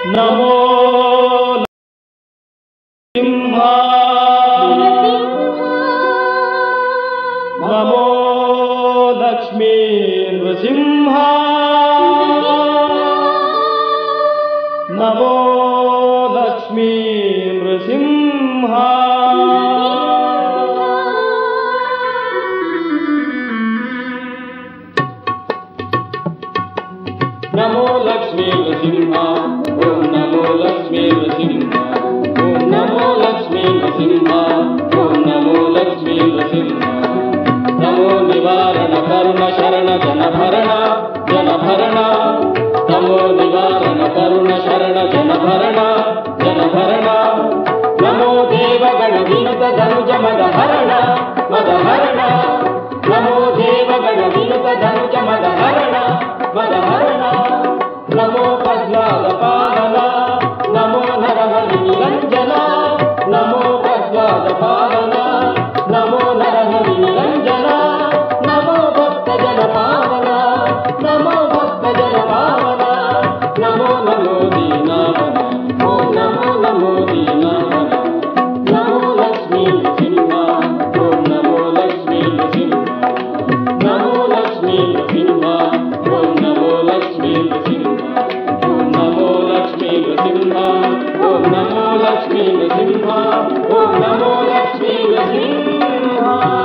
ನಮೋ ಸಿಂಹ ನಮೋ ಲಕ್ಷ್ಮೀ ನೃಸಿಂಹ ನಮೋ ಲಕ್ಷ್ಮೀ ನೃಸಿಂಹ ನಮೋ ಲಕ್ಷ್ಮೀ ನೃಸಿಂಹ ಓಂ ನಮೋ ಲಕ್ಷ್ಮೀ ನೃಸಿಂಹ ಓಂ ನಮೋ ಲಕ್ಷ್ಮೀ ನೃಸಿಂಹ ಓಂ ನಮೋ ಲಕ್ಷ್ಮೀ ನೃಸಿಂಹ ನಮೋ ನಿವಾರಣ ಕರುಣ ಶರಣ ಜನಭರಣ ಜನಭರಣ ನಮೋ ನಿವಾರಣ ಕರುಣ ಶರಣ ಜನಭರಣ ಜನಭರಣ ನಮೋ ದೇವಗಣ ವಿನುತ ಧನುಜ ಮದ ಹರಣ ಮದ ಹರಣ ನಮೋ ದೇವಗಣ ವಿನುತ ಧನುಜ ಮದ ಹರಣ ಮದ ಹರಣ ನಮೋ ಪ್ರಹ್ಲಾದ ಪಾಲನ ನಮೋ ನರಹರಿ ನಿರಂಜನ ನಮೋ ಪ್ರಹ್ಲಾದ ಪಾಲನ ನಮೋ ನರಹರಿ ನಿರಂಜನ ನಮೋ ಭಕ್ತ ಜನ ಪಾವನ ನಮೋ ಭಕ್ತ ಜನ ಪಾವನ ನಮೋ ನಮೋ ದೀನಾವನ ಓಂ ನಮೋ ನಮೋ ದೀನಾವನ ನಮೋ ಲಕ್ಷ್ಮೀ ಸಿಂಹ ಓಂ ನಮೋ ಲಕ್ಷ್ಮೀ ಸಿಂಹ ನಮೋ ಲಕ್ಷ್ಮೀ ಸಿಂಹ ಓಂ ನಮೋ ಲಕ್ಷ್ಮೀ ಸಿಂಹ ಓಂ ನಮೋ ಲಕ್ಷ್ಮೀ ಸಿಂಹ ಓಂ ನಮೋ ಲಕ್ಷ್ಮೀ ಸಿಂಹ ಓಂ ನಮೋ ಲಕ್ಷ್ಮೀ ಸಿಂಹ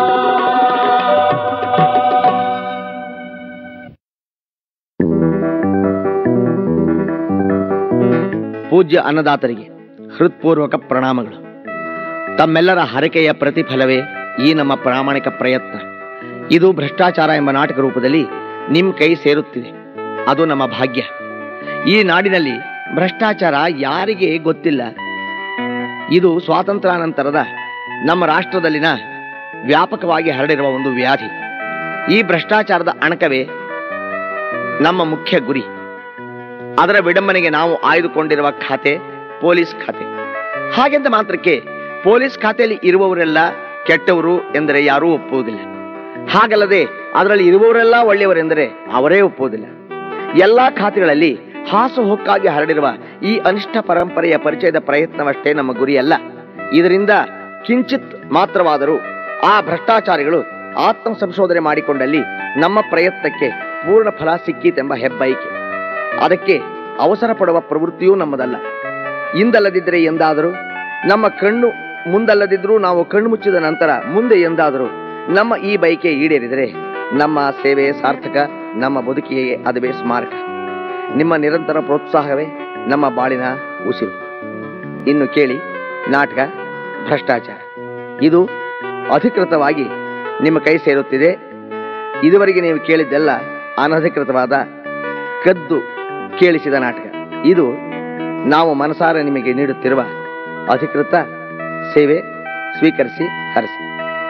ಪೂಜ್ಯ ಅನ್ನದಾತರಿಗೆ ಹೃತ್ಪೂರ್ವಕ ಪ್ರಣಾಮಗಳು ತಮ್ಮೆಲ್ಲರ ಹರಕೆಯ ಪ್ರತಿಫಲವೇ ಈ ನಮ್ಮ ಪ್ರಾಮಾಣಿಕ ಪ್ರಯತ್ನ ಇದು ಭ್ರಷ್ಟಾಚಾರ ಎಂಬ ನಾಟಕ ರೂಪದಲ್ಲಿ ನಿಮ್ ಕೈ ಸೇರುತ್ತಿದೆ ಅದು ನಮ್ಮ ಭಾಗ್ಯ ಈ ನಾಡಿನಲ್ಲಿ ಭ್ರಷ್ಟಾಚಾರ ಯಾರಿಗೆ ಗೊತ್ತಿಲ್ಲ ಇದು ಸ್ವಾತಂತ್ರ್ಯಾನಂತರದ ನಮ್ಮ ರಾಷ್ಟ್ರದಲ್ಲಿನ ವ್ಯಾಪಕವಾಗಿ ಹರಡಿರುವ ಒಂದು ವ್ಯಾಧಿ ಈ ಭ್ರಷ್ಟಾಚಾರದ ಅಣಕವೇ ನಮ್ಮ ಮುಖ್ಯ ಗುರಿ ಅದರ ವಿಡಂಬನೆಗೆ ನಾವು ಆಯ್ದುಕೊಂಡಿರುವ ಖಾತೆ ಪೊಲೀಸ್ ಖಾತೆ ಹಾಗೆಂದ ಮಾತ್ರಕ್ಕೆ ಪೊಲೀಸ್ ಖಾತೆಯಲ್ಲಿ ಇರುವವರೆಲ್ಲ ಕೆಟ್ಟವರು ಎಂದರೆ ಯಾರೂ ಒಪ್ಪುವುದಿಲ್ಲ ಹಾಗಲ್ಲದೆ ಅದರಲ್ಲಿ ಇರುವವರೆಲ್ಲ ಒಳ್ಳೆಯವರೆಂದರೆ ಅವರೇ ಒಪ್ಪುವುದಿಲ್ಲ ಎಲ್ಲಾ ಖಾತೆಗಳಲ್ಲಿ ಹಾಸು ಹೊಕ್ಕಾಗಿ ಹರಡಿರುವ ಈ ಅನಿಷ್ಟ ಪರಂಪರೆಯ ಪರಿಚಯದ ಪ್ರಯತ್ನವಷ್ಟೇ ನಮ್ಮ ಗುರಿಯಲ್ಲ ಇದರಿಂದ ಕಿಂಚಿತ್ ಮಾತ್ರವಾದರೂ ಆ ಭ್ರಷ್ಟಾಚಾರಿಗಳು ಆತ್ಮ ಸಂಶೋಧನೆ ಮಾಡಿಕೊಂಡಲ್ಲಿ ನಮ್ಮ ಪ್ರಯತ್ನಕ್ಕೆ ಪೂರ್ಣ ಫಲ ಸಿಕ್ಕೀತೆಂಬ ಹೆಬ್ಬೈಕೆ ಅದಕ್ಕೆ ಅವಸರ ಪಡುವ ಪ್ರವೃತ್ತಿಯೂ ನಮ್ಮದಲ್ಲ ಇಂದಲ್ಲದಿದ್ದರೆ ಎಂದಾದರೂ ನಮ್ಮ ಕಣ್ಣು ಮುಂದಲ್ಲದಿದ್ರೂ ನಾವು ಕಣ್ಣು ಮುಚ್ಚಿದ ನಂತರ ಮುಂದೆ ಎಂದಾದರೂ ನಮ್ಮ ಈ ಬೈಕೆ ಈಡೇರಿದರೆ ನಮ್ಮ ಸೇವೆ ಸಾರ್ಥಕ ನಮ್ಮ ಬದುಕಿಗೆ ಅದುವೇ ಸ್ಮಾರಕ ನಿಮ್ಮ ನಿರಂತರ ಪ್ರೋತ್ಸಾಹವೇ ನಮ್ಮ ಬಾಳಿನ ಉಸಿರು ಇನ್ನು ಕೇಳಿ ನಾಟಕ ಭ್ರಷ್ಟಾಚಾರ ಇದು ಅಧಿಕೃತವಾಗಿ ನಿಮ್ಮ ಕೈ ಸೇರುತ್ತಿದೆ ಇದುವರೆಗೆ ನೀವು ಕೇಳಿದ್ದೆಲ್ಲ ಅನಧಿಕೃತವಾದ ಕದ್ದು ಕೇಳಿಸಿದ ನಾಟಕ ಇದು ನಾವು ಮನಸಾರ ನಿಮಗೆ ನೀಡುತ್ತಿರುವ ಅಧಿಕೃತ ಸೇವೆ ಸ್ವೀಕರಿಸಿ ಹರಿಸಿ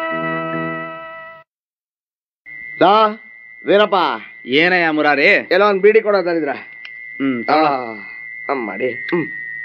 ಲಾ ವೀರಪ್ಪ ಏನಯ್ಯ ಮುರಾರಿ ಎಲ್ಲ ಒಂದು ಬೀಡಿ ಕೊಡೋದರಿದ್ರ ಹ್ಮ್ ಹಮ್ ಮಾಡಿ ಹ್ಮ್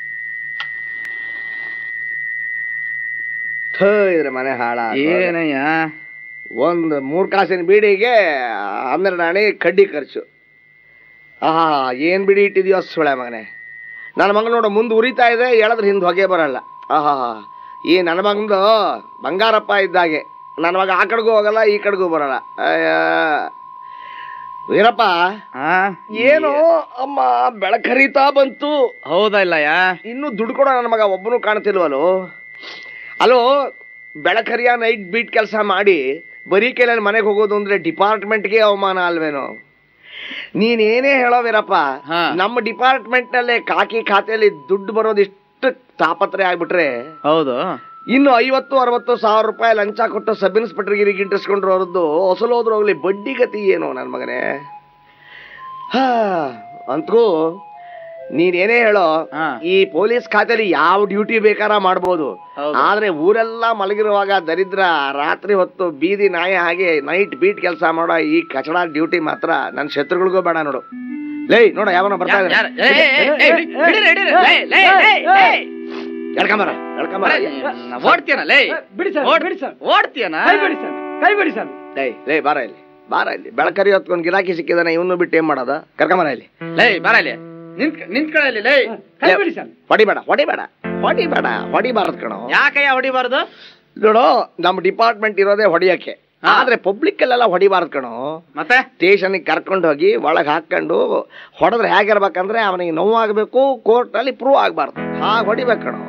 ಥು, ಇದ್ರ ಮನೆ ಹಾಳ ಏನಯ್ಯ ಒಂದು ಮೂರ್ ಕಾಸಿನ ಬೀಡಿಗೆ ಹನ್ನೆರಡು ಅಣೆ ಕಡ್ಡಿ ಖರ್ಚು ಆಹಾ ಏನ್ ಬಿಡಿ ಇಟ್ಟಿದ್ಯೋ ಸುಳೆ ಮಗನೇ ನನ್ನ ಮಗ ನೋಡು ಮುಂದೆ ಉರಿತಾ ಇದೆ ಎಳದ್ರ ಹಿಂದೆ ಹೊಗೆ ಬರಲ್ಲ ಆಹಾ ಈ ನನ್ನ ಮಗಂದು ಬಂಗಾರಪ್ಪ ಇದ್ದಾಗೆ ನನ್ನ ಮಗ ಆ ಕಡೆಗೂ ಹೋಗಲ್ಲ ಈ ಕಡೆಗೂ ಬರಲ್ಲ ಅಯ್ಯ ವೀರಪ್ಪ ಹಾ ಏನು ಅಮ್ಮ ಬೆಳಕರಿತಾ ಬಂತು ಹೌದಾ ಇಲ್ಲಯ್ಯ ಇನ್ನೂ ದುಡ್ಡು ಕೊಡೋ ನನ್ನ ಮಗ ಒಬ್ಬನು ಕಾಣ್ತಿಲ್ವಲ್ಲೋ ಅಲೋ ಬೆಳಕರಿಯ ನೈಟ್ ಬೀಟ್ ಕೆಲಸ ಮಾಡಿ ಬರೀ ಕೈಯಲ್ಲಿ ಮನೆಗೆ ಹೋಗೋದು ಅಂದ್ರೆ ಡಿಪಾರ್ಟ್ಮೆಂಟ್ಗೆ ಅವಮಾನ ಅಲ್ವೇನೋ ನೀನೇನೇ ಹೇಳೋ ವೀರಪ್ಪ ಹಾ. ನಮ್ಮ ಡಿಪಾರ್ಟ್ಮೆಂಟ್ ನಲ್ಲೇ ಕಾಕಿ ಖಾತೆಯಲ್ಲಿ ದುಡ್ಡು ಬರೋದಿಷ್ಟು ತಾಪತ್ರೆ ಆಗ್ಬಿಟ್ರೆ ಹೌದು ಇನ್ನು ಐವತ್ತು ಅರವತ್ತು ಸಾವಿರ ರೂಪಾಯಿ ಲಂಚ ಕೊಟ್ಟು ಸಬ್ ಇನ್ಸ್ಪೆಕ್ಟರ್ಗಿರಿಗೆ ಇಂಟ್ರೆಸ್ಕೊಂಡ್ರು ಅವ್ರದ್ದು ಹೊಸಲೋದ್ರು ಹೋಗ್ಲಿ ಬಡ್ಡಿ ಗತಿ ಏನು ನನ್ನ ಮಗನೇ ಹಾ ಅಂತೂ ನೀನೇನೇ ಹೇಳೋ ಹಾ. ಈ ಪೊಲೀಸ್ ಖಾತೆಲಿ ಯಾವ ಡ್ಯೂಟಿ ಬೇಕಾರ ಮಾಡ್ಬೋದು ಹೌದು. ಆದ್ರೆ ಊರೆಲ್ಲ ಮಲಗಿರುವಾಗ ದರಿದ್ರ ರಾತ್ರಿ ಹೊತ್ತು ಬೀದಿ ನಾಯಿ ಹಾಗೆ ನೈಟ್ ಬೀಟ್ ಕೆಲಸ ಮಾಡೋ ಈ ಕಚಡ ಡ್ಯೂಟಿ ಮಾತ್ರ ನನ್ನ ಶತ್ರುಗಳಿಗೂ ಬೇಡ ನೋಡು ಲೇ ನೋಡ ಯಾವನ ಬರ್ತಾ ಯಾರ್- ಯಾರ್- ಏ, ಏ, ಏ, ಏ, ಹಿಡಿ- ಹಿಡೀರಿ, ಹಿಡೀರಿ. ಲೇ, ಲೇ, ಲೇ, ಲೇ. ಎಳ್ಕೊಂಬರ ಎಳ್ಕೊಂಬರ ನಾ ಓಡ್ತೀಯನ ಲೇ ಬಿಡಿ ಸರ್, ಓಡ್- ಬಿಡಿ ಸರ್. ಓಡ್ತೀಯನ ಕೈ ಬಿಡಿ ಸರ್ ಕೈ ಬಿಡಿ ಸರ್ ಲೇ ಲೇ ಬಾರ ಇಲ್ಲಿ ಬಾರ ಇಲ್ಲಿ ಬೆಳಕರಿ ಹೊತ್ಕೊಂಡು ಗಿರಾಕಿ ಸಿಕ್ಕಿದಾನೆ ಇವನು ಬಿಟ್ಟು ಏನ್ ಮಾಡೋದ ಕರ್ಕೊಂಬರ ಇಲ್ಲಿ ಲೇ ಬರ ಇಲ್ಲಿ ನಿಂತ್ ನಿಂತ್ಕೊಳ್ಳಿ ಲೇ ಕೈ ಬಿಡಿ ಸ್ವಾಮಿ ಹೊಡಿಬೇಡ ಹೊಡಿಬೇಡ ಹೊಡಿಬೇಡ ಹೊಡಿಬಾರದು ಕಣೋ ಯಾಕಯ್ಯ ಹೊಡಿಬಾರ್ದು ನೋಡು ನಮ್ಮ ಡಿಪಾರ್ಟ್ಮೆಂಟ್ ಇರೋದೇ ಹೊಡಿಯಕ್ಕೆ ಹಾ. ಆದ್ರೆ ಪಬ್ಲಿಕ್ ಅಲ್ಲೆಲ್ಲ ಹೊಡಿಬಾರ್ದು ಕಣೋ ಮತ್ತೆ ಸ್ಟೇಷನ್ಗೆ ಕರ್ಕೊಂಡು ಹೋಗಿ ಒಳಗೆ ಹಾಕೊಂಡು ಹೊಡೆದ್ರೆ ಹೇಗಿರ್ಬೇಕಂದ್ರೆ ಅವನಿಗೆ ನೋವಾಗಬೇಕು ಕೋರ್ಟಲ್ಲಿ ಪ್ರೂವ್ ಆಗಬಾರ್ದು ಹಾಗೆ ಹೊಡಿಬೇಕು ಕಣೋ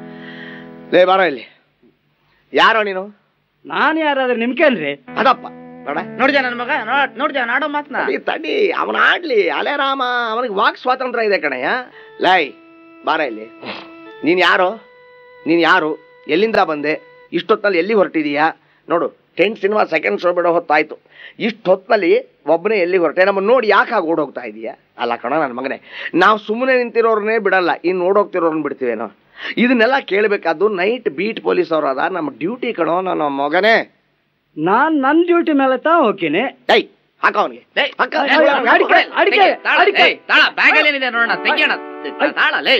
ಲೇ ಬಾರೋ ಇಲ್ಲಿ ಯಾರೋ ನೀನು ನಾನು ಯಾರಾದ್ರೂ ನಿಮ್ಕೇನ್ರಿ ಅದಪ್ಪ ನೋಡ ನೋಡಿದ್ಯಾ ನನ್ ಮಗ ನೋಡ್- ನೋಡಿದ್ಯಾ ನಾಡೋ ಮಾತ್ನ ತಡಿ ತಡಿ ಅವನ ಆಡ್ಲಿ ಅಲೆ ರಾಮ ಅವನಿಗೆ ವಾಕ್ ಸ್ವಾತಂತ್ರ್ಯ ಇದೆ ಕಣಯ್ಯ ಲೈ ಬಾರ ಇಲ್ಲಿ ನೀನ್ ಯಾರು ನೀನ್ ಯಾರು ಎಲ್ಲಿಂದ ಬಂದೆ ಇಷ್ಟೊತ್ತಲ್ಲಿ ಎಲ್ಲಿ ಹೊರಟಿದೀಯಾ ನೋಡು ಟೆಂಟ್ ಸಿನಿಮಾ ಸೆಕೆಂಡ್ ಶೋ ಬಿಡೋ ಹೊತ್ತಾಯ್ತು ಇಷ್ಟು ಹೊತ್ತಿನಲ್ಲಿ ಒಬ್ಬನೇ ಎಲ್ಲಿ ಹೊರಟೆ ನಮ್ಮ ನೋಡಿ ಯಾಕೆ ಆಗಿ ಓಡೋಗ್ತಾ ಇದೀಯಾ ಅಲ್ಲ ಕಣ ನನ್ನ ಮಗನೇ ನಾವು ಸುಮ್ಮನೆ ನಿಂತಿರೋರ್ನೇ ಬಿಡಲ್ಲ ಇನ್ನು ಓಡೋಗ್ತಿರೋರ್ನ ಬಿಡ್ತೀವೇನೋ ಇದನ್ನೆಲ್ಲ ಕೇಳಬೇಕಾದ್ದು ನೈಟ್ ಬೀಟ್ ಪೊಲೀಸ್ ಅವ್ರು ಅದ ನಮ್ಮ ಡ್ಯೂಟಿ ಕಣೋ ನನ್ನ ಮಗನೇ ನಾನ್ ನನ್ ಡ್ಯೂಟಿ ಮೇಲೆ ತಾ ಹೋಗ್ತೀನಿ ಐ ಹಾಕ ಅವನಿಗೆ ಲೇ, ಹಾಕ ಏ, ಅಯ್ಯೋ, ಕೊಡು, ಅಡಿಕೆ, ಕೊಡು, ಅಡಿಕೆ, ತೆಗಿ, ತಾಳ, ಅಡಿಕೆ. ಏಯ್, ತಾಳ ಬ್ಯಾಗ್ ಅಲ್ಲಿ ಏನಿದೆ ನೋಡೋಣ ತೆಗಿಯೋಣ ತಾಳ ಲೇ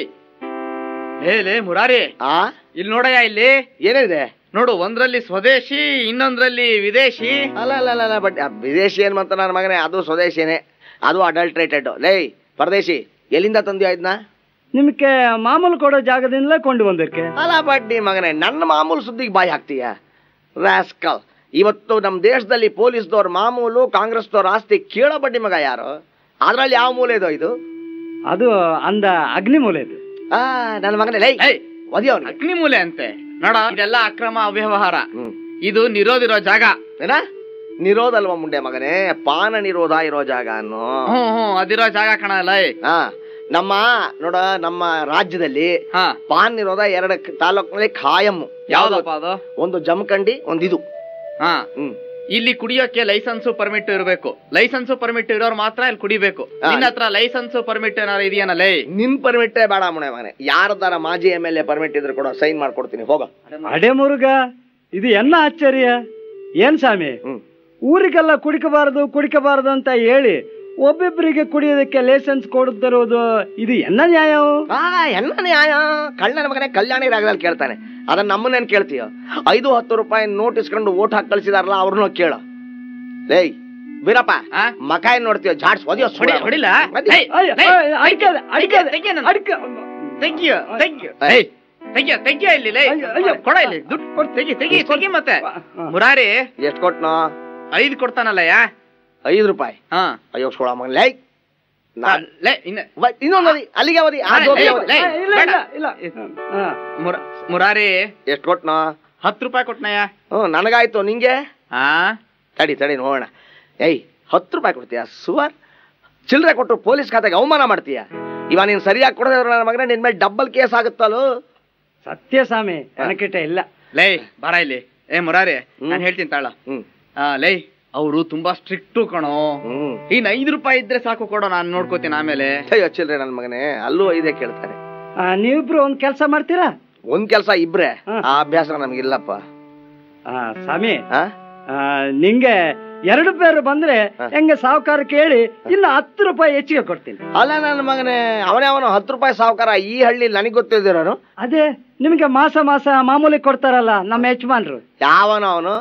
ಲೇ ಲೇ ಮುರಾರಿ ಆ ಇಲ್ಲಿ ನೋಡಯ್ಯ ಇಲ್ಲಿ ಏನಿದೆ ನೋಡು ಒಂದ್ರಲ್ಲಿ ಸ್ವದೇಶಿ ಇನ್ನೊಂದ್ರಲ್ಲಿ ವಿದೇಶಿ ಅಲ್ಲ ಅಲ್ಲ ಅಲ್ಲ, ಅಲ್ಲ ಬಟ್ ವಿದೇಶಿ ಏನ್ ಅಂತ ನನ್ನ ಮಗನೇ ಅದು ಸ್ವದೇಶಿನೇ ಅದು ಅಡಲ್ಟ್ರೇಟೆಡ್ ಲೇ ಪರದೇಶಿ ಎಲ್ಲಿಂದ ತಂದ್ಯಾ ಇದನ್ನ ನಿಮ್ಗೆ ಮಾಮೂಲು ಕೊಡೋ ಜಾಗದಿಂದಲೇ ಕೊಂಡು ಬಂದಿರ್ಕೆ ಅಲ್ಲ ಬಡ್ಡಿ ಮಗನೇ ನನ್ನ ಮಾಮೂಲು ಸುದ್ದಿಗೆ ಬಾಯಿ ಹಾಕ್ತೀಯ ರಾಸ್ಕಲ್ ಇವತ್ತು ನಮ್ಮ ದೇಶದಲ್ಲಿ ಪೊಲೀಸ್ದವ್ರ ಮಾಮೂಲು ಕಾಂಗ್ರೆಸ್ದವ್ರ ಆಸ್ತಿ ಕೇಳೋ ಬಡ್ಡಿ ಮಗ ಯಾರು ಅದ್ರಲ್ಲಿ ಯಾವ ಮೂಲೆ ಇದೋ ಇದು ಅದು ಅಂದ ಅಗ್ನಿಮೂಲೆ ಇದು ಆ ನನ್ನ ಮಗನೇ ಲೈ ಏಯ್, ಒದಿಯ ಅವ್ನಿಗೆ ಅಗ್ನಿಮೂಲೆ ಅಂತೆ ನೋಡ ಇದೆಲ್ಲ ಅಕ್ರಮ ಅವ್ಯವಹಾರ ಹ್ಮ್ ಇದು ನಿರೋಧಿರೋ ಜಾಗ ಏನ ನಿರೋಧ ಅಲ್ವಾ ಮುಂಡೆ ಮಗನೇ ಪಾನ ನಿರೋಧ ಇರೋ ಜಾಗ ಅನ್ನೋ ಹ್ಮ್ ಹ್ಮ್ ಅದಿರೋ ಜಾಗ ಕಣಲ್ಲ ಹಾ ನಮ್ಮ ನೋಡ ನಮ್ಮ ರಾಜ್ಯದಲ್ಲಿ ಹಾ ಪಾನ್ ನಿರೋಧ ಎರಡು ತಾಲೂಕಿನಲ್ಲಿ ಖಾಯಂ ಯಾವ್ದಪ್ಪ ಅದು ಒಂದು ಜಮಖಂಡಿ ಒಂದು ಇದು ಹಾ ಹ್ಮ್ ಇಲ್ಲಿ ಕುಡಿಯೋಕೆ ಲೈಸೆನ್ಸ್ ಪರ್ಮಿಟ್ ಇರಬೇಕು ಲೈಸೆನ್ಸ್ ಪರ್ಮಿಟ್ ಇರೋರು ಮಾತ್ರ ಇಲ್ಲಿ ಕುಡಿಬೇಕು ಹಾ. ನಿನ್ನ ಹತ್ರ ಲೈಸೆನ್ಸ್ ಪರ್ಮಿಟ್ ಏನಾರು ಇದೆಯೇನಲ್ಲ ನಿನ್ ಪರ್ಮಿಟ್ಟೇ ಬೇಡ ಮುಣೆ ಮಗನೆ ಯಾರದಾರ ಮಾಜಿ ಎಮ್ ಎಲ್ ಎ ಪರ್ಮಿಟ್ ಇದ್ರೆ ಕೂಡ ಸೈನ್ ಮಾಡ್ಕೊಡ್ತೀನಿ ಹೋಗ ಅಡೆ ಮುರುಗ ಇದು ಎನ್ನ ಆಶ್ಚರ್ಯ ಏನ್ ಸ್ವಾಮಿ ಹ್ಮ್ ಊರಿಗೆಲ್ಲ ಕುಡಿಕಬಾರದು ಕುಡಿಕಬಾರದು ಅಂತ ಹೇಳಿ ಒಬ್ಬೊಬ್ಬರಿಗೆ ಕುಡಿಯೋದಕ್ಕೆ ಲೈಸೆನ್ಸ್ ಕೊಡುತ್ತಿರುವುದು ಇದು ಎನ್ನ ನ್ಯಾಯ ಆ ಎಲ್ಲ ನ್ಯಾಯ ಕಳ್ಳನ ಮಗನೇ ಕಲ್ಯಾಣಿ ರಾಗದಲ್ಲಿ ಕೇಳ್ತಾನೆ ಅದನ್ನ ನಮ್ಮನ್ನೇನ್ ಕೇಳ್ತೀಯ ಐದು ಹತ್ತು ರೂಪಾಯಿ ನೋಟ್ ಇಸ್ಕೊಂಡು ಓಟ್ ಹಾಕಿ ಕಳ್ಸಿದಾರಲ್ಲ ಅವ್ರನ್ನ ಕೇಳ ಲೇಯ್ ಬೀರಪ್ಪ ಆ? ಮಕ ಏನ್ ನೋಡ್ತೀಯ ಜಾಡ್ಸ್ ಒದಿಯೋ ಹೊಡಿ ಹೊಡಿಲ ಅಯ್ಯ, ಅಯ್ಯ, ಅಡಿಕೆ ಅದ, ಅಡಿಕೆ ಅದ, ತೆಗ್ಯ ನನ್ನ- ಅಡಿಕೆ. ತೆಗಿಯೋ ತೆಗಿಯೋ ಏಯ್. ತೆಗಿಯೋ ತೆಗಿಯೋ ಇಲ್ಲಿ ಲೇ. ಅಯ್ಯೋ, ಅಯ್ಯೋ. ಕೊಡ ಇಲ್ಲಿ ದುಡ್ಡು ಕೊಡ್ ತೆಗಿ ತೆಗಿ ತೆಗಿ ಮತ್ತೆ ಹಾ. ಮುರಾರಿ ಎಷ್ಟ್ ಕೊಟ್ನೋ ಐದು ಕೊಡ್ತಾನಲ್ಲಯ್ಯ ಐದು ರೂಪಾಯಿ ಹಾ ಅಯ್ಯೋ ಸೋಳ ಮಗ ಲೈ ನಾನ್- ಲೇ ಇನ್ನ ವ- ಇನ್ನೊಂದು ಓದಿ ಅಲ್ಲಿಗೆ ಓದಿ ಆ ಏಯ್, ಜೋಬಿಗೆ ಏಯ್, ಓದಿ. ಏಯ್. ಇಲ್ಲ ಇಲ್ಲ ಇಲ್ಲ ಹಾ. ಮುರ- ಮುರಾರಿ ಎಷ್ಟ್ ಕೊಟ್ನೋ ಹತ್ತು ರೂಪಾಯಿ ಕೊಟ್ನಯ್ಯ ಹ್ಮ್ ನನಗಾಯ್ತು ನಿಂಗೆ ಹಾ ತಡಿ ತಡಿ ನೋಡೋಣ ಏಯ್ ಹತ್ತು ರೂಪಾಯಿ ಕೊಡ್ತೀಯ ಸುವರ್ ಚಿಲ್ಲರೆ ಕೊಟ್ಟು ಪೊಲೀಸ್ ಖಾತೆಗೆ ಅವಮಾನ ಮಾಡ್ತೀಯ ಇವ ನೀನ್ ಸರಿಯಾಗಿ ಕೊಡದೆ ನನ್ನ ಮಗನೇ ನಿನ್ ಮೇಲೆ ಡಬ್ಬಲ್ ಕೇಸ್ ಆಗುತ್ತಲ್ಲೋ ಸತ್ಯ ಸ್ವಾಮಿ ನನಕಿಟ ಇಲ್ಲ ಲೇ ಬಾರ ಇಲ್ಲಿ ಏ ಮುರಾರಿ ಹ್ಮ್. ನಾನು ಹೇಳ್ತೀನಿ ತಾಳ ಹ್ಮ್ ಆ, ಲೇ ಅವರು ತುಂಬಾ ಸ್ಟ್ರಿಕ್ಟು ಕಣೋ ಹ್ಮ್ ಇನ್ ಐದು ರೂಪಾಯಿ ಇದ್ರೆ ಸಾಕು ಕೊಡೋ ನಾನು ನೋಡ್ಕೋತೀನಿ ಆಮೇಲೆ ಅಯ್ಯೋ ಚಿಲ್ರೆ ನನ್ನ ಮಗನೇ ಅಲ್ಲೂ ಐದೇ ಕೇಳ್ತಾರೆ ಆ, ನೀವಿಬ್ರು ಒಂದ್ ಕೆಲಸ ಮಾಡ್ತೀರಾ ಒಂದ್ ಕೆಲ್ಸ ಇಬ್ರೆ ಹಾ. ಆ ಅಭ್ಯಾಸ ನಮ್ಗಿಲ್ಲಪ್ಪ ಆ, ಸ್ವಾಮಿ ಆ? ಆ, ನಿಂಗೆ ಎರಡು പേರು ಬಂದ್ರೆ ಹಾ. ಹೆಂಗೆ ಸಾವುಕಾರ ಕೇಳಿ ಇನ್ನು ಹತ್ತು ರೂಪಾಯಿ ಹೆಚ್ಚಿಗೆ ಕೊಡ್ತೀನಿ ಅಲ್ಲ ನನ್ನ ಮಗನೇ ಅವನೇ ಅವನು ಹತ್ತು ರೂಪಾಯಿ ಸಾವುಕಾರ ಈ ಹಳ್ಳಿ ನನಗೆ ಗೊತ್ತಿದ್ದೀರೋನು ಅದೇ ನಿಮ್ಗೆ ಮಾಸ ಮಾಸ ಮಾಮೂಲಿ ಕೊಡ್ತಾರಲ್ಲ ನಮ್ಮ ಯಜಮಾನ್ರು ಯಾವನು ಅವನು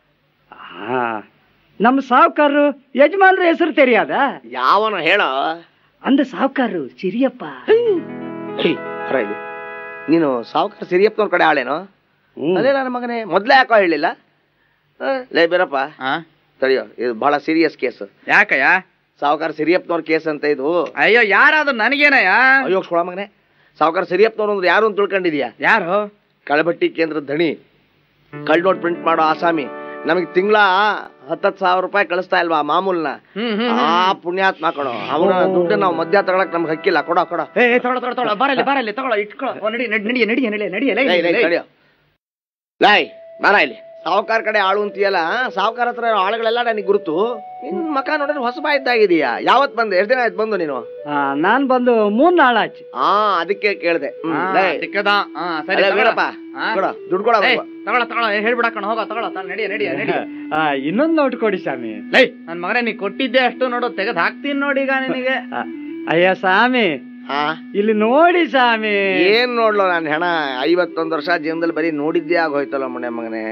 ಆ, ನಮ್ಮ ಸಾವುಕಾರರು ಯಜಮಾನ್ರ ಹೆಸರು ತೆರಿಯಾದ ಯಾವನು ಹೇಳೋ ಅಂದ ಸಾವುಕಾರರು ಸಿರಿಯಪ್ಪ ಏಯ್, ಹೊರ ಇಲ್ಲಿ. ನೀನು ಸಾವುಕಾರ ಸಿರಿಯಪ್ಪನವ್ರ ಕಡೆ ಆಳೇನು ಅದೇ ನನ್ನ ಮಗನೇ ಮೊದ್ಲೇ ಯಾಕೋ ಹೇಳಿಲ್ಲ ಆ, ಲೇ ಬೀರಪ್ಪ ಆ? ತಡಿಯೋ ಇದು ಬಹಳ ಸೀರಿಯಸ್ ಕೇಸ್ ಯಾಕಯ್ಯ ಸಾವುಕಾರ ಸಿರಿಯಪ್ಪನವ್ರ ಕೇಸ್ ಅಂತ ಇದು ಅಯ್ಯೋ ಯಾರಾದ್ರೂ ನನಗೇನಯ್ಯ ಅಯ್ಯೋ ಸೋಳ ಮಗನೇ ಸಾವುಕಾರ ಸಿರಿಯಪ್ಪನವ್ರು ಅಂದ್ರೆ ಯಾರು ಅಂತ ತಿಳ್ಕೊಂಡಿದ್ಯಾ ಯಾರು ಕಳಬಟ್ಟಿ ಕೇಂದ್ರದ ದಣಿ ಕಳ್ ನೋಟ್ ಪ್ರಿಂಟ್ ಮಾಡೋ ಆಸಾಮಿ ನಮಗೆ ತಿಂಗಳ ಹತ್ತತ್ತು ಸಾವಿರ ರೂಪಾಯಿ ಕಳಿಸ್ತಾ ಇಲ್ವಾ ಮಾಮೂಲ್ನ ಹ್ಮ್ ಹ್ಮ್ ಆ ಪುಣ್ಯಾತ್ಮ ಕೊಡೋ ಅವನ ದುಡ್ಡು ನಾವು ಮಧ್ಯ ತಗೊಳಕ್ ನಮ್ಗೆ ಹಕ್ಕಿಲ್ಲ ಕೊಡೋ ಕೊಡೋ ಏ ಏ, ತಗೊಳ ತಗೊಳ ತಗೊಳ ಬರಲಿ ಬರಲಿ ತಗೊಳ ಇಟ್ಕೊಳ್ಳೋ ಓ, ನಡಿ ನಡಿ ನಡಿ ನಡಿ ನಡಿ ನಡಿ ಲೈ, ಲೈ, ತಡಿಯೋ. ಲೈ ಬಾರ ಇಲ್ಲಿ ಸಾವುಕಾರ ಕಡೆ ಆಳು ಅಂತೀಯಲ್ಲ ಸಾವುಕಾರ ಹತ್ರ ಇರೋ ಆಳುಗಳೆಲ್ಲ ನನಗೆ ಗುರುತು ನಿನ್ ಮಕ ನೋಡಿದ್ರೆ ಹೊಸಬ ಇದ್ದಾಗಿದೀಯಾ ಯಾವತ್ ಬಂದೆ ಎಷ್ಟು ದಿನ ಆಯ್ತು ಬಂದು ನೀನು ಆ, ನಾನ್ ಬಂದು ಮೂರ್ ನಾಳಾಚಿ ಆ ಅದಕ್ಕೆ ಕೇಳ್ದೆ ಹ್ಮ್, ಲೈ. ಸಿಕ್ಕದ ಹಾ ಸರಿ ಅಲ್ಲ, ತಗೊಳ. ವೀರಪ್ಪ, ಆ? ಕೊಡು, ದುಡ್ಡು ಕೊಡ ಏ, ತಗೊಳ ತಗೊಳ ಏ, ಹೇಳ್ಬಿಡಕಣ ಹೋಗ ತಗೊಳ ತಗೊಳ ನಡಿ ನಡಿ ನಡಿ ಆ, ಇನ್ನೊಂದ್ ನೋಟ್ ಕೊಡಿ ಸ್ವಾಮಿ ಲೈ ನನ್ ಮಗನೇ ನೀ ಕೊಟ್ಟಿದ್ದೆ ಅಷ್ಟು ನೋಡು ತೆಗೆದ್ ಹಾಕ್ತೀನಿ ನೋಡಿ ಈಗ ನಿನಗೆ ಆ, ಅಯ್ಯ ಸ್ವಾಮಿ ಹಾ ಇಲ್ಲಿ ನೋಡಿ ಸ್ವಾಮಿ ಏನ್ ನೋಡ್ಲೋ ನಾನು ಹೆಣ ಐವತ್ತೊಂದು ವರ್ಷ ಜೀವನದಲ್ಲಿ ಬರೀ ನೋಡಿದ್ದೇ ಆಗೋಯ್ತಲ್ಲ ಮನೆ ಮಗನೇ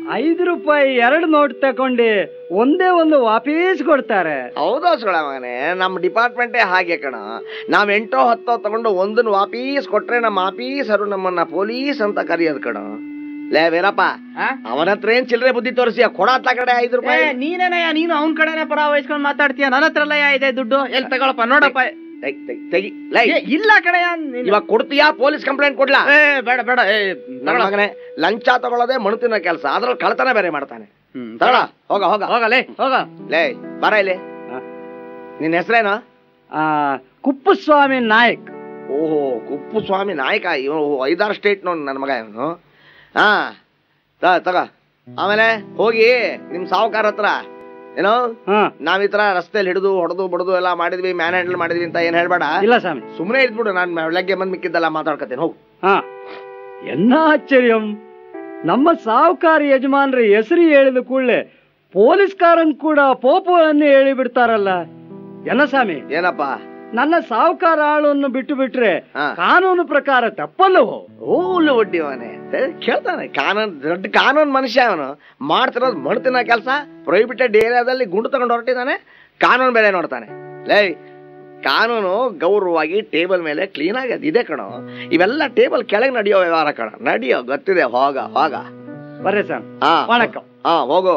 ಐದು ರೂಪಾಯಿ ಎರಡು ನೋಟ್ ತಗೊಂಡು ಒಂದೇ ಒಂದು ವಾಪೀಸ್ ಕೊಡ್ತಾರೆ ಹೌದಾ ಸುಳ ಮಗನೇ ನಮ್ಮ ಡಿಪಾರ್ಟ್ಮೆಂಟೇ ಹಾಗೆ ಕಣ ನಾವ್ ಎಂಟೋ ಹತ್ತೋ ತಗೊಂಡು ಒಂದನ್ನು ವಾಪೀಸ್ ಕೊಟ್ರೆ ನಮ್ಮ ಆಫೀಸರು ನಮ್ಮನ್ನ ಪೊಲೀಸ್ ಅಂತ ಕರೆಯೋದು ಕಣ ಲೇ ವೀರಪ್ಪ ಅವನ ಹತ್ರ ಏನ್ ಚಿಲ್ಲರೆ ಬುದ್ಧಿ ತೋರಿಸಿ ಕೊಡ ಹತ್ತ ಕಡೆ ಐದು ರೂಪಾಯಿ ನೀನೇನಯ್ಯ ನೀನು ಅವನ್ ಕಡೆನೆ ಪರ ವಹಿಸ್ಕೊಂಡ್ ಮಾತಾಡ್ತೀಯ ನನ್ನ ಹತ್ರ ಎಲ್ಲ ಇದೆ ದುಡ್ಡು ಎಲ್ಲಿ ತಗೊಳಪ್ಪ ನೋಡಪ್ಪ ತೆಗಿ, ತೆಗಿ, ತೆಗಿ. ಲೇ, ಏ, ಇಲ್ಲ ಕಡೆಯ ಇವಾಗ ಕೊಡ್ತೀಯಾ ಪೊಲೀಸ್ ಕಂಪ್ಲೇಂಟ್ ಕೊಡ್ಲಾ ಏ ಬೇಡ ಬೇಡ ಏ ನನ್ನ ಮಗನೇ ಲಂಚ ತಗೊಳ್ಳೋದೇ ಮಣುತಿನ ಕೆಲಸ ಅದ್ರಲ್ಲಿ ಕಳ್ತನ ಬೇರೆ ಮಾಡ್ತಾನೆ ಹ್ಮ್, ತಗೊಳ ಹೋಗ ಹೋಗ ಹೋಗಲೇ ಹೋಗ ಲೇ ಬರ ಇಲ್ಲಿ ಹ. ನಿನ್ನ ಹೆಸರೇನು ಆ, ಕುಪ್ಪಸ್ವಾಮಿ ನಾಯಕ್ ಓಹೋ ಕುಪ್ಪು ಸ್ವಾಮಿ ನಾಯಕ ಇವನು ಐದಾರು ಸ್ಟೇಟ್ ನೋಡ್ ನನ್ನ ಮಗ ಇವನು ಹಾ ತ ತಗ ಆಮೇಲೆ ಹೋಗಿ ನಿಮ್ ಸಾವುಕಾರ ಹತ್ರ ಏನೋ ಹಾ ನಾವ್ ಈ ತರ ರಸ್ತೆಯಲ್ಲಿ ಹಿಡಿದು ಹೊಡೆದು ಬಡದು ಎಲ್ಲ ಮಾಡಿದ್ವಿ ಮ್ಯಾನ್ ಹ್ಯಾಂಡಲ್ ಮಾಡಿದ್ವಿ ಅಂತ ಏನ್ ಹೇಳ್ಬೇಡ ಇಲ್ಲ ಸ್ವಾಮಿ ಸುಮ್ಮನೆ ಇದ್ಬಿಡು ನಾನು ಬೆಳಗ್ಗೆ ಬಂದ್ ಮಿಕ್ಕಿದ್ದೆಲ್ಲ ಮಾತಾಡ್ಕತ್ತೇನೆ ಹೋಗು ಹಾ ಎನ್ನ ಆಶ್ಚರ್ಯಂ ನಮ್ಮ ಸಾಹುಕಾರ ಯಜಮಾನ್ರ ಹೆಸರು ಹೇಳಿದ ಕೂಡಲೇ ಪೊಲೀಸ್ಕಾರನ್ ಕೂಡ ಪೋಪುವನ್ನು ಹೇಳಿ ಬಿಡ್ತಾರಲ್ಲ ಎನ್ನ ಸ್ವಾಮಿ ಏನಪ್ಪ ನನ್ನ ಸಾಹುಕಾರ ಆಳನ್ನು ಬಿಟ್ಟು ಬಿಟ್ರೆ ಹಾ. ಕಾನೂನು ಪ್ರಕಾರ ತಪ್ಪಲ್ಲವೋ ಓಲು ಒಡ್ಡಿ ಅವನೇ ಕೇಳ್ತಾನೆ ಕಾನೂನ್ ದೊಡ್ಡ ಕಾನೂನ್ ಮನುಷ್ಯ ಅವನು ಮಾಡ್ತಿರೋದು ಮಾಡ್ತಿನ ಕೆಲಸ ಪ್ರೊಹಿಬಿಟೆಡ್ ಏರಿಯಾದಲ್ಲಿ ಗುಂಡು ತಗೊಂಡು ಹೊರಟಿದ್ದಾನೆ ಕಾನೂನು ಬೇರೆ ನೋಡ್ತಾನೆ ಲೇ ಕಾನೂನು ಗೌರವವಾಗಿ ಟೇಬಲ್ ಮೇಲೆ ಕ್ಲೀನ್ ಆಗಿ ಅದಿದೆ ಕಣೋ ಇವೆಲ್ಲ ಟೇಬಲ್ ಕೆಳಗೆ ನಡೆಯೋ ವ್ಯವಹಾರ ಕಣ ನಡೆಯೋ ಗೊತ್ತಿದೆ ಹೋಗ ಹೋಗ ಬರ್ರಿ ಸ್ವಾಮಿ ಹಾ ವಣಕಂ ಹಾ ಹೋಗು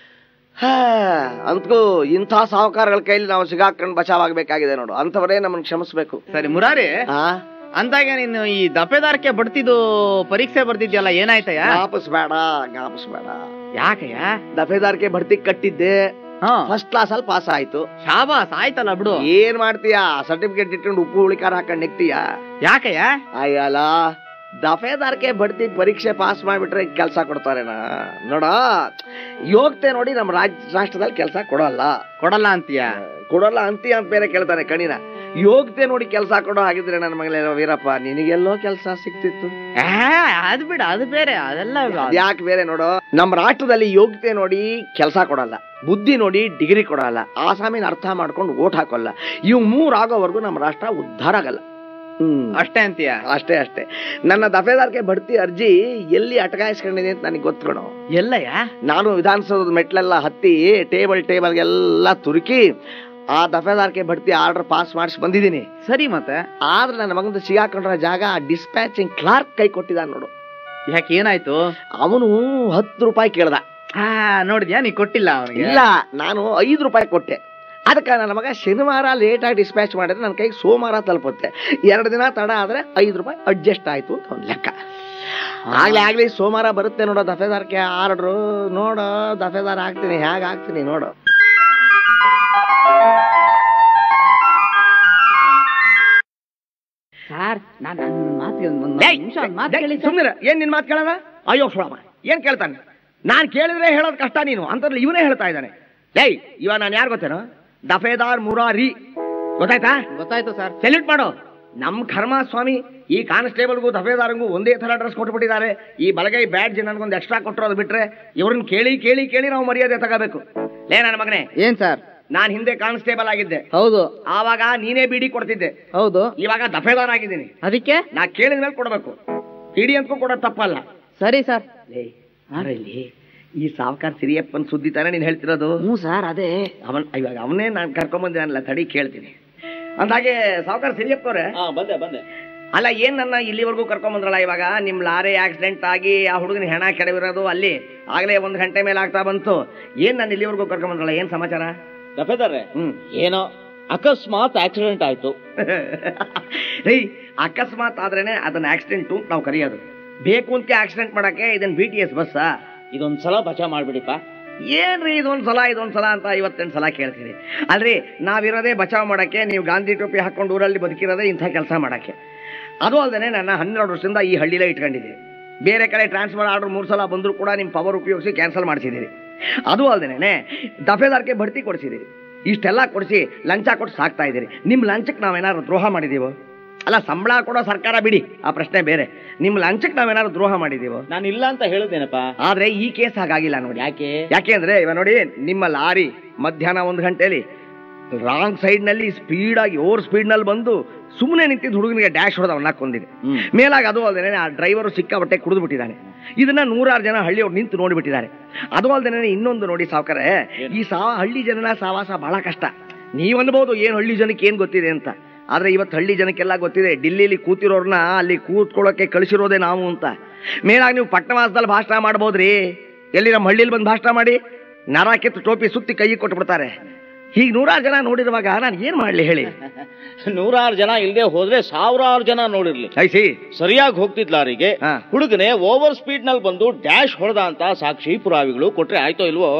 ಹಾ ಅಂತೂ ಇಂಥ ಸಾಹುಕಾರಗಳ ಕೈಲಿ ನಾವು ಸಿಗಾಕೊಂಡು ಬಚಾವಾಗಬೇಕಾಗಿದೆ ನೋಡು ಅಂಥವರೇ ನಮ್ಮನ್ನು ಕ್ಷಮಿಸ್ಬೇಕು ಸರಿ ಮುರಾರಿ ಹಾ ಅಂದಾಗ ನೀನು ಈ ದಪೆದಾರಕ್ಕೆ ಬಡ್ತಿದ್ದು ಪರೀಕ್ಷೆ ಬರ್ತಿದ್ಯಲ್ಲ ಏನಾಯ್ತಯ್ಯ ಜ್ಞಾಪಿಸ್ಬೇಡ ಜ್ಞಾಪಿಸ್ಬೇಡ ಯಾಕಯ್ಯ ದಫೇದಾರ್ಗೆ ಭರ್ತಿ ಕಟ್ಟಿದ್ದೆ ಹಾ ಫಸ್ಟ್ ಕ್ಲಾಸ್ ಅಲ್ಲಿ ಪಾಸ್ ಆಯ್ತು ಶಾಬಾಸ್ ಆಯ್ತಲ್ಲ ಬಿಡು ಏನ್ ಮಾಡ್ತೀಯಾ ಸರ್ಟಿಫಿಕೇಟ್ ಇಟ್ಕೊಂಡು ಉಪ್ಪು ಹುಳಿಕಾರ ಹಾಕೊಂಡ್ ನೆಕ್ತೀಯಾ ಯಾಕಯ್ಯ ಅಯ್ಯಲ್ಲ ದಫೇದಾರ್ಗೆ ಬಡ್ತಿ ಪರೀಕ್ಷೆ ಪಾಸ್ ಮಾಡ್ಬಿಟ್ರೆ ಕೆಲಸ ಕೊಡ್ತಾರೇನ ನೋಡ ಯೋಗ್ಯತೆ ನೋಡಿ ನಮ್ಮ ರಾಜ್ ರಾಷ್ಟ್ರದಲ್ಲಿ ಕೆಲಸ ಕೊಡಲ್ಲ ಕೊಡಲ್ಲ ಅಂತೀಯ ಕೊಡಲ್ಲ ಅಂತಿ ಅಂತ ಬೇರೆ ಕೇಳ್ತಾನೆ ಕಣಿನ ಯೋಗ್ಯತೆ ನೋಡಿ ಕೆಲಸ ಕೊಡೋ ಹಾಗಿದ್ರೆ ನನ್ನ ಮಗಳೇ ವೀರಪ್ಪ ನಿನಗೆಲ್ಲೋ ಕೆಲಸ ಸಿಕ್ತಿತ್ತು ಆ, ಅದ್ ಬಿಡ ಅದು ಬೇರೆ ಅದೆಲ್ಲ ಯಾಕೆ ಬೇರೆ ನೋಡು ನಮ್ಮ ರಾಷ್ಟ್ರದಲ್ಲಿ ಯೋಗ್ಯತೆ ನೋಡಿ ಕೆಲಸ ಕೊಡಲ್ಲ ಬುದ್ಧಿ ನೋಡಿ ಡಿಗ್ರಿ ಕೊಡಲ್ಲ ಆಸಾಮಿನ ಅರ್ಥ ಮಾಡ್ಕೊಂಡು ಓಟ್ ಹಾಕೋಲ್ಲ ಇವು ಮೂರ್ ಆಗೋವರೆಗೂ ನಮ್ಮ ರಾಷ್ಟ್ರ ಉದ್ಧಾರ ಆಗಲ್ಲ ಹ್ಮ್ ಅಷ್ಟೇ ಅಂತೀಯ ಅಷ್ಟೇ ಅಷ್ಟೇ ನನ್ನ ದಫೇದಾರ್ಗೆ ಬಡ್ತಿ ಅರ್ಜಿ ಎಲ್ಲಿ ಅಟಕಾಯಿಸ್ಕೊಂಡಿದೆ ಅಂತ ನನಗೆ ಗೊತ್ತ್ಕೊಣು ಎಲ್ಲಯ್ಯ ನಾನು ವಿಧಾನಸೌಧದ ಮೆಟ್ಲೆಲ್ಲ ಹತ್ತಿ ಟೇಬಲ್ ಟೇಬಲ್ಗೆಲ್ಲ ತುರುಕಿ ಆ ದಫೇದಾರ್ಗೆ ಬಡ್ತಿ ಆರ್ಡರ್ ಪಾಸ್ ಮಾಡಿಸಿ ಬಂದಿದ್ದೀನಿ ಸರಿ ಮತ್ತೆ ಆದ್ರೆ ನನ್ನ ಮಗಂದು ಸಿಗಾಕೊಂಡ್ರ ಜಾಗ ಡಿಸ್ಪ್ಯಾಚಿಂಗ್ ಕ್ಲಾರ್ಕ್ ಕೈ ಕೊಟ್ಟಿದ್ದಾನೆ ನೋಡು ಯಾಕೆ ಏನಾಯ್ತು ಅವನು ಹತ್ತು ರೂಪಾಯಿ ಕೇಳ್ದ ಹಾ ನೋಡಿದ್ಯಾ ನೀ ಕೊಟ್ಟಿಲ್ಲ ಅವನಿಗೆ ಇಲ್ಲ ನಾನು ಐದು ರೂಪಾಯಿ ಕೊಟ್ಟೆ ಅದಕ್ಕೆ ನನ್ನ ಮಗ ಶನಿವಾರ ಲೇಟಾಗಿ ಡಿಸ್ಪ್ಯಾಚ್ ಮಾಡಿದ್ರೆ ನನ್ನ ಕೈಗೆ ಸೋಮವಾರ ತಲುಪುತ್ತೆ ಎರಡು ದಿನ ತಡ ಆದ್ರೆ ಐದು ರೂಪಾಯಿ ಅಡ್ಜಸ್ಟ್ ಆಯ್ತು ಅಂತ ಒಂದು ಲೆಕ್ಕ ಆಗ್ಲೇ ಆಗ್ಲಿ ಸೋಮವಾರ ಬರುತ್ತೆ ನೋಡೋ ದಫೇದಾರ್ಗೆ ಆರ್ಡ್ರು ನೋಡೋ ದಫೇದಾರ್ ಹಾಕ್ತೀನಿ ಹೇಗೆ ಹಾಕ್ತೀನಿ ನೋಡು ಸರ್ ನಾನು ಮಾತಿಗೆ ಒಂದು ಏಯ್, ಏಯ್, ಸುಮ್ನಿರು. ಏನ್ ನಿನ್ ಮಾತು ಕೇಳದ ಅಯ್ಯೋ ಸುಳಮ ಏನ್ ಕೇಳ್ತಾನೆ ನಾನ್ ಕೇಳಿದ್ರೆ ಹೇಳೋದು ಕಷ್ಟ ನೀನು ಅಂತಂದ್ರೆ ಇವನೇ ಹೇಳ್ತಾ ಇದ್ದಾನೆ ಏಯ್ ಇವ ನಾನು ಯಾರು ಗೊತ್ತೇನೋ ದಫೇದಾರ್ ಮುರಾರಿ ಗೊತ್ತಾಯ್ತಾ ಗೊತ್ತಾಯ್ತು ಸರ್ ಸೆಲ್ಯೂಟ್ ಮಾಡು ನಮ್ ಕರ್ಮ ಸ್ವಾಮಿ ಈ ಕಾನ್ಸ್ಟೇಬಲ್ಗೂ ದಫೇದಾರಂಗೂ ಒಂದೇ ತರ ಡ್ರೆಸ್ ಕೊಟ್ಬಿಟ್ಟಿದ್ದಾರೆ ಈ ಬಲಗೈ ಬ್ಯಾಡ್ಜ್ ನನ್ಗೊಂದು ಎಕ್ಸ್ಟ್ರಾ ಕೊಟ್ಟಿರೋದು ಬಿಟ್ರೆ ಇವ್ರನ್ನ ಕೇಳಿ ಕೇಳಿ ಕೇಳಿ ನಾವು ಮರ್ಯಾದೆ ತಗೋಬೇಕು ಲೇ ನನ್ನ ಮಗನೇ ಏನ್ ಸರ್ ನಾನ್ ಹಿಂದೆ ಕಾನ್ಸ್ಟೇಬಲ್ ಆಗಿದ್ದೆ ಹೌದು ಆವಾಗ ನೀನೇ ಬಿಡಿ ಕೊಡ್ತಿದ್ದೆ ಹೌದು ಇವಾಗ ದಫೇದಾರ್ ಆಗಿದ್ದೀನಿ ಅದಕ್ಕೆ ನಾ ಕೇಳಿದ ಮೇಲೆ ಕೊಡಬೇಕು ಬಿಡಿ ಅಂತೂ ಕೊಡೋದು ತಪ್ಪಲ್ಲ ಸರಿ ಸರ್ ಲೇ ಯಾರಲ್ಲಿ ಈ ಸಾವುಕಾರ ಸಿರಿಯಪ್ಪನ್ ಸುದ್ದಿ ತಾನೇ ನೀನ್ ಹೇಳ್ತಿರೋದು ಹ್ಞೂ ಸರ್ ಅದೇ ಅವನ್ ಇವಾಗ ಅವನೇ ನಾನು ಕರ್ಕೊಂಬಂದಿದ್ದಾನಲ್ಲ ತಡಿ ಕೇಳ್ತೀನಿ ಅಂದಾಗೆ ಸಾವುಕಾರ ಸಿರಿಯಪ್ಪವ್ರೆ ಬಂದೆ ಬಂದೆ ಅಲ್ಲ ಏನ್ ನನ್ನ ಇಲ್ಲಿವರೆಗೂ ಕರ್ಕೊಂಬಂದ್ರಲ್ಲ ಇವಾಗ ನಿಮ್ ಲಾರಿ ಆಕ್ಸಿಡೆಂಟ್ ಆಗಿ ಆ ಹುಡುಗನ ಹೆಣ ಕೆಡವಿರೋದು ಅಲ್ಲಿ ಆಗ್ಲೇ ಒಂದ್ ಗಂಟೆ ಮೇಲೆ ಆಗ್ತಾ ಬಂತು ಏನ್ ನನ್ನ ಇಲ್ಲಿವರೆಗೂ ಕರ್ಕೊಂಬಂದ್ರಲ್ಲ ಏನ್ ಸಮಾಚಾರ ದಫೇದಾರೆ ಹ್ಮ್ ಏನೋ ಅಕಸ್ಮಾತ್ ಆಕ್ಸಿಡೆಂಟ್ ಆಯ್ತು ರೀ ಅಕಸ್ಮಾತ್ ಆದ್ರೇನೆ ಅದನ್ನ ಆಕ್ಸಿಡೆಂಟು ನಾವು ಕರೆಯೋದು ಬೇಕು ಅಂತ ಆಕ್ಸಿಡೆಂಟ್ ಮಾಡಕ್ಕೆ ಇದನ್ ಬಿ ಟಿ ಎಸ್ ಬಸ್ಸಾ ಇದೊಂದ್ ಸಲ ಬಚಾ ಮಾಡ್ಬಿಡಿಪ್ಪ ಏನ್ರಿ ಇದೊಂದ್ ಸಲ ಇದೊಂದ್ ಸಲ ಅಂತ ಐವತ್ತೆಂಟು ಸಲ ಕೇಳ್ತೀರಿ ಅಲ್ರಿ ನಾವಿರೋದೇ ಬಚಾವ್ ಮಾಡಕ್ಕೆ ನೀವು ಗಾಂಧಿ ಟೋಪಿ ಹಾಕೊಂಡು ಊರಲ್ಲಿ ಬದುಕಿರೋದೇ ಇಂಥ ಕೆಲಸ ಮಾಡಕ್ಕೆ ಅದು ಅಲ್ಲದೆ ನನ್ನ ಹನ್ನೆರಡು ವರ್ಷದಿಂದ ಈ ಹಳ್ಳಿಲೇ ಇಟ್ಕೊಂಡಿದ್ದೀರಿ ಬೇರೆ ಕಡೆ ಟ್ರಾನ್ಸ್ಫರ್ ಆರ್ಡರ್ ಮೂರು ಸಲ ಬಂದರೂ ಕೂಡ ನಿಮ್ಮ ಪವರ್ ಉಪಯೋಗಿಸಿ ಕ್ಯಾನ್ಸಲ್ ಮಾಡಿಸಿದ್ದೀರಿ ಅದು ಅಲ್ಲದೇನೆ ದಫೇದಾರ್ಗೆ ಬಡ್ತಿ ಕೊಡಿಸಿದ್ದೀರಿ ಇಷ್ಟೆಲ್ಲ ಕೊಡಿಸಿ ಲಂಚ ಕೊಟ್ಟು ಸಾಕ್ತಾ ಇದ್ದೀರಿ ನಿಮ್ಮ ಲಂಚಕ್ಕೆ ನಾವೇನಾದ್ರು ದ್ರೋಹ ಮಾಡಿದೀವೋ ಅಲ್ಲ ಸಂಬಳ ಕೊಡೋ ಸರ್ಕಾರ ಬಿಡಿ ಆ ಪ್ರಶ್ನೆ ಬೇರೆ ನಿಮ್ಮ ಲಂಚಕ್ಕೆ ನಾವೇನಾದ್ರು ದ್ರೋಹ ಮಾಡಿದೀವೋ ನಾನು ಇಲ್ಲ ಅಂತ ಹೇಳಿದ್ದೇನಪ್ಪ ಆದ್ರೆ ಈ ಕೇಸ್ ಹಾಗಾಗಿಲ್ಲ ನೋಡಿ ಯಾಕೆ ಯಾಕೆ ಅಂದ್ರೆ ಇವ ನೋಡಿ ನಿಮ್ಮ ಲಾರಿ ಮಧ್ಯಾಹ್ನ ಒಂದು ಗಂಟೆಲಿ ರಾಂಗ್ ಸೈಡ್ ನಲ್ಲಿ ಸ್ಪೀಡ್ ಆಗಿ ಓವರ್ ಸ್ಪೀಡ್ ನಲ್ಲಿ ಬಂದು ಸುಮ್ಮನೆ ನಿಂತಿದ್ದ ಹುಡುಗನಿಗೆ ಡ್ಯಾಶ್ ಹೊಡೆದ ಅವನ್ನ ಕೊಂದಿದೆ ಹ್ಮ್. ಮೇಲಾಗಿ ಅದು ಅಲ್ಲದೆ ಆ ಡ್ರೈವರು ಸಿಕ್ಕಾಬಟ್ಟೆ ಕುಡಿದು ಬಿಟ್ಟಿದ್ದಾನೆ ಇದನ್ನ ನೂರಾರು ಜನ ಹಳ್ಳಿಯವ್ರು ನಿಂತು ನೋಡಿಬಿಟ್ಟಿದ್ದಾರೆ ಅದು ಅಲ್ಲದೆ ಇನ್ನೊಂದು ನೋಡಿ ಸಾವ್ಕರೆ ಈ ಸಾ ಹಳ್ಳಿ ಜನನ ಸಾವಾಸ ಬಹಳ ಕಷ್ಟ ನೀವ್ ಅನ್ಬೋದು ಏನ್ ಹಳ್ಳಿ ಜನಕ್ಕೆ ಏನ್ ಗೊತ್ತಿದೆ ಅಂತ ಆದ್ರೆ ಇವತ್ತು ಹಳ್ಳಿ ಜನಕ್ಕೆಲ್ಲ ಗೊತ್ತಿದೆ ಡಿಲ್ಲಿಲಿ ಕೂತಿರೋರ್ನ ಅಲ್ಲಿ ಕೂತ್ಕೊಳ್ಳೋಕೆ ಕಳಿಸಿರೋದೇ ನಾವು ಅಂತ ಮೇಲಾಗಿ ನೀವು ಪಟ್ಟಣವಾಸದಲ್ಲಿ ಭಾಷಣ ಮಾಡ್ಬೋದ್ರಿ ಎಲ್ಲಿ ನಮ್ಮ ಹಳ್ಳಿಲಿ ಬಂದು ಭಾಷಣ ಮಾಡಿ ನರ ಕಿತ್ತು ಟೋಪಿ ಸುತ್ತಿ ಕೈ ಕೊಟ್ಬಿಡ್ತಾರೆ ಹೀಗೆ ನೂರಾರು ಜನ ನೋಡಿರುವಾಗ ನಾನು ಏನ್ ಮಾಡ್ಲಿ ಹೇಳಿ ನೂರಾರು ಜನ ಇಲ್ಲದೆ ಹೋದ್ರೆ ಸಾವಿರಾರು ಜನ ನೋಡಿರ್ಲಿ ಐಸಿ ಸರಿಯಾಗಿ ಹೋಗ್ತಿದ್ ಲಾರಿಗೆ ಹಾ. ಹುಡುಗನೆ ಓವರ್ ಸ್ಪೀಡ್ ನಲ್ಲಿ ಬಂದು ಡ್ಯಾಶ್ ಹೊಡೆದ ಅಂತ ಸಾಕ್ಷಿ ಪುರಾವಿಗಳು ಕೊಟ್ರೆ ಆಯ್ತೋ ಇಲ್ವೋ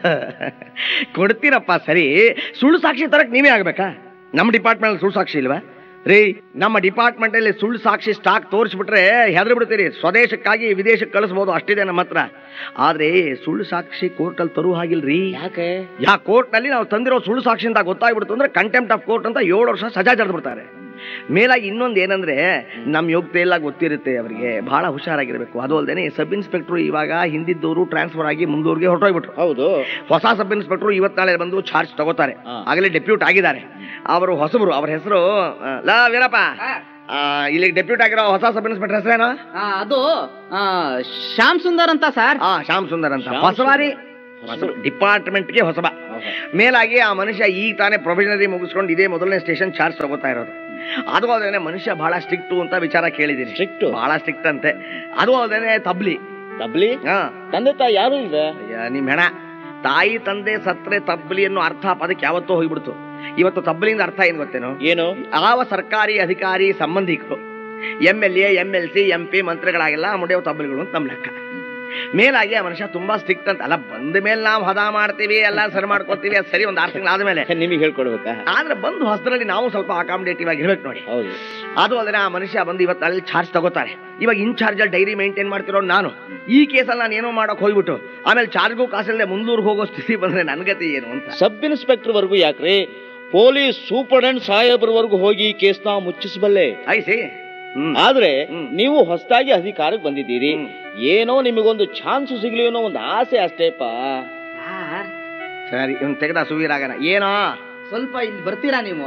ಕೊಡ್ತೀರಪ್ಪ ಸರಿ ಸುಳ್ಳು ಸಾಕ್ಷಿ ತರಕ್ ನೀವೇ ಆಗ್ಬೇಕಾ ನಮ್ಮ ಡಿಪಾರ್ಟ್ಮೆಂಟ್ ಸುಳ್ಳು ಸಾಕ್ಷಿ ಇಲ್ವಾ ರೀ ನಮ್ಮ ಡಿಪಾರ್ಟ್ಮೆಂಟ್ ಅಲ್ಲಿ ಸುಳ್ಳು ಸಾಕ್ಷಿ ಸ್ಟಾಕ್ ತೋರಿಸ್ಬಿಟ್ರೆ ಹೆದರಿ ಬಿಡ್ತೀರಿ ಸ್ವದೇಶಕ್ಕಾಗಿ ವಿದೇಶಕ್ಕೆ ಕಳಿಸ್ಬೋದು ಅಷ್ಟಿದೆ ನಮ್ಮ ಹತ್ರ ಆದ್ರೆ ಸುಳ್ಳು ಸಾಕ್ಷಿ ಕೋರ್ಟಲ್ಲಿ ತರು ಹಾಗಿಲ್ರಿ ಯಾಕೆ ಯಾ ಕೋರ್ಟ್ ನಲ್ಲಿ ನಾವು ತಂದಿರೋ ಸುಳ್ಳು ಸಾಕ್ಷಿ ಅಂತ ಗೊತ್ತಾಗ್ಬಿಡ್ತು ಅಂದ್ರೆ ಕಂಟೆಂಪ್ಟ್ ಆಫ್ ಕೋರ್ಟ್ ಅಂತ ಏಳು ವರ್ಷ ಸಜಾ ಜಡ್ದು ಬಿಡ್ತಾರೆ ಮೇಲಾಗಿ ಇನ್ನೊಂದು ಏನಂದ್ರೆ ನಮ್ಮ ಯೋಗ್ಯತೆ ಎಲ್ಲ ಗೊತ್ತಿರುತ್ತೆ ಅವರಿಗೆ ಬಹಳ ಹುಷಾರಾಗಿರ್ಬೇಕು ಅದು ಅಲ್ಲದೆ ಸಬ್ ಇನ್ಸ್ಪೆಕ್ಟರ್ ಇವಾಗ ಹಿಂದಿದ್ದವರು ಟ್ರಾನ್ಸ್ಫರ್ ಆಗಿ ಮುಂದೂರಿಗೆ ಹೊರಟೋಗ್ಬಿಟ್ರು ಹೌದು ಹೊಸ ಸಬ್ ಇನ್ಸ್ಪೆಕ್ಟರ್ ಇವತ್ತು ನಾಳೆ ಬಂದು ಚಾರ್ಜ್ ತಗೋತಾರೆ ಹಾ. ಆಗಲೇ ಡೆಪ್ಯೂಟ್ ಆಗಿದ್ದಾರೆ ಅವರು ಹೊಸಬರು ಅವ್ರ ಹೆಸರು ಲಾ ವೀರಪ್ಪ ಆ, ಇಲ್ಲಿ ಡೆಪ್ಯೂಟ್ ಆಗಿರೋ ಹೊಸ ಸಬ್ ಇನ್ಸ್ಪೆಕ್ಟರ್ ಹೆಸರೇನು ಆ, ಅದು ಆ, ಶ್ಯಾಮ್ ಸುಂದರ್ ಅಂತ ಸರ್ ಆ ಶ್ಯಾಮ್ ಸುಂದರ್ ಅಂತ ಶ್ಯಾಮ್ ಹೊಸಬಾರಿ ಹೊಸಬರು. ಡಿಪಾರ್ಟ್ಮೆಂಟ್ಗೆ ಹೊಸಬ ಮೇಲಾಗಿ ಆ ಮನುಷ್ಯ ಈಗ ತಾನೇ ಪ್ರೊಫೆಷನರಿ ಮುಗಿಸ್ಕೊಂಡು ಇದೇ ಮೊದಲನೇ ಸ್ಟೇಷನ್ ಚಾರ್ಜ್ ತಗೋತಾ ಇರೋದು ಅದು ಅಲ್ಲದೆ ಮನುಷ್ಯ ಬಹಳ ಸ್ಟ್ರಿಕ್ಟು ಅಂತ ವಿಚಾರ ಕೇಳಿದ್ದೀನಿ Strict? ಬಹಳ ಸ್ಟ್ರಿಕ್ಟ್ ಅಂತೆ ಅದು ಅಲ್ಲದೆ ತಬ್ಲಿ ತಬ್ಲಿ ಹಾ ತಂದೆ ತಾಯಿ ಯಾರು ಇಲ್ವೇ ಅಯ್ಯ, ನಿಮ್ ಹೆಣ ತಾಯಿ ತಂದೆ ಸತ್ರೆ ತಬ್ಲಿ ಅನ್ನೋ ಅರ್ಥ ಪದಕ್ಕೆ ಯಾವತ್ತೋ ಹೋಗ್ಬಿಡ್ತು ಇವತ್ತು ತಬ್ಲಿಂದ ಅರ್ಥ ಏನ್ ಗೊತ್ತೇನೋ ಏನು ಯಾವ ಸರ್ಕಾರಿ ಅಧಿಕಾರಿ ಸಂಬಂಧಿಕರು M L A M L C M P ಮಂತ್ರಿಗಳಾಗೆಲ್ಲ ಮುಡಿಯೋ ತಬ್ಲಿಗಳು ಅಂತ ನಮ್ಮ ಲೆಕ್ಕ ಮೇಲಾಗಿ ಆ ಮನುಷ್ಯ ತುಂಬಾ ಸ್ಟ್ರಿಕ್ಟ್ ಅಂತ ಅಲ್ಲ ಬಂದ ಮೇಲೆ ನಾವು ಹದ ಮಾಡ್ತೀವಿ ಎಲ್ಲ ಸರಿ ಮಾಡ್ಕೊತೀವಿ ಅದು ಸರಿ ಒಂದು ಆರು ತಿಂಗಳು ಆದ್ಮೇಲೆ ನಿಮಗೆ ಹೇಳ್ಕೊಡ್ಬೇಕಾ ಆದ್ರೆ ಬಂದು ಹೊಸದ್ರಲ್ಲಿ ನಾವು ಸ್ವಲ್ಪ ಅಕಾಮಿಡೇಟಿವ್ ಆಗಿ ಇರ್ಬೇಕು ನೋಡಿ ಹೌದು ಅದು ಅಲ್ಲದೆ ಆ ಮನುಷ್ಯ ಬಂದು ಇವತ್ತು ಅಲ್ಲಿ ಚಾರ್ಜ್ ತಗೋತಾರೆ ಇವಾಗ ಇನ್ಚಾರ್ಜ್ ಅಲ್ಲಿ ಡೈರಿ ಮೇಂಟೈನ್ ಮಾಡ್ತಿರೋ ನಾನು ಈ ಕೇಸಲ್ಲಿ ನಾನು ಏನೋ ಮಾಡಕ್ ಹೋಗ್ಬಿಟ್ಟು ಆಮೇಲೆ ಚಾರ್ಜ್ಗೂ ಕಾಸಿಲ್ಲದೆ ಮುಂದೂರ್ಗೆ ಹೋಗೋ ಸ್ಥಿತಿ ಬಂದ್ರೆ ನನ್ನ ಗತಿ ಏನು ಅಂತ ಸಬ್ ಇನ್ಸ್ಪೆಕ್ಟರ್ ವರ್ಗು ಯಾಕ್ರಿ ಪೊಲೀಸ್ ಸೂಪರ್ಡೆಂಟ್ ಸಾಹೇಬ್ರವರೆಗೂ ಹೋಗಿ ಈ ಕೇಸ್ನ ಮುಚ್ಚಿಸಬಲ್ಲೆ ಐಸಿ ಹ್ಮ್ ಆದ್ರೆ ಹ್ಮ್. ನೀವು ಹೊಸದಾಗಿ ಅಧಿಕಾರಕ್ಕೆ ಬಂದಿದ್ದೀರಿ ಹ್ಮ್. ಏನೋ ನಿಮಗೊಂದು ಚಾನ್ಸ್ ಸಿಗ್ಲಿ ಅನ್ನೋ ಒಂದು ಆಸೆ ಅಷ್ಟೇಪ ಸರ್ ಸರಿ ಇವ್ನು ತೆಗೆದ ಸುವೀರಾಗನ ಏನೋ ಸ್ವಲ್ಪ ಇಲ್ಲಿ ಬರ್ತೀರಾ ನೀವು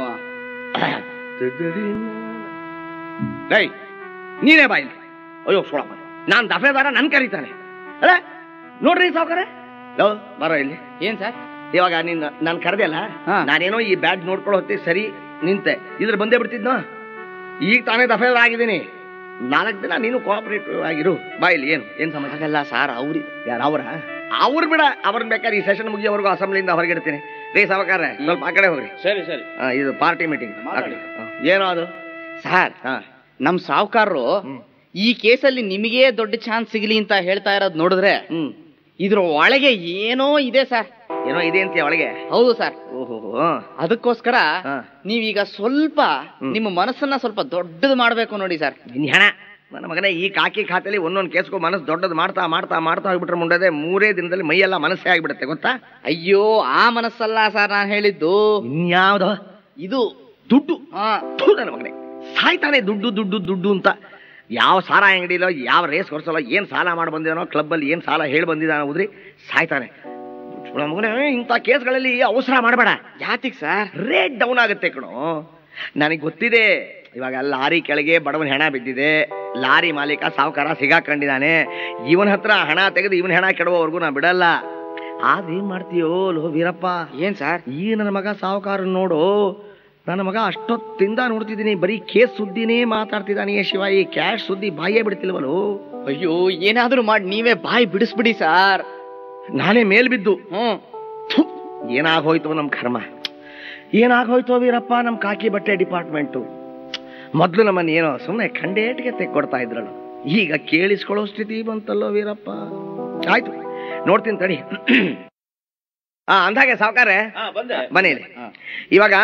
ರೈ ನೀನೇ ಬಾಯಿ ಅಯ್ಯೋ ಸೋಳಪ್ಪ ನಾನ್ ದಫೇದಾರ ನನ್ ಕರೀತಾನೆ ಅಲ್ಲ ನೋಡ್ರಿ ಸಾವುಕಾರ ಲೋ ಬರೋ ಇಲ್ಲಿ ಏನ್ ಸರ್ ಇವಾಗ ನೀನ್ ನಾನು ಕರೆದೆಲ್ಲ ಹಾ. ನಾನೇನೋ ಈ ಬ್ಯಾಗ್ ನೋಡ್ಕೊಳ್ಳೋ ಹೊತ್ತಿ ಸರಿ ನಿಂತೆ ಇದ್ರ ಬಂದೇ ಬಿಡ್ತಿದ್ನೋ ಈಗ ತಾನೇ ದಫೇದಾರ ಆಗಿದ್ದೀನಿ ನಾಲ್ಕು ದಿನ ನೀನು ಕೋಆಪರೇಟಿವ್ ಆಗಿರು ಬಾ ಇಲ್ಲಿ ಏನು ಏನ್ ಸಮಾಚಾರ ಹಾಗಲ್ಲ ಸರ್ ಅವ್ರಿ ಯಾರು ಅವರ ಅವ್ರು ಬಿಡ ಅವ್ರನ್ನ ಬೇಕಾದ್ರೆ ಈ ಸೆಷನ್ ಮುಗಿಯೋವರೆಗೂ ಅಸೆಂಬ್ಲಿಯಿಂದ ಹೊರಗಿಡ್ತೀನಿ ರೀ ಸಾವಕಾರ ಸ್ವಲ್ಪ ಆ ಕಡೆ ಹೋಗ್ರಿ ಸರಿ ಸರಿ ಆ, ಇದು ಪಾರ್ಟಿ ಮೀಟಿಂಗ್ ಮಾತಾಡಿ. ಏನೋ ಅದು ಸರ್ ಹಾ ನಮ್ ಸಾವುಕಾರರು ಹ್ಮ್. ಈ ಕೇಸಲ್ಲಿ ನಿಮಗೆ ದೊಡ್ಡ ಚಾನ್ಸ್ ಸಿಗ್ಲಿ ಅಂತ ಹೇಳ್ತಾ ಇರೋದ್ ನೋಡಿದ್ರೆ ಹ್ಮ್ ಇದ್ರ ಒಳಗೆ ಏನೋ ಇದೆ ಸರ್ ಏನೋ ಇದೆ ಅಂತೀಯ ಒಳಗೆ ಹೌದು ಸರ್ ಓಹೋ ಅದಕ್ಕೋಸ್ಕರ ಹಾ. ನೀವೀಗ ಸ್ವಲ್ಪ ಹ್ಮ್. ನಿಮ್ಮ ಮನಸ್ಸನ್ನ ಸ್ವಲ್ಪ ದೊಡ್ಡದು ಮಾಡ್ಬೇಕು ನೋಡಿ ಸರ್ ನಿನ್ ಹೆಣ ನನ್ನ ಮಗನೇ ಈ ಕಾಕಿ ಖಾತೆಲಿ ಒಂದೊಂದು ಕೇಸ್ಗೂ ಮನಸ್ಸು ದೊಡ್ಡದು ಮಾಡ್ತಾ ಮಾಡ್ತಾ ಮಾಡ್ತಾ ಹೋಗ್ಬಿಟ್ರೆ ಮುಂಡದೆ ಮೂರೇ ದಿನದಲ್ಲಿ ಮೈಯೆಲ್ಲ ಮನಸ್ಸೇ ಆಗಿಬಿಡುತ್ತೆ ಗೊತ್ತಾ ಅಯ್ಯೋ ಆ ಮನಸ್ಸಲ್ಲ ಸರ್ ನಾನು ಹೇಳಿದ್ದು ಇನ್ಯಾವ್ದು ಇದು ದುಡ್ಡು ಆ, ಥು, ನನ್ನ ಮಗನೇ ಸಾಯ್ತಾನೆ ದುಡ್ಡು ದುಡ್ಡು ದುಡ್ಡು ಅಂತ ಯಾವ ಸಾಲ ಅಂಗಡಿಲೋ ಯಾವ ರೇಸ್ ಕೊಡ್ಸಲ್ಲ ಏನ್ ಸಾಲ ಮಾಡಿ ಬಂದಿದಾನೋ ಕ್ಲಬ್ಬಲ್ಲಿ ಏನ್ ಸಾಲ ಹೇಳಿ ಬಂದಿದ್ದಾನೋ ಉದ್ರಿ ಸಾಯ್ತಾನೆ ನನ್ನ ಮಗನೇ ಇಂಥ ಕೇಸ್ಗಳಲ್ಲಿ ಅವಸರ ಮಾಡಬೇಡ ಯಾತಿಗ್ ಸರ್ ರೇಟ್ ಡೌನ್ ಆಗುತ್ತೆ ಕಣೋ ನನಗೆ ಗೊತ್ತಿದೆ ಇವಾಗ ಲಾರಿ ಕೆಳಗೆ ಬಡವನ ಹೆಣ ಬಿದ್ದಿದೆ ಲಾರಿ ಮಾಲೀಕ ಸಾವುಕಾರ ಸಿಗಾಕೊಂಡಿದ್ದಾನೆ ಇವನ ಹತ್ರ ಹಣ ತೆಗೆದು ಇವನ ಹೆಣ ಕೆಡುವವರೆಗೂ ನಾ ಬಿಡಲ್ಲ ಅದೇನ್ ಮಾಡ್ತೀಯೋ ಲೋ ವೀರಪ್ಪ ಏನ್ ಸರ್ ಈ ನನ್ನ ಮಗ ಸಾವುಕಾರ ನೋಡು ನನ್ನ ಮಗ ಅಷ್ಟೊತ್ತಿಂದ ನೋಡ್ತಿದ್ದೀನಿ ಬರೀ ಕೇಸ್ ಸುದ್ದಿನೇ ಮಾತಾಡ್ತಿದ್ದಾನೆ ಶಿವ ಈ ಕ್ಯಾಶ್ ಸುದ್ದಿ ಬಾಯೇ ಬಿಡ್ತಿಲ್ವಲು ಅಯ್ಯೋ ಏನಾದ್ರೂ ಮಾಡಿ ನೀವೇ ಬಾಯಿ ಬಿಡಿಸ್ಬಿಡಿ ಸರ್ ನಾನೇ ಮೇಲ್ ಬಿದ್ದು ಹ್ಮ್ ಥು, ಏನಾಗೋಯ್ತು ನಮ್ ಕರ್ಮ ಏನಾಗೋಯ್ತು ವೀರಪ್ಪ ನಮ್ ಕಾಕಿ ಬಟ್ಟೆ ಡಿಪಾರ್ಟ್ಮೆಂಟು ಮೊದ್ಲು ನಮ್ಮನ್ನ ಏನೋ ಸುಮ್ಮನೆ ಖಂಡೇಟಿಗೆ ತೆಕ್ಕೊಡ್ತಾ ಇದ್ರಳು ಈಗ ಕೇಳಿಸ್ಕೊಳ್ಳೋ ಸ್ಥಿತಿ ಬಂತಲ್ಲೋ ವೀರಪ್ಪ ಆಯ್ತು ನೋಡ್ತೀನಿ ತಡಿ ಆ ಅಂದಾಗೆ ಸಾವುಕಾರೆ ಹಾ ಬಂದೆ ಮನೇಲಿ ಹಾ. ಇವಾಗ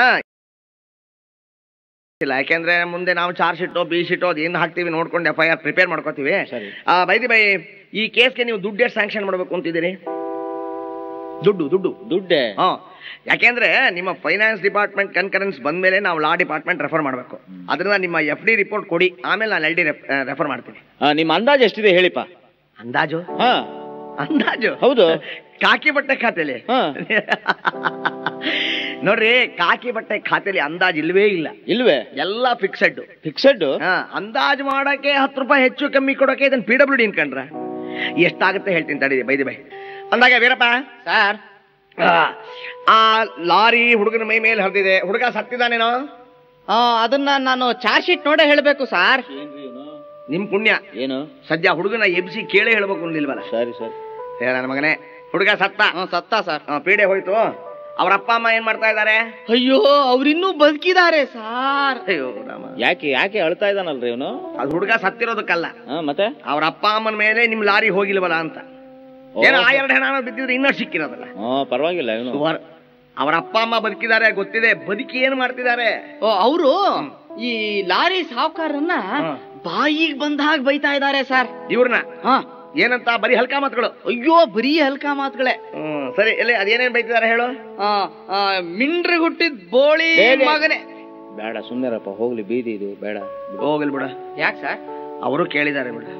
ಇಲ್ಲ ಯಾಕೆಂದ್ರೆ ಮುಂದೆ ನಾವು ಚಾರ್ಜ್ ಶೀಟೋ ಬಿ ಶೀಟೋ ಅದು ಏನು ಹಾಕ್ತೀವಿ ನೋಡ್ಕೊಂಡು ಎಫ್ ಐ ಆರ್ ಪ್ರಿಪೇರ್ ಮಾಡ್ಕೋತೀವಿ ಸರಿ. ಆ ಬೈದಿ ಬೈ ಈ ಕೇಸ್ಗೆ ನೀವು ದುಡ್ಡು ಎಷ್ಟು ಸ್ಯಾಂಕ್ಷನ್ ಮಾಡ್ಬೇಕು ಅಂತಿದ್ದೀರಿ ದುಡ್ಡು ದುಡ್ಡು ದುಡ್ಡೆ ಹಾ ಯಾಕೆಂದ್ರೆ ನಿಮ್ಮ ಫೈನಾನ್ಸ್ ಡಿಪಾರ್ಟ್ಮೆಂಟ್ ಕನ್ಕರೆನ್ಸ್ ಬಂದ್ಮೇಲೆ ನಾವು ಲಾ ಡಿಪಾರ್ಟ್ಮೆಂಟ್ ರೆಫರ್ ಮಾಡಬೇಕು ಅದರಿಂದ ನಿಮ್ಮ ಎಫ್ ಡಿ ರಿಪೋರ್ಟ್ ಕೊಡಿ ಆಮೇಲೆ ನಾನು ಎಲ್ ಡಿ ರೆಫರ್ ಮಾಡ್ತೀನಿ ಆ, ನಿಮ್ಮ ಅಂದಾಜು ಎಷ್ಟಿದೆ ಹೇಳಿಪ್ಪ ಅಂದಾಜು ಹಾ ಅಂದಾಜು ಹೌದು ಕಾಕಿ ಬಟ್ಟೆ ಖಾತೆಲಿ ಹಾ. ನೋಡ್ರಿ ಕಾಕಿ ಬಟ್ಟೆ ಖಾತೆಲಿ ಅಂದಾಜು ಇಲ್ವೇ ಇಲ್ಲ ಇಲ್ವೇ ಎಲ್ಲ ಫಿಕ್ಸೆಡ್ ಫಿಕ್ಸೆಡ್ ಅಂದಾಜು ಮಾಡಕ್ಕೆ ಹತ್ತು ರೂಪಾಯಿ ಹೆಚ್ಚು ಕಮ್ಮಿ ಕೊಡೋಕೆ ಇದನ್ನ ಪಿ ಡಬ್ಲ್ಯೂ ಡಿ ಅನ್ಕಂಡ್ರ ಎಷ್ಟಾಗುತ್ತೆ ಹೇಳ್ತೀನಿ ತಡಿ ಬೈದಿ ಬೈ ಅಂದಾಗ ವೀರಪ್ಪ ಸರ್ ಆ, ಆ ಲಾರಿ ಹುಡುಗನ ಮೈ ಮೇಲೆ ಹರಿದಿದೆ ಹುಡುಗ ಸತ್ತಿದಾನೇನೋ ಆ, ಅದನ್ನ ನಾನು ಚಾರ್ಜ್ ಶೀಟ್ ನೋಡೇ ಹೇಳ್ಬೇಕು ಸರ್ ನಿಮ್ ಪುಣ್ಯ ಏನು ಸದ್ಯ ಹುಡುಗನ ಎಬ್ಸಿ ಕೇಳೇ ಹೇಳ್ಬೇಕು ಅಂದಿಲ್ವಲ್ಲ ಸರಿ ಸರಿ ಹೇಳ ನನ್ನ ಮಗನೇ ಹುಡುಗ ಸತ್ತ ಹ್ಮ್, ಸತ್ತ ಸರ್ ಆ, ಪೀಡೆ ಹೋಯ್ತು ಅವ್ರ ಅಪ್ಪ ಅಮ್ಮ ಏನ್ ಮಾಡ್ತಾ ಇದ್ದಾರೆ ಅಯ್ಯೋ ಅವ್ರಿನ್ನೂ ಬದುಕಿದ್ದಾರೆ ಸಾರ್ ಅಯ್ಯೋ ರಾಮ ಯಾಕೆ ಯಾಕೆ ಅಳ್ತಾ ಇದ್ದಾನಲ್ರಿ ಇವನು ಅದು ಹುಡುಗ ಸತ್ತಿರೋದಕ್ಕಲ್ಲ ಹಾ ಮತ್ತೆ ಅವ್ರ ಅಪ್ಪ ಅಮ್ಮನ ಮೇಲೆ ನಿಮ್ ಲಾರಿ ಹೋಗಿಲ್ವಲ್ಲ ಅಂತ ಓ. ಏನೋ ಆ ಎರಡು ಹೆಣ ಬಿದ್ದಿದ್ರೆ ಇನ್ನೂ ಸಿಕ್ಕಿರೋದಲ್ಲ ಹಾ ಪರವಾಗಿಲ್ಲ ಇವನು ಸುಮಾರು ಅವ್ರ ಅಪ್ಪ ಅಮ್ಮ ಬದುಕಿದ್ದಾರೆ ಗೊತ್ತಿದೆ ಬದುಕಿ ಏನ್ ಮಾಡ್ತಿದ್ದಾರೆ ಓ ಅವರು ಈ ಲಾರಿ ಸಾವುಕಾರನ್ನ ಹಾ. ಬಾಯಿಗೆ ಬಂದ ಹಾಗೆ ಬೈತಾ ಇದ್ದಾರೆ ಸರ್ ಇವ್ರನ್ನ ಹಾ ಏನಂತ ಬರೀ ಹಲ್ಕ ಮಾತುಗಳು ಅಯ್ಯೋ ಬರೀ ಹಲ್ಕ ಮಾತುಗಳೇ ಹ್ಮ್ ಸರಿ ಎಲ್ಲಿ ಅದೇನೇನ್ ಬೈತಿದ್ದಾರೆ ಹೇಳು ಆ, ಆ, ಮಿಂಡ್ರಿ ಹುಟ್ಟಿದ್ ಬೋಳಿ ಬೇರೆ. ಮಗನೇ ಬೇಡ ಸುಮ್ಮನೆರಪ್ಪ ಹೋಗ್ಲಿ ಬೀದಿ ಇದು ಬೇಡ ಹೋಗಲ್ ಬಿಡ ಯಾಕೆ ಸರ್ ಅವರು ಕೇಳಿದ್ದಾರೆ ಬಿಡ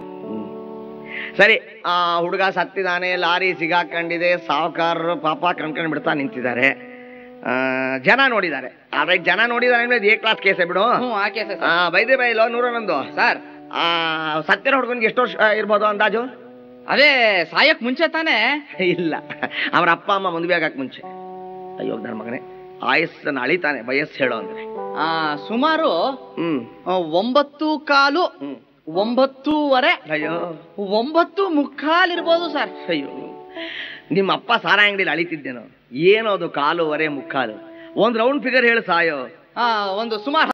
ಸರಿ ಆ ಹುಡುಗ ಸತ್ತಿದಾನೆ ಲಾರಿ ಸಿಗಾಕೊಂಡಿದೆ ಸಾವುಕಾರರು ಪಾಪ ಕಣ್ಕೊಂಡ್ ಬಿಡ್ತಾ ನಿಂತಿದ್ದಾರೆ ಆ, ಜನ ನೋಡಿದ್ದಾರೆ ಆದ್ರೆ ಜನ ನೋಡಿದಾರೆ ಅಂದ್ರೆ ಎ ಕ್ಲಾಸ್ ಕೇಸೆ ಬಿಡು ಹ್ಞೂ ಆಕೆ ಸರ್ ಆ, ಬೈದೆ ಬೈಲೋ ನೂರನ್ನೊಂದು ಸರ್ ಆ ಸತ್ತಿರೋ ಹುಡುಗನ್ಗೆ ಎಷ್ಟು ವರ್ಷ ಇರ್ಬೋದು ಅಂದಾಜು ಅದೇ ಸಾಯಕ್ ಮುಂಚೆ ತಾನೇ ಇಲ್ಲ ಅವ್ರ ಅಪ್ಪ ಅಮ್ಮ ಮದುವೆ ಆಗಕ್ ಮುಂಚೆ ಅಯ್ಯೋ ನನ್ನ ಮಗನೇ ಆಯಸ್ಸನ್ನ ಅಳಿತಾನೆ ವಯಸ್ಸು ಹೇಳೋ ಅಂದ್ರೆ ಆ, ಸುಮಾರು ಹ್ಮ್ ಆ, ಒಂಬತ್ತು ಕಾಲು ಹ್ಮ್ ಒಂಬತ್ತೂವರೆ ಅಯ್ಯೋ ಒಂಬತ್ತು ಮುಕ್ಕಾಲ್ ಇರ್ಬೋದು ಸರ್ ಅಯ್ಯೋ ನಿಮ್ಮ ಅಪ್ಪ ಸಾರ ಅಂಗಡಿಲಿ ಅಳಿತಿದ್ದೇನೋ ಏನೋ ಅದು ಕಾಲುವರೆ ಮುಕ್ಕಾಲು ಒಂದ್ ರೌಂಡ್ ಫಿಗರ್ ಹೇಳು ಸಾಯೋ ಆ, ಒಂದು ಸುಮಾರು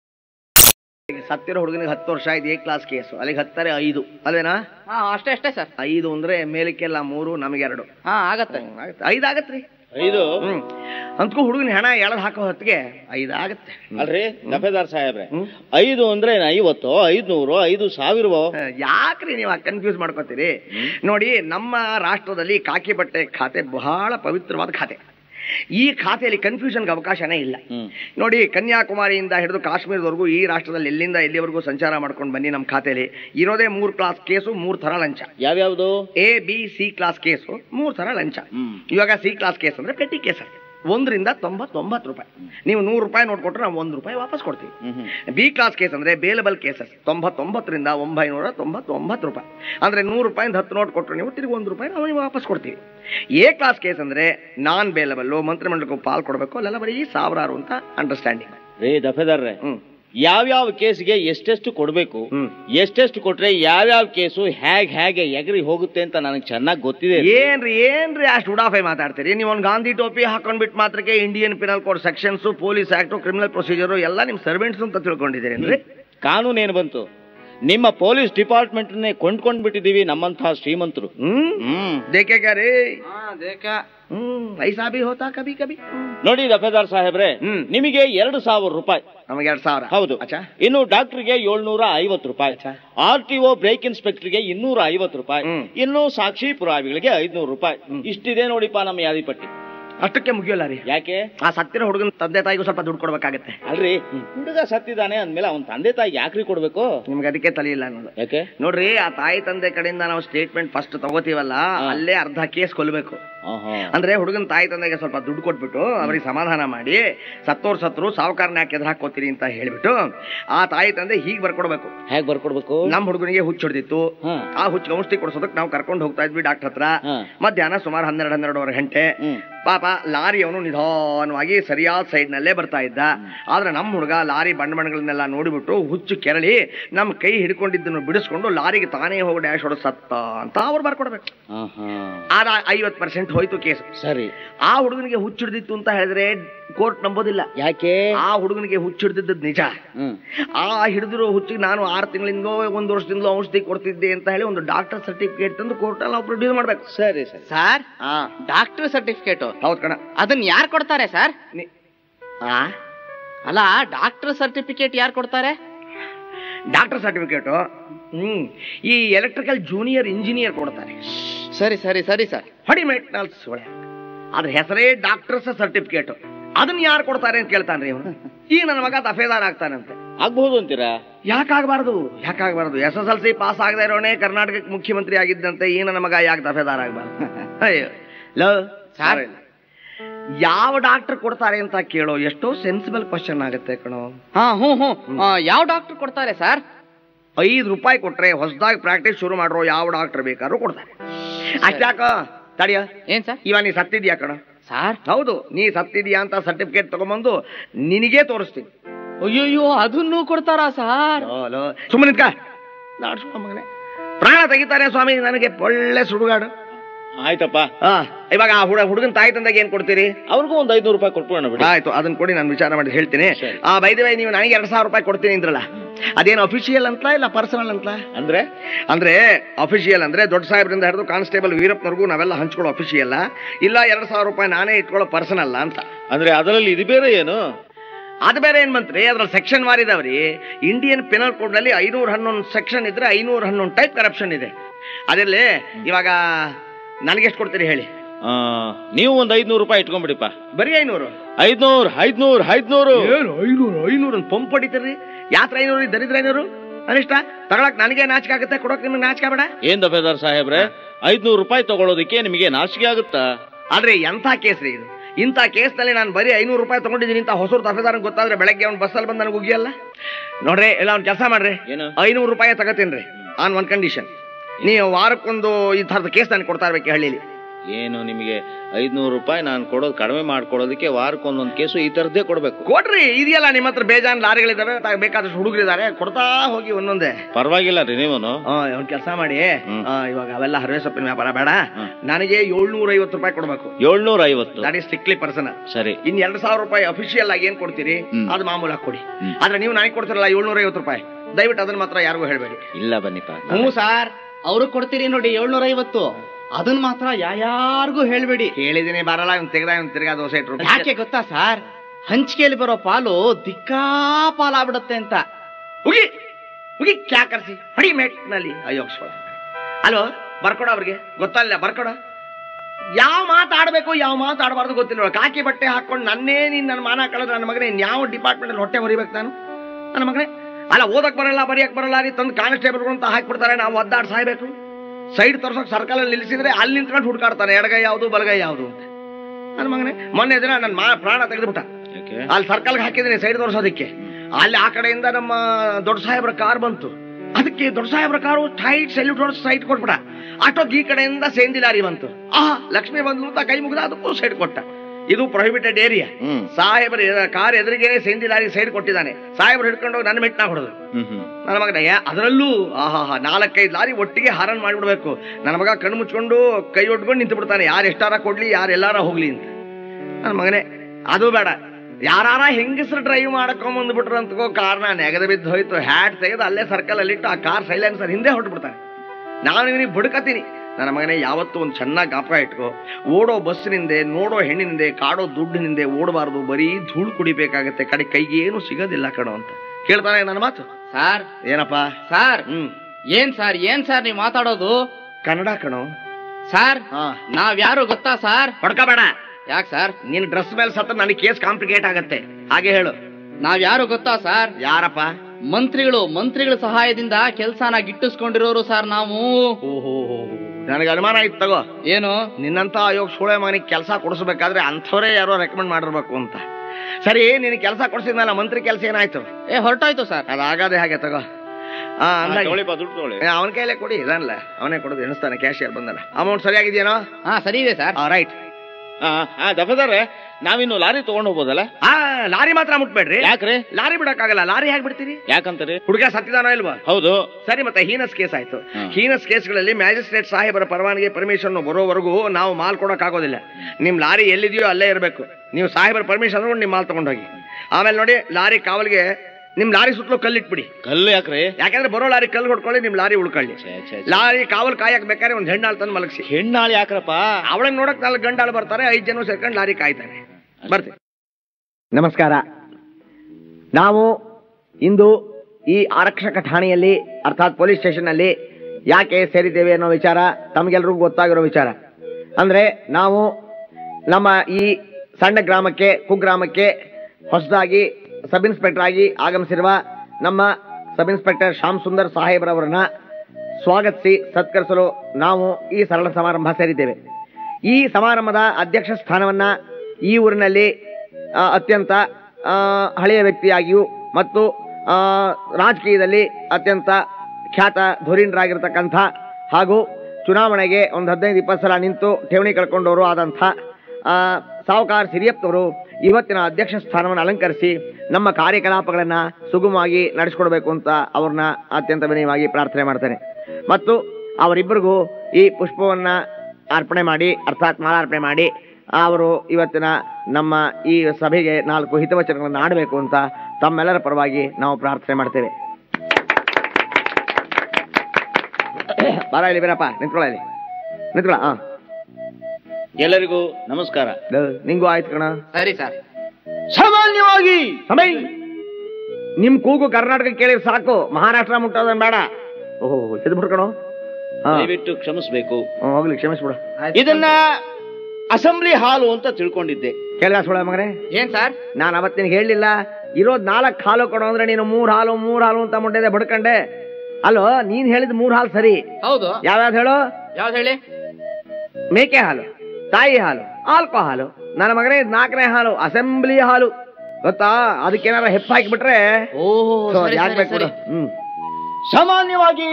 ಈಗ ಸತ್ತಿರೋ ಹುಡುಗನಿಗೆ ಹತ್ತು ವರ್ಷ ಆಯ್ತು ಎ ಕ್ಲಾಸ್ ಕೇಸು ಅಲ್ಲಿಗೆ ಹತ್ತಾರೆ ಐದು ಅಲ್ವೇನಾ ಹಾ ಅಷ್ಟೇ ಅಷ್ಟೇ ಸರ್ ಐದು ಅಂದ್ರೆ ಮೇಲಕ್ಕೆಲ್ಲ ಮೂರು ನಮಗೆ ಎರಡು ಹಾ ಆಗತ್ತೆ ಐದು ಆಗತ್ರಿ ಐದು ಹ್ಮ್ ಅಂದ್ಕೂ ಹುಡುಗನ ಹೆಣ ಎಳೆದು ಹಾಕೋ ಹೊತ್ತಿಗೆ ಐದು ಆಗತ್ತೆ ಅಲ್ರಿ ದಫೇದಾರ್ ಸಾಹೇಬ್ರೆ ಹ್ಮ್. ಐದು ಅಂದ್ರೆ ಏನ್ ಐವತ್ತು ಐದ್ನೂರು ಐದು ಸಾವಿರವೋ ಯಾಕ್ರಿ ನೀವು ಕನ್ಫ್ಯೂಸ್ ಮಾಡ್ಕೋತೀರಿ ನೋಡಿ ನಮ್ಮ ರಾಷ್ಟ್ರದಲ್ಲಿ ಕಾಕಿ ಬಟ್ಟೆ ಖಾತೆ ಬಹಳ ಪವಿತ್ರವಾದ ಖಾತೆ ಈ ಖಾತೆಯಲ್ಲಿ ಕನ್ಫ್ಯೂಷನ್ಗೆ ಅವಕಾಶನೇ ಇಲ್ಲ ಹ್ಮ್ ನೋಡಿ ಕನ್ಯಾಕುಮಾರಿಯಿಂದ ಹಿಡಿದು ಕಾಶ್ಮೀರದವರೆಗೂ ಈ ರಾಷ್ಟ್ರದಲ್ಲಿ ಎಲ್ಲಿಂದ ಎಲ್ಲಿವರೆಗೂ ಸಂಚಾರ ಮಾಡ್ಕೊಂಡು ಬನ್ನಿ ನಮ್ಮ ಖಾತೆಯಲ್ಲಿ ಇರೋದೇ ಮೂರು ಕ್ಲಾಸ್ ಕೇಸು ಮೂರು ಥರ ಲಂಚ ಯಾವ್ಯಾವ್ದು A B C class case ಮೂರು ಥರ ಲಂಚ ಹ್ಮ್ ಇವಾಗ ಸಿ ಕ್ಲಾಸ್ ಕೇಸ್ ಅಂದ್ರೆ ಪೆಟ್ಟಿ ಕೇಸ್ ಒಂದರಿಂದ ತೊಂಬತ್ತೊಂಬತ್ತು ರೂಪಾಯಿ ನೀವು ನೂರು ರೂಪಾಯಿ ನೋಟ್ ಕೊಟ್ರೆ ನಾವು ಒಂದು ರೂಪಾಯಿ ವಾಪಸ್ ಕೊಡ್ತೀವಿ ಹ್ಮ್ ಹ್ಮ್ ಬಿ ಕ್ಲಾಸ್ ಕೇಸ್ ಅಂದ್ರೆ ಬೇಲಬಲ್ ಕೇಸಸ್ ತೊಂಬತ್ತೊಂಬತ್ತರಿಂದ ಒಂಬೈನೂರ ತೊಂಬತ್ತೊಂಬತ್ತು ರೂಪಾಯಿ ಅಂದ್ರೆ ನೂರು ರೂಪಾಯಿಂದ ಹತ್ತು ನೋಟ್ ಕೊಟ್ಟರೆ ನೀವು ತಿರುಗಿ ಒಂದು ರೂಪಾಯಿ ನಾವು ವಾಪಸ್ ಕೊಡ್ತೀವಿ ಎ ಕ್ಲಾಸ್ ಕೇಸ್ ಅಂದ್ರೆ ನಾನ್ ಬೇಲಬಲ್ಲು ಮಂತ್ರಿಮಂಡಲಕ್ಕೂ ಪಾಲ್ ಕೊಡಬೇಕು ಅಲ್ಲೆಲ್ಲ ಬರೀ ಸಾವಿರಾರು ಅಂತ ಅಂಡರ್ಸ್ಟ್ಯಾಂಡಿಂಗ್ ರೇ ದಫೇದಾರ್ರೆ ಹ್ಮ್ ಯಾವ್ಯಾವ ಕೇಸ್ಗೆ ಎಷ್ಟೆಷ್ಟು ಕೊಡ್ಬೇಕು ಹ್ಮ್ ಎಷ್ಟೆಷ್ಟು ಕೊಟ್ರೆ ಯಾವ್ಯಾವ ಕೇಸು ಹೇಗ್ ಹೇಗೆ ಎಗರಿ ಹೋಗುತ್ತೆ ಅಂತ ನನಗೆ ಚೆನ್ನಾಗಿ ಗೊತ್ತಿದೆ ಏನ್ರಿ ಏನ್ರಿ ಅಷ್ಟು ಉಡಾಫೆ ಮಾತಾಡ್ತೀರಿ ನೀವು ಒಂದು ಗಾಂಧಿ ಟೋಪಿ ಹಾಕೊಂಡ್ಬಿಟ್ಟು ಮಾತ್ರಕ್ಕೆ Indian penal code sections police act criminal procedure ಎಲ್ಲ ನಿಮ್ ಸರ್ವೆಂಟ್ಸ್ ಅಂತ ತಿಳ್ಕೊಂಡಿದ್ದೀರೇನ್ರಿ ಕಾನೂನು ಏನು ಬಂತು ನಿಮ್ಮ ಪೊಲೀಸ್ ಡಿಪಾರ್ಟ್ಮೆಂಟ್ ಕೊಂಡ್ಕೊಂಡ್ ಬಿಟ್ಟಿದೀವಿ ನಮ್ಮಂತಹ ಶ್ರೀಮಂತರು ಹ್ಮ್ ಹ್ಮ್ ದೇಖೆ ಕ್ಯಾ ರೇ ಹಾ ದೇಖ ಹ್ಮ್ ಐಸಾ ಭಿ ಹೋತಾ ಕಭಿ ಕಭಿ ನೋಡಿ ದಫೇದಾರ್ ಸಾಹೇಬ್ರೆ ಹ್ಮ್. ನಿಮಗೆ ಎರಡು ಸಾವಿರ ರೂಪಾಯಿ ನಮಗೆ ಎರಡ್ ಸಾವಿರ ಹೌದು ಅಚ್ಚಾ ಇನ್ನು ಡಾಕ್ಟರ್ಗೆ ಏಳ್ನೂರ ಐವತ್ತು ರೂಪಾಯಿ ಅಚ್ಚಾ. ಆರ್ ಟಿ ಒ ಬ್ರೇಕ್ ಇನ್ಸ್ಪೆಕ್ಟರ್ಗೆ ಇನ್ನೂರ ಐವತ್ತು ರೂಪಾಯಿ ಹ್ಮ್. ಇನ್ನು ಸಾಕ್ಷಿ ಪುರಾವಿಗಳಿಗೆ ಐದ್ನೂರು ರೂಪಾಯಿ ಹ್ಮ್. ಇಷ್ಟಿದೆ ನೋಡಿಪ್ಪ ನಮ್ಮ ಯಾದಿ ಪಟ್ಟಿ ಅಷ್ಟಕ್ಕೆ ಮುಗಿಯೋಲ್ಲ ರೀ ಯಾಕೆ ಆ ಸತ್ತಿರೋ ಹುಡುಗನ ತಂದೆ ತಾಯಿಗೂ ಸ್ವಲ್ಪ ದುಡ್ಡು ಕೊಡ್ಬೇಕಾಗತ್ತೆ ಅಲ್ರಿ ಹುಡುಗ ಸತ್ತಿದ್ದಾನೆ ಅಂದ್ಮೇಲೆ ಅವನ ತಂದೆ ತಾಯಿಗೆ ಯಾಕ್ರಿ ಕೊಡ್ಬೇಕು ನಿಮ್ಗೆ ಅದಕ್ಕೆ ತಲೆ ಇಲ್ಲ ಅನ್ನೋದು ಯಾಕೆ ನೋಡ್ರಿ ಆ ತಾಯಿ ತಂದೆ ಕಡೆಯಿಂದ ನಾವು ಸ್ಟೇಟ್ಮೆಂಟ್ ಫಸ್ಟ್ ತಗೋತೀವಲ್ಲ ಅಲ್ಲೇ ಅರ್ಧ ಕೇಸ್ ಕೊಲ್ಬೇಕು ಆಹಾ. ಅಂದ್ರೆ ಹುಡುಗನ ತಾಯಿ ತಂದೆಗೆ ಸ್ವಲ್ಪ ದುಡ್ಡು ಕೊಟ್ಬಿಟ್ಟು ಅವ್ರಿಗೆ ಸಮಾಧಾನ ಮಾಡಿ ಸತ್ತೋರ್ ಸತ್ರು ಸಾವುಕಾರನ ಯಾಕೆ ಎದುರು ಹಾಕೋತೀರಿ ಅಂತ ಹೇಳ್ಬಿಟ್ಟು ಆ ತಾಯಿ ತಂದೆ ಹೀಗ್ ಬರ್ಕೊಡ್ಬೇಕು ಹೇಗ್ ಬರ್ಕೊಡ್ಬೇಕು ನಮ್ ಹುಡುಗನಿಗೆ ಹುಚ್ಚು ಹೊಡೆದಿತ್ತು ಹಾ. ಆ ಹುಚ್ಚು ಔಷಧಿ ಕೊಡ್ಸೋದಕ್ಕೆ ನಾವು ಕರ್ಕೊಂಡು ಹೋಗ್ತಾ ಇದ್ವಿ ಡಾಕ್ಟರ್ ಹತ್ರ ಹಾ. ಮಧ್ಯಾಹ್ನ ಸುಮಾರು ಹನ್ನೆರಡು ಹನ್ನೆರಡುವರೆ ಗಂಟೆ ಹ್ಮ್ ಪಾಪ ಲಾರಿಯವನು ನಿಧಾನವಾಗಿ ಸರಿಯಾದ ಸೈಡ್ ನಲ್ಲೇ ಬರ್ತಾ ಇದ್ದ ಆದ್ರೆ ನಮ್ಮ ಹುಡುಗ ಲಾರಿ ಬಣ್ಣ ಬಣ್ಣಗಳನ್ನೆಲ್ಲ ನೋಡಿಬಿಟ್ಟು ಹುಚ್ಚು ಕೆರಳಿ ನಮ್ಮ ಕೈ ಹಿಡ್ಕೊಂಡಿದ್ದನ್ನು ಬಿಡಿಸ್ಕೊಂಡು ಲಾರಿಗೆ ತಾನೇ ಹೋಗಿ ಡ್ಯಾಶ್ ಹೊಡೆದು ಸತ್ತ ಅಂತ ಅವ್ರು ಬರ್ಕೊಡ್ಬೇಕು ಆಹಾ. ಆದ ಐವತ್ ಪರ್ಸೆಂಟ್ ಹೋಯ್ತು ಕೇಸ್ ಸರಿ ಆ ಹುಡುಗನಿಗೆ ಹುಚ್ಚಿಡ್ದಿತ್ತು ಅಂತ ಹೇಳಿದ್ರೆ ಕೋರ್ಟ್ ನಂಬೋದಿಲ್ಲ ಯಾಕೆ ಆ ಹುಡುಗನಿಗೆ ಹುಚ್ಚಿಡ್ದಿದ್ದು ನಿಜ ಹ್ಮ್ ಆ ಹಿಡಿದಿರೋ ಹುಚ್ಚಿಗೆ ನಾನು ಆರು ತಿಂಗಳಿಂದಲೋ ಒಂದು ವರ್ಷದಿಂದಲೋ ಔಷಧಿ ಕೊಡ್ತಿದ್ದೆ ಅಂತ ಹೇಳಿ ಒಂದು ಡಾಕ್ಟರ್ ಸರ್ಟಿಫಿಕೇಟ್ ತಂದು ಕೋರ್ಟಲ್ಲಿ ನಾವು ಪ್ರೊಡ್ಯೂಸ್ ಮಾಡ್ಬೇಕು ಸರಿ ಸರಿ ಸರ್ ಆ ಡಾಕ್ಟರ್ ಸರ್ಟಿಫಿಕೇಟ್ ಹೌದ್ ಕಣ ಅದನ್ನ ಯಾರು ಕೊಡ್ತಾರೆ ಸರ್ ನಿ- ಆ ಅಲ್ಲ ಡಾಕ್ಟರ್ ಸರ್ಟಿಫಿಕೇಟ್ ಯಾರು ಕೊಡ್ತಾರೆ ಡಾಕ್ಟರ್ ಸರ್ಟಿಫಿಕೇಟು ಹ್ಮ್ ಈ ಎಲೆಕ್ಟ್ರಿಕಲ್ ಜೂನಿಯರ್ ಇಂಜಿನಿಯರ್ ಕೊಡ್ತಾರೆ ಸರಿ ಸರಿ ಸರಿ ಸರ್ ಹೊಡಿ ಮೆಟ್ನಲ್ಸ್ ಒಳ್ಳೆ ಅದ್ರ ಹೆಸರೇ ಡಾಕ್ಟರ್ಸ್ ಸರ್ಟಿಫಿಕೇಟ್ ಅದನ್ನ ಯಾರು ಕೊಡ್ತಾರೆ ಅಂತ ಕೇಳ್ತಾನ್ರಿ ಅವನು ಈಗ ನನ್ನ ಮಗ ದಫೇದಾರ್ ಆಗ್ತಾನಂತೆ ಆಗ್ಬಹುದು ಅಂತೀರಾ ಯಾಕಾಗಬಾರ್ದು ಯಾಕಾಗಬಾರ್ದು S S L C pass ಆಗದೆ ಇರೋನೇ ಕರ್ನಾಟಕಕ್ಕೆ ಮುಖ್ಯಮಂತ್ರಿ ಆಗಿದ್ದಂತೆ ಈ ನನ್ನ ಮಗ ಯಾಕೆ ದಫೇದಾರ್ ಆಗಬಾರ್ದು ಅಯ್ಯೋ ಲೋ ಸರ್. ಯಾವ ಡಾಕ್ಟರ್ ಕೊಡ್ತಾರೆ ಅಂತ ಕೇಳೋ ಎಷ್ಟೋ ಸೆನ್ಸಿಬಲ್ ಕ್ವಶನ್ ಆಗುತ್ತೆ ಕಣೋ ಹಾ ಹ್ಞೂ ಹ್ಞೂ ಆ, ಯಾವ ಡಾಕ್ಟರ್ ಕೊಡ್ತಾರೆ ಸರ್ ಐದು ರೂಪಾಯಿ ಕೊಟ್ರೆ ಹೊಸದಾಗಿ ಪ್ರಾಕ್ಟೀಸ್ ಶುರು ಮಾಡ್ರೋ ಯಾವ ಡಾಕ್ಟರ್ ಬೇಕಾದ್ರೂ ಕೊಡ್ತಾರೆ ಅಷ್ಟಾಕ ತಡಿಯ ಏನ್ ಸರ್ ಇವ ನೀ ಸತ್ತಿದ್ಯಾ ಕಣ ಸರ್ ಹೌದು ನೀ ಸತ್ತಿದ್ಯಾ ಅಂತ ಸರ್ಟಿಫಿಕೇಟ್ ತಗೊಂಬಂದು ನಿನಗೇ ತೋರಿಸ್ತೀನಿ ಅಯ್ಯಯ್ಯೋ ಅದನ್ನು ಕೊಡ್ತಾರಾ ಸರ್ ಸುಮ್ಮನೆ ನಿಂತ್ಕ ನಾಡ್ಸ್ಕೊ ಮಗನೇ ಪ್ರಾಣ ತೆಗಿತಾರೆ ಸ್ವಾಮಿ ನನಗೆ ಒಳ್ಳೆ ಸುಡುಗಾಡು ಆಯ್ತಪ್ಪ ಆ, ಇವಾಗ ಆ ಹುಡುಗ ಹುಡುಗನ ತಾಯಿ ತಂದೆಗೆ ಏನ್ ಕೊಡ್ತೀರಿ ಅವ್ರಿಗೂ ಒಂದ್ ಐದ್ನೂರು ರೂಪಾಯಿ ಕೊಟ್ಬಿಡೋಣ ಬಿಡಿ ಆಯ್ತು ಅದನ್ನ ಕೊಡಿ ನಾನು ವಿಚಾರ ಮಾಡಿ ಹೇಳ್ತೀನಿ ಸರಿ. ಆ ಬೈದ ನೀವು ನನಗೆ ಎರಡ್ ಸಾವಿರ ರೂಪಾಯಿ ಕೊಡ್ತೀನಿ ಅಂದ್ರಲ್ಲ ಅದೇನು ಅಫಿಷಿಯಲ್ ಅಂತ ಇಲ್ಲ ಪರ್ಸನಲ್ ಅಂತ ಅಂದ್ರೆ ಅಂದ್ರೆ ಅಫಿಷಿಯಲ್ ಅಂದ್ರೆ ದೊಡ್ಡ ಸಾಹೇಬ್ರಿಂದ ಹಿಡಿದು ಕಾನ್ಸ್ಟೇಬಲ್ ವೀರಪ್ಪನವರೆಗೂ ನಾವೆಲ್ಲ ಹಂಚ್ಕೊಳ್ಳೋ ಅಫಿಷಿಯಲ್ ಇಲ್ಲ ಎರಡ್ ಸಾವಿರ ರೂಪಾಯಿ ನಾನೇ ಇಟ್ಕೊಳ್ಳೋ ಪರ್ಸನಲ್ ಅಂತ ಅಂದ್ರೆ ಅದರಲ್ಲಿ ಇದು ಬೇರೆ ಏನು ಅದು ಬೇರೆ ಏನ್ ಮಂತ್ರಿ ಅದ್ರಲ್ಲಿ ಸೆಕ್ಷನ್ ಮಾರಿದವ್ರಿ ಇಂಡಿಯನ್ ಪೆನಲ್ ಕೋಡ್ ನಲ್ಲಿ ಐನೂರ ಹನ್ನೊಂದು ಸೆಕ್ಷನ್ ಇದ್ರೆ ಐನೂರ ಹನ್ನೊಂದು ಟೈಪ್ ಕರಪ್ಷನ್ ಇದೆ ಅದರಲ್ಲಿ ಇವಾಗ ನನಗೆ ಎಷ್ಟು ಕೊಡ್ತೀರಿ ಹೇಳಿ ಆ, ನೀವು ಒಂದ್ ಐದ್ನೂರು ರೂಪಾಯಿ ಇಟ್ಕೊಂಡ್ಬಿಡಿಪ್ಪ ಬರೀ ಐನೂರು ಐದ್ನೂರ್ ಐದ್ನೂರ್ ಐದ್ನೂರು ಏನು ಐನೂರು ಐನೂರು ಪಂಪ್ ಹೊಡಿತೀರಿ ಯಾತ್ರ ಐನೂರು ಈ ದರಿದ್ರ ಐನೂರು ಅನಿಷ್ಟ ತಗೊಳಕ್ ನನಗೆ ನಾಚಿಕೆ ಆಗುತ್ತೆ ಕೊಡೋಕ್ ನಿಮ್ಗೆ ನಾಚಿಕೆ ಬೇಡ ಏನ್ ದಫೇದಾರ್ ಸಾಹೇಬ್ರೆ ಐದ್ನೂರು ರೂಪಾಯಿ ತಗೊಳ್ಳೋದಕ್ಕೆ ನಿಮಗೆ ನಾಚಿಕೆ ಆಗುತ್ತಾ ಆದ್ರೆ ಎಂಥ ಕೇಸ್ ರೀ ಇದು ಇಂಥ ಕೇಸ್ನಲ್ಲಿ ನಾನು ಬರೀ ಐನೂರು ರೂಪಾಯಿ ತಗೊಂಡಿದ್ದೀನಿ ಅಂತ ಹೊಸೂರು ತಫೇದಾರ ಗೊತ್ತಾದ್ರೆ ಬೆಳಗ್ಗೆ ಅವ್ನು ಬಸ್ಸಲ್ಲಿ ಬಂದು ನನಗೆ ಉಗಿಯಲ್ಲ ನೋಡ್ರಿ ಇಲ್ಲ ಅವ್ನು ಕೆಲಸ ಮಾಡ್ರಿ ಏನು? ಐನೂರು ರೂಪಾಯಿ ತಗೋತೀನಿ ಆನ್ ಒನ್ ಕಂಡೀಷನ್ ನೀವು ವಾರಕ್ಕೊಂದು ಈ ಥರದ ಕೇಸ್ ನನಗೆ ಕೊಡ್ತಾ ಇರ್ಬೇಕು ಹಳ್ಳಿಲಿ ಏನು ನಿಮಗೆ ಐದ್ನೂರು ರೂಪಾಯಿ ನಾನು ಕೊಡೋದು ಕಡಿಮೆ ಮಾಡ್ಕೊಡೋದಕ್ಕೆ ವಾರಕ್ಕೊಂದೊಂದು ಕೇಸು ಈ ತರದ್ದೇ ಕೊಡ್ಬೇಕು ಕೊಡ್ರಿ ಇದೆಯಲ್ಲ ನಿಮ್ಮ ಹತ್ರ ಬೇಜಾನ್ ಲಾರಿಗಳಿದಾವೆ ತ- ಬೇಕಾದಷ್ಟು ಹುಡುಗರಿದ್ದಾರೆ ಕೊಡ್ತಾ ಹೋಗಿ ಒಂದೊಂದೇ ಪರವಾಗಿಲ್ಲ ರೀ ನೀವನು ಒಂದು ಕೆಲಸ ಮಾಡಿ ಹ್ಮ್. ಆ, ಇವಾಗ ಅವೆಲ್ಲ ಹರವೆ ಸೊಪ್ಪಿನ ವ್ಯಾಪಾರ ಬೇಡ ಹ್ಮ್. ನನಗೆ ಏಳ್ನೂರ ಐವತ್ತು ರೂಪಾಯಿ ಕೊಡ್ಬೇಕು ಏಳ್ನೂರ ಐವತ್ತು ದಟ್ ಇಸ್ ಸ್ಟ್ರಿಕ್ಟ್ಲಿ ಪರ್ಸನ್ ಸರಿ ಇನ್ ಎರಡ್ ಸಾವಿರ ರೂಪಾಯಿ ಅಫಿಷಿಯಲ್ ಆಗಿ ಏನ್ ಕೊಡ್ತೀರಿ ಹ್ಮ್. ಅದು ಮಾಮೂಲಾಗಿ ಕೊಡಿ ಹ್ಮ್. ಆದ್ರೆ ನೀವು ನನಗೆ ಕೊಡ್ತಿರಲ್ಲ ಏಳ್ನೂರ ಐವತ್ತು ರೂಪಾಯಿ ದಯವಿಟ್ಟು ಅದನ್ನ ಮಾತ್ರ ಯಾರಿಗೂ ಹೇಳ್ಬೇಡಿ ಇಲ್ಲ ಬನ್ನಿಪ್ಪ ಹ್ಞೂ ಸರ್ ಅವರು ಕೊಡ್ತೀರಿ ನೋಡಿ ಏಳ್ನೂರ ಐವತ್ತು ಅದನ್ನ ಮಾತ್ರ ಯಾರ್ಯಾರಿಗೂ ಹೇಳ್ಬೇಡಿ ಹೇಳಿದೀನಿ ಬರಲ್ಲ ಇವ್ನು ತೆಗ್ದ ಇವ್ನು ತಿರ್ಗಾ ದೋಸೆ ಇಟ್ರು ಯಾಕೆ ಗೊತ್ತಾ ಸರ್ ಹಂಚಿಕೆಯಲ್ಲಿ ಬರೋ ಪಾಲು ದಿಕ್ಕಾಪಾಲಾಗ್ಬಿಡುತ್ತೆ ಅಂತ ಹುಗಿ ಹುಗಿ ಕ್ಯಾ ಕರ್ಸಿ ಹೊಡಿ ನಲ್ಲಿ ಅಯ್ಯೋ ಅಲೋ ಬರ್ಕೊಡ ಅವ್ರಿಗೆ ಗೊತ್ತಲ್ಲ ಬರ್ಕೊಡ ಯಾವ ಮಾತಾಡ್ಬೇಕು ಯಾವ ಮಾತಾಡಬಾರ್ದು ಗೊತ್ತಿಲ್ಲ ಕಾಕಿ ಬಟ್ಟೆ ಹಾಕೊಂಡು ನನ್ನೇ ನೀನ್ ನನ್ನ ಮಾನ ಕಳೆದ್ರೆ ನನ್ನ ಮಗನೇ ಇನ್ ಯಾವ ಡಿಪಾರ್ಟ್ಮೆಂಟ್ ಅಲ್ಲಿ ಹೊಟ್ಟೆ ಹೊರಿಬೇಕು ನಾನು ನನ್ನ ಮಗನೇ ಅಲ್ಲ ಓದಕ್ ಬರಲ್ಲ ಬರೆಯಕ್ ಬರಲ್ಲ ರೀ ತಂದು ಕಾನ್ಸ್ಟೇಬಲ್ ಅಂತ ಹಾಕ್ಬಿಡ್ತಾರೆ ನಾವು ಒದ್ದಾಡ್ ಸಾಯ್ಬೇಕು ಸೈಡ್ ತೋರ್ಸೋಕ್ ಸರ್ಕಲ್ ಅಲ್ಲಿ ನಿಲ್ಲಿಸಿದ್ರೆ ಅಲ್ಲಿ ನಿಂತ್ಕೊಂಡು ಹುಡ್ಕಾಡ್ತಾನೆ ಎಡಗೈ ಯಾವುದು ಬಲಗೈ ಯಾವುದು ಅಂತ ನನ್ನ ಮಗನೇ ಮೊನ್ನೆ ದಿನ ನನ್ನ ಮಾ ಪ್ರಾಣ ತೆಗೆದುಬಿಟ್ಟ ಯಾಕೆ ಅಲ್ಲಿ ಸರ್ಕಲ್ಗೆ ಹಾಕಿದ್ದೀನಿ ಸೈಡ್ ತೋರಿಸೋದಕ್ಕೆ ಅಲ್ಲಿ ಆ ಕಡೆಯಿಂದ ನಮ್ಮ ದೊಡ್ಡ ಸಾಹೇಬ್ರ ಕಾರ್ ಬಂತು ಅದಕ್ಕೆ ದೊಡ್ಡ ಸಾಹೇಬ್ರ ಕಾರು ಟೈಟ್ ಸೆಲ್ಯೂಟ್ ಹೊಡೆದು ಸೈಡ್ ಕೊಟ್ಬಿಡ ಆಟೋದ್ ಈ ಕಡೆಯಿಂದ ಸೇಂದಿ ಲಾರಿ ಬಂತು ಆ ಲಕ್ಷ್ಮಿ ಬಂದ್ಲು ಅಂತ ಕೈ ಮುಗಿದ ಅದಕ್ಕೂ ಸೈಡ್ ಕೊಟ್ಟ ಇದು ಪ್ರೊಹಿಬಿಟೆಡ್ ಏರಿಯಾ ಹ್ಮ್ ಸಾಹೇಬ್ರ ಕಾರ್ ಎದುರಿಗೇನೆ ಸೇಂದಿ ಲಾರಿ ಸೈಡ್ ಕೊಟ್ಟಿದ್ದಾನೆ ಸಾಹೇಬ್ರು ಹಿಡ್ಕೊಂಡು ಹೋಗಿ ನನ್ನ ಮೆಟ್ನ ಹೊಡೆದು ಹ್ಮ್ ಹ್ಮ್ ನನ್ನ ಮಗನ ಯಾ- ಅದರಲ್ಲೂ ಆಹಾ ನಾಲ್ಕೈದು ಲಾರಿ ಒಟ್ಟಿಗೆ ಹಾರನ್ ಮಾಡಿಬಿಡ್ಬೇಕು ನನ್ನ ಮಗ ಕಣ್ಣು ಮುಚ್ಕೊಂಡು ಕೈ ಒಟ್ಕೊಂಡು ನಿಂತು ಬಿಡ್ತಾನೆ ಯಾರು ಎಷ್ಟಾರ ಕೊಡ್ಲಿ ಯಾರು ಎಲ್ಲಾರ ಹೋಗ್ಲಿ ಅಂತ ನನ್ನ ಮಗನೇ ಅದು ಬೇಡ ಯಾರಾರ ಹೆಂಗಸರು ಡ್ರೈವ್ ಮಾಡಕೊಂಡ್ ಬಿಟ್ರು ಅಂತಕೋ ಕಾರ್ನ ನೆಗದ ಬಿದ್ದು ಹೋಯ್ತು ಹ್ಯಾಟ್ ತೆಗೆದು ಅಲ್ಲೇ ಸರ್ಕಲ್ ಅಲ್ಲಿಟ್ಟು ಆ ಕಾರ್ ಸೈಲೆನ್ಸರ್ ಹಿಂದೆ ಹೊರಟ್ಬಿಡ್ತಾನೆ ನಾನು ಇವನಿಗೆ ಬುಡ್ಕತೀನಿ ನನ್ನ ಮಗನೇ ಯಾವತ್ತೂ ಒಂದು ಚೆನ್ನಾಗಿ ಗಾಪಕ ಇಟ್ಕೋ ಓಡೋ ಬಸ್ಸಿನಿಂದೆ ನೋಡೋ ಹೆಣ್ಣಿನಿಂದೆ ಕಾಡೋ ದುಡ್ಡಿನಿಂದೆ ಓಡಬಾರ್ದು ಬರೀ ಧೂಳು ಕುಡಿಬೇಕಾಗತ್ತೆ ಕಡೆ ಕೈಗೆ ಏನು ಸಿಗೋದಿಲ್ಲ ಕಣೋ ಅಂತ ಕೇಳ್ತಾನೆ ನನ್ನ ಮಾತು ಸರ್ ಏನಪ್ಪ ಸರ್ ಹ್ಮ್ ಏನ್ ಸರ್ ಏನ್ ಸರ್ ನೀವ್ ಮಾತಾಡೋದು ಕನ್ನಡ ಕಣೋ ಸರ್ ಹಾ ನಾವ್ಯಾರು ಗೊತ್ತಾ ಸರ್ ಹೊಡ್ಕೋಬೇಡ ಯಾಕೆ ಸರ್ ನಿನ್ ಡ್ರೆಸ್ ಮೇಲೆ ಸತ್ತ ನನಗೆ ಕೇಸ್ ಕಾಂಪ್ಲಿಕೇಟ್ ಆಗತ್ತೆ ಹಾಗೆ ಹೇಳು ನಾವ್ಯಾರು ಗೊತ್ತಾ ಸರ್ ಯಾರಪ್ಪ ಮಂತ್ರಿಗಳು ಮಂತ್ರಿಗಳ ಸಹಾಯದಿಂದ ಕೆಲ್ಸನ ಗಿಟ್ಟಿಸ್ಕೊಂಡಿರೋರು ಸರ್ ನಾವು ಓಹೋ ನನಗೆ ಅನುಮಾನ ಇತ್ತು ತಗೋ ಏನು ನಿನ್ನಂತ ಅಯೋಗ ಸೋಳೆ ಮಗನಿಗೆ ಕೆಲಸ ಕೊಡಿಸ್ಬೇಕಾದ್ರೆ ಅಂಥವರೇ ಯಾರೋ ರೆಕಮೆಂಡ್ ಮಾಡಿರ್ಬೇಕು ಅಂತ ಸರಿ ನಿನಗೆ ಕೆಲಸ ಕೊಡಿಸಿದ್ನಲ್ಲ ಮಂತ್ರಿ ಕೆಲಸ ಏನಾಯ್ತು ಏ ಹೊರಟೋಯ್ತು ಸರ್ ಅದಾಗದೆ ಹಾಗೆ ತಗೋ ಆ ಅಂದಾಗೆ ತಗೊಳ್ಳಿಪ್ಪ ದುಡ್ಡು ತಗೊಳ್ಳಿ ಅವನ ಕೈಲೇ ಕೊಡಿ ಇದನ್ನಲ್ಲ ಅವನೇ ಕೊಡೋದು ಎಣಿಸ್ತಾನೆ ಕ್ಯಾಶಿಯರ್ ಬಂದಲ್ಲ ಅಮೌಂಟ್ ಸರಿಯಾಗಿದೆಯೇನೋ ಹಾ ಸರಿ ಇದೆ ಸರ್ ರೈಟ್ ಹಾ ಹಾ ದಫೇದಾರೆ ನಾವಿನ್ನು ಲಾರಿ ತಗೊಂಡು ಹೋಗ್ಬೋದಲ್ಲ ಆ ಲಾರಿ ಮಾತ್ರ ಮುಟ್ಬೇಡ್ರಿ ಯಾಕ್ರಿ ಲಾರಿ ಬಿಡಕ್ಕಾಗಲ್ಲ ಲಾರಿ ಹೇಗೆ ಬಿಡ್ತೀರಿ ಯಾಕಂತೀರಿ ಹುಡುಗ ಸತ್ತಿದಾನೋ ಇಲ್ವಾ ಹೌದು ಸರಿ ಮತ್ತೆ ಹೀನಸ್ ಕೇಸ್ ಆಯ್ತು ಹ್ಮ್. ಹೀನಸ್ ಕೇಸ್ಗಳಲ್ಲಿ ಮ್ಯಾಜಿಸ್ಟ್ರೇಟ್ ಸಾಹೇಬರ ಪರವಾನಗಿ ಪರ್ಮಿಷನ್ ಬರೋವರೆಗೂ ನಾವು ಮಾಲ್ ಕೊಡಕ್ ಆಗೋದಿಲ್ಲ ನಿಮ್ ಲಾರಿ ಎಲ್ಲಿದೆಯೋ ಅಲ್ಲೇ ಇರಬೇಕು ನೀವು ಸಾಹೇಬರ ಪರ್ಮಿಷನ್ ತಗೊಂಡು ನಿಮ್ ಮಾಲ್ ತಗೊಂಡೋಗಿ ಆಮೇಲೆ ನೋಡಿ ಲಾರಿ ಕಾವಲಿಗೆ ನಿಮ್ ಲಾರಿ ಸುತ್ತಲೂ ಕಲ್ಲಿಟ್ಬಿಡಿ ಕಲ್ಲು ಯಾಕ್ರಿ ಯಾಕಂದ್ರೆ ಬರೋ ಲಾರಿ ಕಲ್ಲು ಹೊಡ್ಕೊಳ್ಳಿ ನಿಮ್ ಲಾರಿ ಉಳ್ಕೊಳ್ಳಿ ಛೇ, ಛೇ, ಛೇ. ಲಾರಿ ಕಾವಲ್ ಕಾಯಕ್ ಬೇಕಾದ್ರೆ ಒಂದ್ ಹೆಣ್ಣಾಳ್ ತಂದು ಮಲಗಿಸಿ ಹೆಣ್ಣಾಳು ಯಾಕ್ರಪ್ಪ ಅವಳನ್ನ ನೋಡಕ್ ನಾಲ್ಕು ಗಂಡಾಳು ಬರ್ತಾರೆ ಐದ್ ಜನ ಸೇರ್ಕೊಂಡು ಲಾರಿ ಕಾಯ್ತಾರೆ ಬರ್ತೀವಿ ನಮಸ್ಕಾರ ನಾವು ಇಂದು ಈ ಆರಕ್ಷಕ ಠಾಣೆಯಲ್ಲಿ ಅರ್ಥಾತ್ ಪೊಲೀಸ್ ಸ್ಟೇಷನ್ನಲ್ಲಿ ಯಾಕೆ ಸೇರಿದ್ದೇವೆ ಅನ್ನೋ ವಿಚಾರ ತಮಗೆಲ್ರಿಗೂ ಗೊತ್ತಾಗಿರೋ ವಿಚಾರ ಅಂದ್ರೆ ನಾವು ನಮ್ಮ ಈ ಸಣ್ಣ ಗ್ರಾಮಕ್ಕೆ ಕುಗ್ರಾಮಕ್ಕೆ ಹೊಸದಾಗಿ ಸಬ್ ಇನ್ಸ್ಪೆಕ್ಟರ್ ಆಗಿ ಆಗಮಿಸಿರುವ ನಮ್ಮ ಸಬ್ ಇನ್ಸ್ಪೆಕ್ಟರ್ ಶ್ಯಾಮ್ ಸುಂದರ್ ಸಾಹೇಬ್ರವರನ್ನ ಸ್ವಾಗತಿಸಿ ಸತ್ಕರಿಸಲು ನಾವು ಈ ಸರಳ ಸಮಾರಂಭ ಸೇರಿದ್ದೇವೆ ಈ ಸಮಾರಂಭದ ಅಧ್ಯಕ್ಷ ಸ್ಥಾನವನ್ನ ಈ ಊರಿನಲ್ಲಿ ಆ, ಅತ್ಯಂತ ಆ, ಹಳೆಯ ವ್ಯಕ್ತಿಯಾಗಿಯೂ ಮತ್ತು ಆ, ರಾಜಕೀಯದಲ್ಲಿ ಅತ್ಯಂತ ಖ್ಯಾತ ಧುರೀಣರಾಗಿರ್ತಕ್ಕಂಥ ಹಾಗೂ ಚುನಾವಣೆಗೆ ಒಂದು ಹದಿನೈದು ಇಪ್ಪತ್ತು ಸಲ ನಿಂತು ಠೇವಣಿ ಕಳ್ಕೊಂಡವರು ಆದಂಥ ಆ, ಸಾವುಕಾರ್ ಸಿರಿಯಪ್ಪನವರು ಇವತ್ತಿನ ಅಧ್ಯಕ್ಷ ಸ್ಥಾನವನ್ನು ಅಲಂಕರಿಸಿ ನಮ್ಮ ಕಾರ್ಯಕಲಾಪಗಳನ್ನು ಸುಗಮವಾಗಿ ನಡೆಸ್ಕೊಡ್ಬೇಕು ಅಂತ ಅವ್ರನ್ನ ಅತ್ಯಂತ ವಿನಯವಾಗಿ ಪ್ರಾರ್ಥನೆ ಮಾಡ್ತೇನೆ ಮತ್ತು ಅವರಿಬ್ಬರಿಗೂ ಈ ಪುಷ್ಪವನ್ನ ಅರ್ಪಣೆ ಮಾಡಿ ಅರ್ಥಾತ್ ಮಾಲಾರ್ಪಣೆ ಮಾಡಿ ಅವರು ಇವತ್ತಿನ ನಮ್ಮ ಈ ಸಭೆಗೆ ನಾಲ್ಕು ಹಿತವಚನಗಳನ್ನು ಆಡಬೇಕು ಅಂತ ತಮ್ಮೆಲ್ಲರ ಪರವಾಗಿ ನಾವು ಪ್ರಾರ್ಥನೆ ಮಾಡ್ತೇವೆ ಬರ ಇಲ್ಲಿ ಬೀರಪ್ಪ ನಿಂತ್ಕೊಳ್ಳ ಇಲ್ಲಿ ನಿಂತ್ಕೊಳ್ಳ ಹಾ ಎಲ್ಲರಿಗೂ ನಮಸ್ಕಾರ ನಿಂಗೂ ಆಯ್ತು ಕಣ ಸರಿ ಸರ್ ಸಾಮಾನ್ಯವಾಗಿ ಸಮಯ ನಿಮ್ ಕೂಗು ಕರ್ನಾಟಕ ಕೇಳಿದ್ರೆ ಸಾಕು ಮಹಾರಾಷ್ಟ್ರ ಮುಟ್ಟೋದನ್ ಬೇಡ ಓಹೋ ಎದ್ದು ಬಿಡ್ಕಣೋ ಹಾ ದಯವಿಟ್ಟು ಕ್ಷಮಿಸಬೇಕು ಹ್ಮ್, ಹೋಗ್ಲಿ ಕ್ಷಮಿಸ್ಬಿಡು ಇದನ್ನ ಅಸೆಂಬ್ಲಿ ಹಾಲು ಅಂತ ತಿಳ್ಕೊಂಡಿದ್ದೆ ಕೇಳಿದ ಸುಳ ಮಗನೇ ಏನ್ ಸರ್ ನಾನು ಅವತ್ತು ನಿನಗೆ ಹೇಳಲಿಲ್ಲ ಇರೋದ್ ನಾಲ್ಕು ಹಾಲು ಕೊಡೋ ಅಂದ್ರೆ ನೀನು ಮೂರ್ ಹಾಲು ಮೂರ್ ಹಾಲು ಅಂತ ಮುಂಡೆ ಬಡ್ಕಂಡೆ ಅಲ್ಲೋ ನೀನ್ ಹೇಳಿದ ಮೂರ್ ಹಾಲು ಸರಿ ಹೌದು ಯಾವ್ಯಾವ್ದು ಹೇಳು ಯಾವ್ದು ಹೇಳಿ ಮೇಕೆ ಹಾಲು ತಾಯಿ ಹಾಲು ಆಲ್ಕೋ ಹಾಲು ನನ್ನ ಮಗನೇ ಇದ್ ನಾಲ್ಕನೇ ಹಾಲು ಅಸೆಂಬ್ಲಿ ಹಾಲು ಗೊತ್ತಾ ಅದಕ್ಕೇನಾರ ಹೆಪ್ಪ ಹಾಕಿಬಿಟ್ರೆ ಓಹೋ ಸೊ, ಸರಿ, ಯಾಕ್ ಸರಿ, ಬೇಕು ಸರಿ. ಬಿಡು. ಹ್ಮ್ ಸಾಮಾನ್ಯವಾಗಿ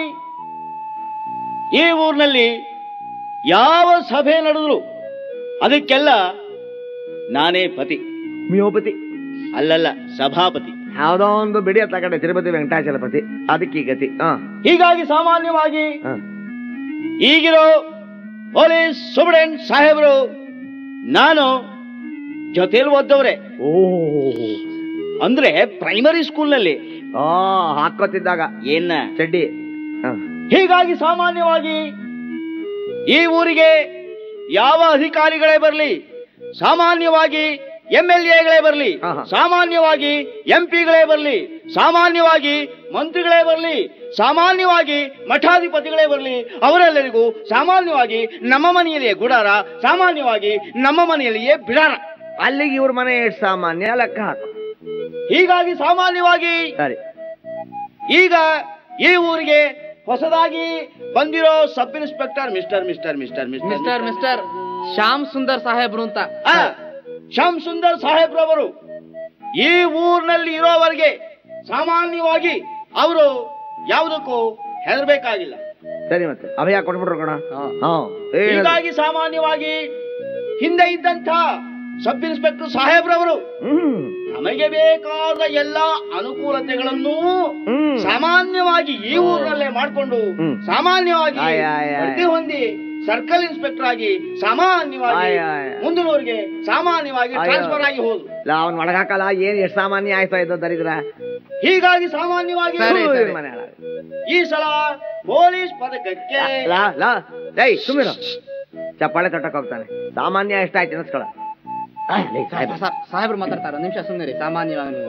ಈ ಊರಿನಲ್ಲಿ ಯಾವ ಸಭೆ ನಡೆದ್ರು ಅದಕ್ಕೆಲ್ಲ ನಾನೇ ಪತಿ ಮಿಯೋಪತಿ ಅಲ್ಲಲ್ಲ ಸಭಾಪತಿ ಯಾವ್ದೋ ಒಂದು ಬಿಡಿ ತಗೊಂಡೆ ತಿರುಪತಿ ವೆಂಕಟಾಚಲಪತಿ ಅದಕ್ಕೆ ಈ ಗತಿ ಹಾ ಹೀಗಾಗಿ ಸಾಮಾನ್ಯವಾಗಿ ಹಾ ಈಗಿರೋ ಪೊಲೀಸ್ ಸೂಪರ್ಡೆಂಟ್ ಸಾಹೇಬರು ನಾನು ಜೊತೆಲಿ ಓದ್ದವ್ರೆ ಓ ಅಂದ್ರೆ ಪ್ರೈಮರಿ ಸ್ಕೂಲ್ನಲ್ಲಿ ಆ ಹಾಕೋತಿದ್ದಾಗ ಏನ ಚಡ್ಡಿ ಹಾ ಹೀಗಾಗಿ ಸಾಮಾನ್ಯವಾಗಿ ಈ ಊರಿಗೆ ಯಾವ ಅಧಿಕಾರಿಗಳೇ ಬರಲಿ ಸಾಮಾನ್ಯವಾಗಿ ಎಂ ಎಲ್ ಎಗಳೇ ಬರಲಿ ಆಹಾ. ಸಾಮಾನ್ಯವಾಗಿ ಎಂ ಪಿಗಳೇ ಬರಲಿ ಸಾಮಾನ್ಯವಾಗಿ ಮಂತ್ರಿಗಳೇ ಬರಲಿ ಸಾಮಾನ್ಯವಾಗಿ ಮಠಾಧಿಪತಿಗಳೇ ಬರಲಿ ಅವರೆಲ್ಲರಿಗೂ ಸಾಮಾನ್ಯವಾಗಿ ನಮ್ಮ ಮನೆಯಲ್ಲಿಯೇ ಗುಡಾರ ಸಾಮಾನ್ಯವಾಗಿ ನಮ್ಮ ಮನೆಯಲ್ಲಿಯೇ ಬಿಡಾರ ಅಲ್ಲಿಗೆ ಇವ್ರ ಮನೆ ಎಷ್ಟು ಸಾಮಾನ್ಯ ಲೆಕ್ಕ ಹಾಕು ಹೀಗಾಗಿ ಸಾಮಾನ್ಯವಾಗಿ ಸರಿ ಈಗ ಈ ಊರಿಗೆ ಹೊಸದಾಗಿ ಬಂದಿರೋ sub inspector mister mister mister mister mister Shyam Sundar ಸಾಹೇಬ್ರು ಅಂತ ಆ, ಶ್ಯಾಮ್ ಸುಂದರ್ ಸಾಹೇಬ್ರವರು ಈ ಊರಿನಲ್ಲಿ ಇರೋವರೆಗೆ ಸಾಮಾನ್ಯವಾಗಿ ಅವರು ಯಾವುದಕ್ಕೂ ಹೆದರ್ಬೇಕಾಗಿಲ್ಲ ಸರಿ ಮತ್ತೆ ಅಭಯ ಕೊಟ್ಬಿಟ್ರು ಕಣ ಹಾ ಏನದು? ಹೀಗಾಗಿ ಸಾಮಾನ್ಯವಾಗಿ ಹಿಂದೆ ಇದ್ದಂಥ ಸಬ್ ಇನ್ಸ್ಪೆಕ್ಟರ್ ಸಾಹೇಬ್ರವರು ಹ್ಮ್ ನಮಗೆ ಬೇಕಾದ ಎಲ್ಲಾ ಅನುಕೂಲತೆಗಳನ್ನು ಹ್ಮ್ ಸಾಮಾನ್ಯವಾಗಿ ಈ ಊರಿನಲ್ಲೇ ಮಾಡಿಕೊಂಡು ಹ್ಮ್. ಸಾಮಾನ್ಯವಾಗಿ ಆಯ್, ಆಯ್, ಆಯ್. ಬಡ್ತಿ ಹೊಂದಿ ಸರ್ಕಲ್ ಇನ್ಸ್ಪೆಕ್ಟರ್ ಆಗಿ ಸಾಮಾನ್ಯವಾಗಿ ಆಯ್, ಆಯ್. ಮುಂದಿನವರಿಗೆ ಸಾಮಾನ್ಯವಾಗಿ ಆಯ್, ಟ್ರಾನ್ಸ್ಫರ್ ಆಗಿ ಹೋದ್ರು ಇಲ್ಲ ಅವ್ನ್ ಒಳಗಾಕಲ್ಲ ಏನ್ ಎಷ್ಟು ಸಾಮಾನ್ಯ ಆಯ್ತಾ ಇದ್ದೋ ದರಿದ್ರ ಹೀಗಾಗಿ ಸಾಮಾನ್ಯವಾಗಿ ಸರಿ, ಹ್ಮ್, ಸರಿ. ಮನೆ ಹಾಳಾಗು. ಈ ಸಲ ಪೊಲೀಸ್ ಪದಕಕ್ಕೆ ಲಾ ಲಾ ಏಯ್ ಸುಮ್ಮಿರು ಚಪ್ಪಾಳೆ ತಟ್ಟಕ್ ಹೋಗ್ತಾನೆ ಸಾಮಾನ್ಯ ಎಷ್ಟಾಯ್ತು ಎನ್ಸ್ಕೊಳ ಸರ್ ಸಾಹೇಬ್ರು ಮಾತಾಡ್ತಾರ ನಿಮಿಷ ಸುಮ್ಮನೆ ಸಾಮಾನ್ಯವಾಗಿ ನೀವು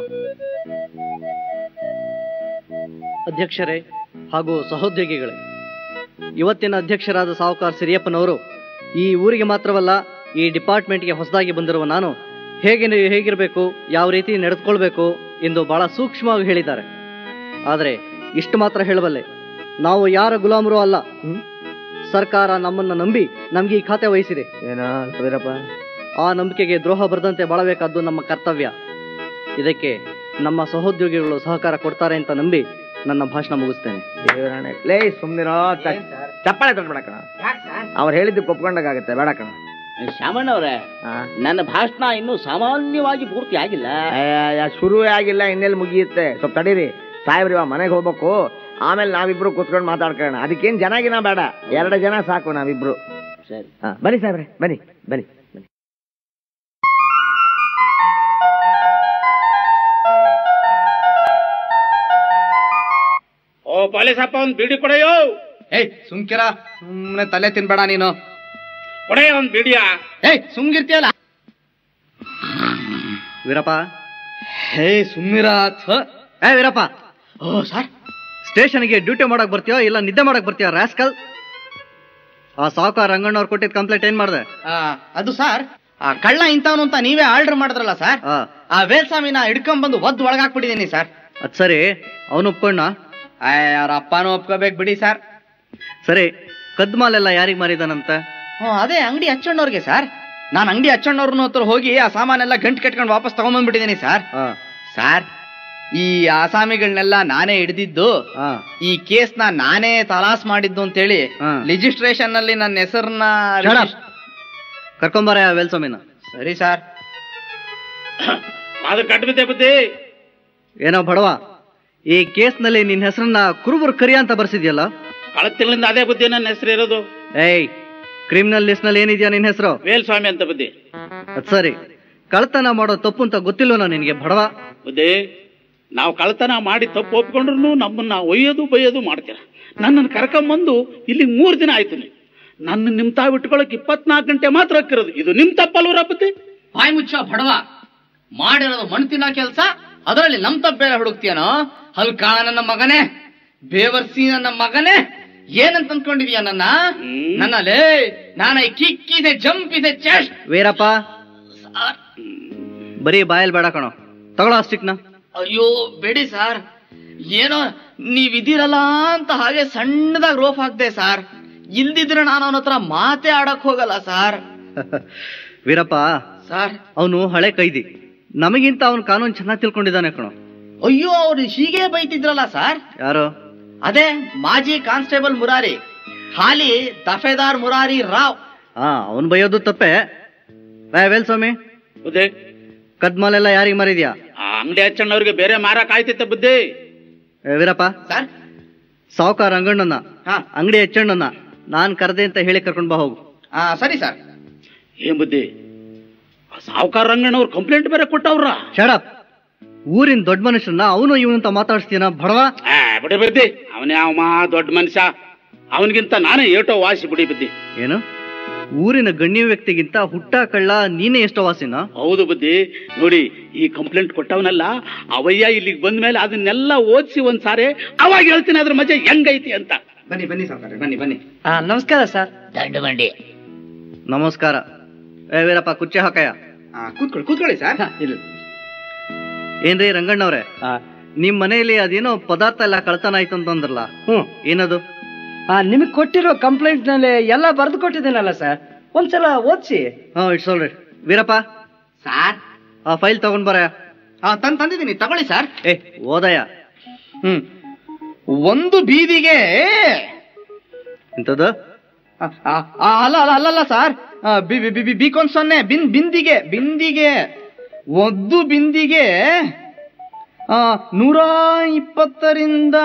ಅಧ್ಯಕ್ಷರೇ ಹಾಗೂ ಸಹೋದ್ಯೋಗಿಗಳೇ ಇವತ್ತಿನ ಅಧ್ಯಕ್ಷರಾದ ಸಾವುಕಾರ್ ಸಿರಿಯಪ್ಪನವರು ಈ ಊರಿಗೆ ಮಾತ್ರವಲ್ಲ ಈ ಡಿಪಾರ್ಟ್ಮೆಂಟ್ಗೆ ಹೊಸದಾಗಿ ಬಂದಿರುವ ನಾನು ಹೇಗೆ ನೀವು ಹೇಗಿರಬೇಕು ಯಾವ ರೀತಿ ನಡೆದುಕೊಳ್ಬೇಕು ಎಂದು ಬಹಳ ಸೂಕ್ಷ್ಮವಾಗಿ ಹೇಳಿದ್ದಾರೆ ಆದರೆ ಇಷ್ಟು ಮಾತ್ರ ಹೇಳಬಲ್ಲೆ ನಾವು ಯಾರ ಗುಲಾಮರು ಅಲ್ಲ ಹ್ಮ್? ಸರ್ಕಾರ ನಮ್ಮನ್ನು ನಂಬಿ ನಮ್ಗೆ ಈ ಖಾತೆ ವಹಿಸಿದೆ ಏನ ವೀರಪ್ಪ ಆ ನಂಬಿಕೆಗೆ ದ್ರೋಹ ಬರದಂತೆ ಬಾಳಬೇಕಾದ್ದು ನಮ್ಮ ಕರ್ತವ್ಯ ಇದಕ್ಕೆ ನಮ್ಮ ಸಹೋದ್ಯೋಗಿಗಳು ಸಹಕಾರ ಕೊಡ್ತಾರೆ ಅಂತ ನಂಬಿ ನನ್ನ ಭಾಷಣ ಮುಗಿಸ್ತೇನೆ ದೇವರಾಣೆ ಲೇ ಸುಮ್ನಿರೋ ಚ- ಚಪ್ಪಾಳೆ ತಟ್ಬೇಡ ಕಣ ಅವ್ರು ಹೇಳಿದ್ದಕ್ಕೆ ಒಪ್ಕೊಂಡಾಗತ್ತೆ ಬೇಡ ಕಣ ಶಾಮಣ್ಣ ಅವರೇ ಆ? ನನ್ನ ಭಾಷಣ ಇನ್ನೂ ಸಾಮಾನ್ಯವಾಗಿ ಪೂರ್ತಿ ಆಗಿಲ್ಲ ಅಯ್ಯ, ಶುರುವೇ ಆಗಿಲ್ಲ ಇನ್ನೆಲ್ಲಿ ಮುಗಿಯುತ್ತೆ ಸ್ವಲ್ಪ ತಡೀರಿ ಸಾಹೇಬ್ರಿ ಮನೆಗೆ ಹೋಗ್ಬೇಕು ಆಮೇಲೆ ನಾವಿಬ್ರು ಕೂತ್ಕೊಂಡು ಮಾತಾಡ್ಕೊಳ್ಳೋಣ ಅದಕ್ಕೇನ್ ಜನ ಗಿನ ಬೇಡ ಎರಡು ಜನ ಸಾಕು ನಾವಿಬ್ರು ಸರಿ ಹಾ, ಬನ್ನಿ ಸಾಹೇಬ್ರೆ ಬನ್ನಿ ಬನ್ನಿ ಬನ್ನಿ ಓ ಪಾಲಿಸಪ್ಪ ಒಂದ್ ಬಿಡಿ ಕೊಡೆಯೋ ಏಯ್ ಸುಮ್ಕಿರ ಸುಮ್ನೆ ತಲೆ ತಿನ್ಬೇಡ ನೀನು ಕೊಡೆ ಒಂದ್ ಬಿಡಿಯಾ ಏಯ್ ಸುಮ್ಗಿರ್ತೀಯಲ್ಲ ವೀರಪ್ಪ ಹೇ ಸುಮ್ಮಿರ ಏ ವೀರಪ್ಪ ಓ ಸರ್ ಸ್ಟೇಷನ್ಗೆ ಡ್ಯೂಟಿ ಮಾಡಕ್ ಬರ್ತೀಯೋ ಇಲ್ಲ ನಿದ್ದೆ ಮಾಡಕ್ ಬರ್ತೀಯೋ ರಾಸ್ಕಲ್ ಆ ಸಾವುಕಾರ ರಂಗಣ್ಣವ್ರು ಕೊಟ್ಟಿದ್ ಕಂಪ್ಲೇಂಟ್ ಏನ್ ಮಾಡ್ದೆ ಅದು ಸರ್ ಆ ಕಳ್ಳ ಇಂಥವನು ಅಂತ ನೀವೇ ಆರ್ಡರ್ ಮಾಡಿದ್ರಲ್ಲ ಸರ್ ಆ, ಆ ವೇಲ್ಸ್ವಾಮಿನ ಹಿಡ್ಕೊಂಡ್ ಬಂದು ಒದ್ದು ಒಳಗಾಕ್ಬಿಟ್ಟಿದ್ದೀನಿ ಸರ್ ಅದ್ ಸರಿ ಅವನು ಒಪ್ಕೊಂಡ ಅವ್ರ ಅಪ್ಪನೂ ಒಪ್ಕೋಬೇಕು ಬಿಡಿ ಸರ್ ಸರಿ ಕದ್ಮಾಲೆಲ್ಲ ಯಾರಿಗ್ ಮಾರಿದಾನಂತ ಹ್ಞೂ ಅದೇ ಅಂಗಡಿ ಹಚ್ಚಣ್ಣವ್ರಿಗೆ ಸರ್ ನಾನು ಅಂಗಡಿ ಅಚ್ಚಣ್ಣವ್ರನ್ನ ಹತ್ರ ಹೋಗಿ ಆ ಸಾಮಾನೆಲ್ಲ ಗಂಟು ಕಟ್ಕೊಂಡು ವಾಪಸ್ ತಗೊಂಡ್ಬಂದ್ಬಿಟ್ಟಿದ್ದೀನಿ ಸರ್ ಹಾ ಸರ್ ಈ ಆಸಾಮಿಗಳನ್ನೆಲ್ಲ ನಾನೇ ಹಿಡಿದಿದ್ದು ಹಾ ಈ ಕೇಸ್ನ ನಾನೇ ತಲಾಸ್ ಮಾಡಿದ್ದು ಅಂತೇಳಿ ಹಾ. ರಿಜಿಸ್ಟ್ರೇಷನ್ ನಲ್ಲಿ ನನ್ನ ಹೆಸರನ್ನ Shut up. ಕರ್ಕೊಂಬಾರ ವೇಲ್ಸ್ವಾಮಿನ ಸರಿ ಸರ್ ಅದು ಕಟ್ಬಿದ್ದೆ ಬುದ್ಧಿ ಏನೋ ಬಡವ ಈ ಕೇಸ್ನಲ್ಲಿ ನಿನ್ನ ಹೆಸರನ್ನ ಕುರುಬರು ಕರಿಯ ಅಂತ ಬರ್ಸಿದ್ಯಲ್ಲ ಕಳೆದ ತಿಂಗಳಿಂದ ಅದೇ ಬುದ್ಧಿ ನನ್ನ ಹೆಸರು ಇರೋದು ಏಯ್ ಕ್ರಿಮಿನಲ್ ಲಿಸ್ಟ್ ನಲ್ಲಿ ಏನಿದ್ಯಾ ನಿನ್ನ ಹೆಸರು ವೇಲ್ಸ್ವಾಮಿ ಅಂತ ಬುದ್ಧಿ ಅದ್ ಸರಿ ಕಳ್ತನ ಮಾಡೋ ತಪ್ಪು ಅಂತ ಗೊತ್ತಿಲ್ವನೋ ನಿನಗೆ ಬಡವ ಬುದ್ಧಿ ನಾವು ಕಳ್ತನ ಮಾಡಿ ತಪ್ಪು ಒಪ್ಕೊಂಡ್ರು ನಮ್ಮನ್ನ ಒಯ್ಯೋದು ಬೈಯೋದು ಮಾಡ್ತೀರ ನನ್ನನ್ನು ಕರ್ಕೊಂಬಂದು ಇಲ್ಲಿ ಮೂರು ದಿನ ಆಯ್ತು ನೀವು ನನ್ನ ನಿಮ್ ತಾವು ಇಟ್ಕೊಳಕ್ ಇಪ್ಪತ್ನಾಲ್ಕು ಗಂಟೆ ಮಾತ್ರ ಹಾಕಿರೋದು ಇದು ನಿಮ್ ತಪ್ಪಲ್ವರ ಬುದ್ಧಿ ಬಾಯಿ ಮುಚ್ಚ ಬಡವ ಮಾಡಿರೋದು ಮಣ್ಣು ತಿನ್ನೋ ಕೆಲಸ ಅದರಲ್ಲಿ ನಮ್ ತಪ್ಪ ಬೇರೆ ಹುಡುಕ್ತೀಯನೋ ಹಲ್ಕ ನನ್ನ ಮಗನೇ ಬೇವರ್ಸಿ ನನ್ನ ಮಗನೇ ಏನಂತ ಅನ್ಕೊಂಡಿದ್ಯಾ ನನ್ನ ಹ್ಮ್. ನನ್ನ ಲೇ ನಾನ ಕಿಕ್ ಇದೆ ಜಂಪ್ ಇದೆ ಚೆಸ್ಟ್ ವೀರಪ್ಪ ಬರೀ ಬಾಯಲ್ಲಿ ಬೇಡ ಕಣೋ ತಗೊಳ್ಳೋ ಸ್ಟಿಕ್ನ ಅಯ್ಯೋ ಬೇಡಿ ಸರ್ ಏನೋ ನೀವಿದ್ದೀರಲ್ಲ ಅಂತ ಹಾಗೆ ಸಣ್ಣದಾಗಿ ರೋಪ್ ಹಾಕ್ದೆ ಸರ್ ಇಲ್ದಿದ್ರೆ ನಾನು ಅವನ ಹತ್ರ ಮಾತೇ ಆಡಕ್ ಹೋಗಲ್ಲ ಸರ್ ವೀರಪ್ಪ ಸರ್ ಅವನು ಹಳೆ ಕೈದಿ ನಮಗಿಂತ ಅವನು ಕಾನೂನು ಚೆನ್ನಾಗಿ ತಿಳ್ಕೊಂಡಿದ್ದಾನೆ ಕಣೋ ಅಯ್ಯೋ ಅವ್ರು ಹೀಗೆ ಬೈತಿದ್ರಲ್ಲ ಸರ್ ಯಾರು ಅದೇ ಮಾಜಿ ಕಾನ್ಸ್ಟೇಬಲ್ ಮುರಾರಿ ಹಾಲಿ ದಫೇದಾರ್ ಮುರಾರಿ ರಾವ್ ಹಾ ಅವನ್ ಬೈಯೋದು ತಪ್ಪೆ ಏ ವೇಲ್ಸ್ವಾಮಿ ಬುದ್ಧಿ ಕದ್ಮಾಲೆಲ್ಲ ಯಾರಿಗೆ ಮಾರಿದ್ಯಾ ಆ ಅಂಗಡಿ ಹಚ್ಚಣ್ಣವ್ರಿಗೆ ಬೇರೆ ಮಾರಕ್ ಆಯ್ತಿತ್ತ ಬುದ್ಧಿ ಏ ವೀರಪ್ಪ ಸರ್ ಸಾವುಕಾರ ಅಂಗಣ್ಣನ ಹಾ ಅಂಗಡಿ ಹೆಚ್ಚಣ್ಣನ ನಾನ್ ಕರೆದೆ ಅಂತ ಹೇಳಿ ಕರ್ಕೊಂಡ್ ಬಾ ಹೋಗು ಆ, ಸರಿ ಸರ್ ಏನ್ ಬುದ್ಧಿ ಆ ಸಾವುಕಾರ ರಂಗಣ್ಣವ್ರು ಕಂಪ್ಲೇಂಟ್ ಬೇರೆ ಕೊಟ್ಟವ್ರ ಶಡಪ್ ಊರಿನ ದೊಡ್ಡ ಮನುಷ್ಯರನ್ನ ಅವನು ಇವನು ಅಂತ ಮಾತಾಡ್ಸ್ತೀನ ಬಡವ ಆ ಬಿಡಿ ಬುದ್ಧಿ ಅವನೇ ಅವ ಮಹಾ ದೊಡ್ಡ ಮನುಷ್ಯ ಅವನಿಗಿಂತ ನಾನೇ ಏಟೋ ವಾಸಿ ಬಿಡಿ ಬುದ್ಧಿ ಏನು ಊರಿನ ಗಣ್ಯ ವ್ಯಕ್ತಿಗಿಂತ ಹುಟ್ಟ ಕಳ್ಳ ನೀನೇ ಎಷ್ಟೋ ವಾಸಿನ ಹೌದು ಬುದ್ಧಿ ನೋಡಿ ಈ ಕಂಪ್ಲೇಂಟ್ ಕೊಟ್ಟವನಲ್ಲ ಅವಯ್ಯ ಇಲ್ಲಿಗೆ ಬಂದ ಮೇಲೆ ಅದನ್ನೆಲ್ಲ ಓದಿಸಿ ಒಂದ್ ಸಾರಿ ಅವಾಗ ಹೇಳ್ತೀನಿ ಅದ್ರ ಮಜಾ ಹೆಂಗೈತಿ ಅಂತ ಬನ್ನಿ ಬನ್ನಿ ಸಾವ್ಕಾರ್ರೆ, ಬನ್ನಿ ಬನ್ನಿ ನಮಸ್ಕಾರ ಸರ್ ನಮಸ್ಕಾರ ಏ ವೀರಪ್ಪ ಕುಚ್ಚೆ ಹಾಕಯ್ಯ ಆ, ಕೂತ್ಕೊಳ್ಳಿ ಕೂತ್ಕೊಳ್ಳಿ ಸರ್ ಇಲ್ಲ ಏನ್ರಿ ರಂಗಣ್ಣವ್ರೆ ನಿಮ್ ಮನೆಯಲ್ಲಿ ಅದೇನೋ ಪದಾರ್ಥ ಎಲ್ಲ ಕಳ್ತನ ಆಯ್ತು ಅಂತಂದ್ರಲ್ಲ ಹ್ಮ್ ಏನದು ಆ ನಿಮಗೆ ಕೊಟ್ಟಿರೋ ಕಂಪ್ಲೇಂಟ್ ನಲ್ಲಿ ಎಲ್ಲ ಬರೆದು ಕೊಟ್ಟಿದ್ದೀನಲ್ಲ ಸರ್ ಒಂದ್ಸಲ ಓದಿಸಿ ಹಾ it's all right Veerappa sir ಆ ಫೈಲ್ ತಗೊಂಡ್ ಬರ ಆ, ತಂದ್ ತಂದಿದ್ದೀನಿ ತಗೊಳ್ಳಿ ಸರ್ ಏ ಓದಯ್ಯ ಹ್ಮ್ ಒಂದು ಬೀದಿಗೆ ಇಂಥದ್ದು ಆ, ಆ, ಆ, ಅಲ್ಲ ಅಲ್ಲ ಅಲ್ಲಲ್ಲ ಸರ್ ಆ, ಬಿ ಬಿ- ಬಿ- ಬಿ- ಬೀಕೊಂದ್ ಸೊನ್ನೆ ಬಿನ್ ಬಿಂದಿಗೆ ಬಿಂದಿಗೆ ಒಂದು ಬಿಂದಿಗೆ ಆ, ನೂರ ಇಪ್ಪತ್ತರಿಂದ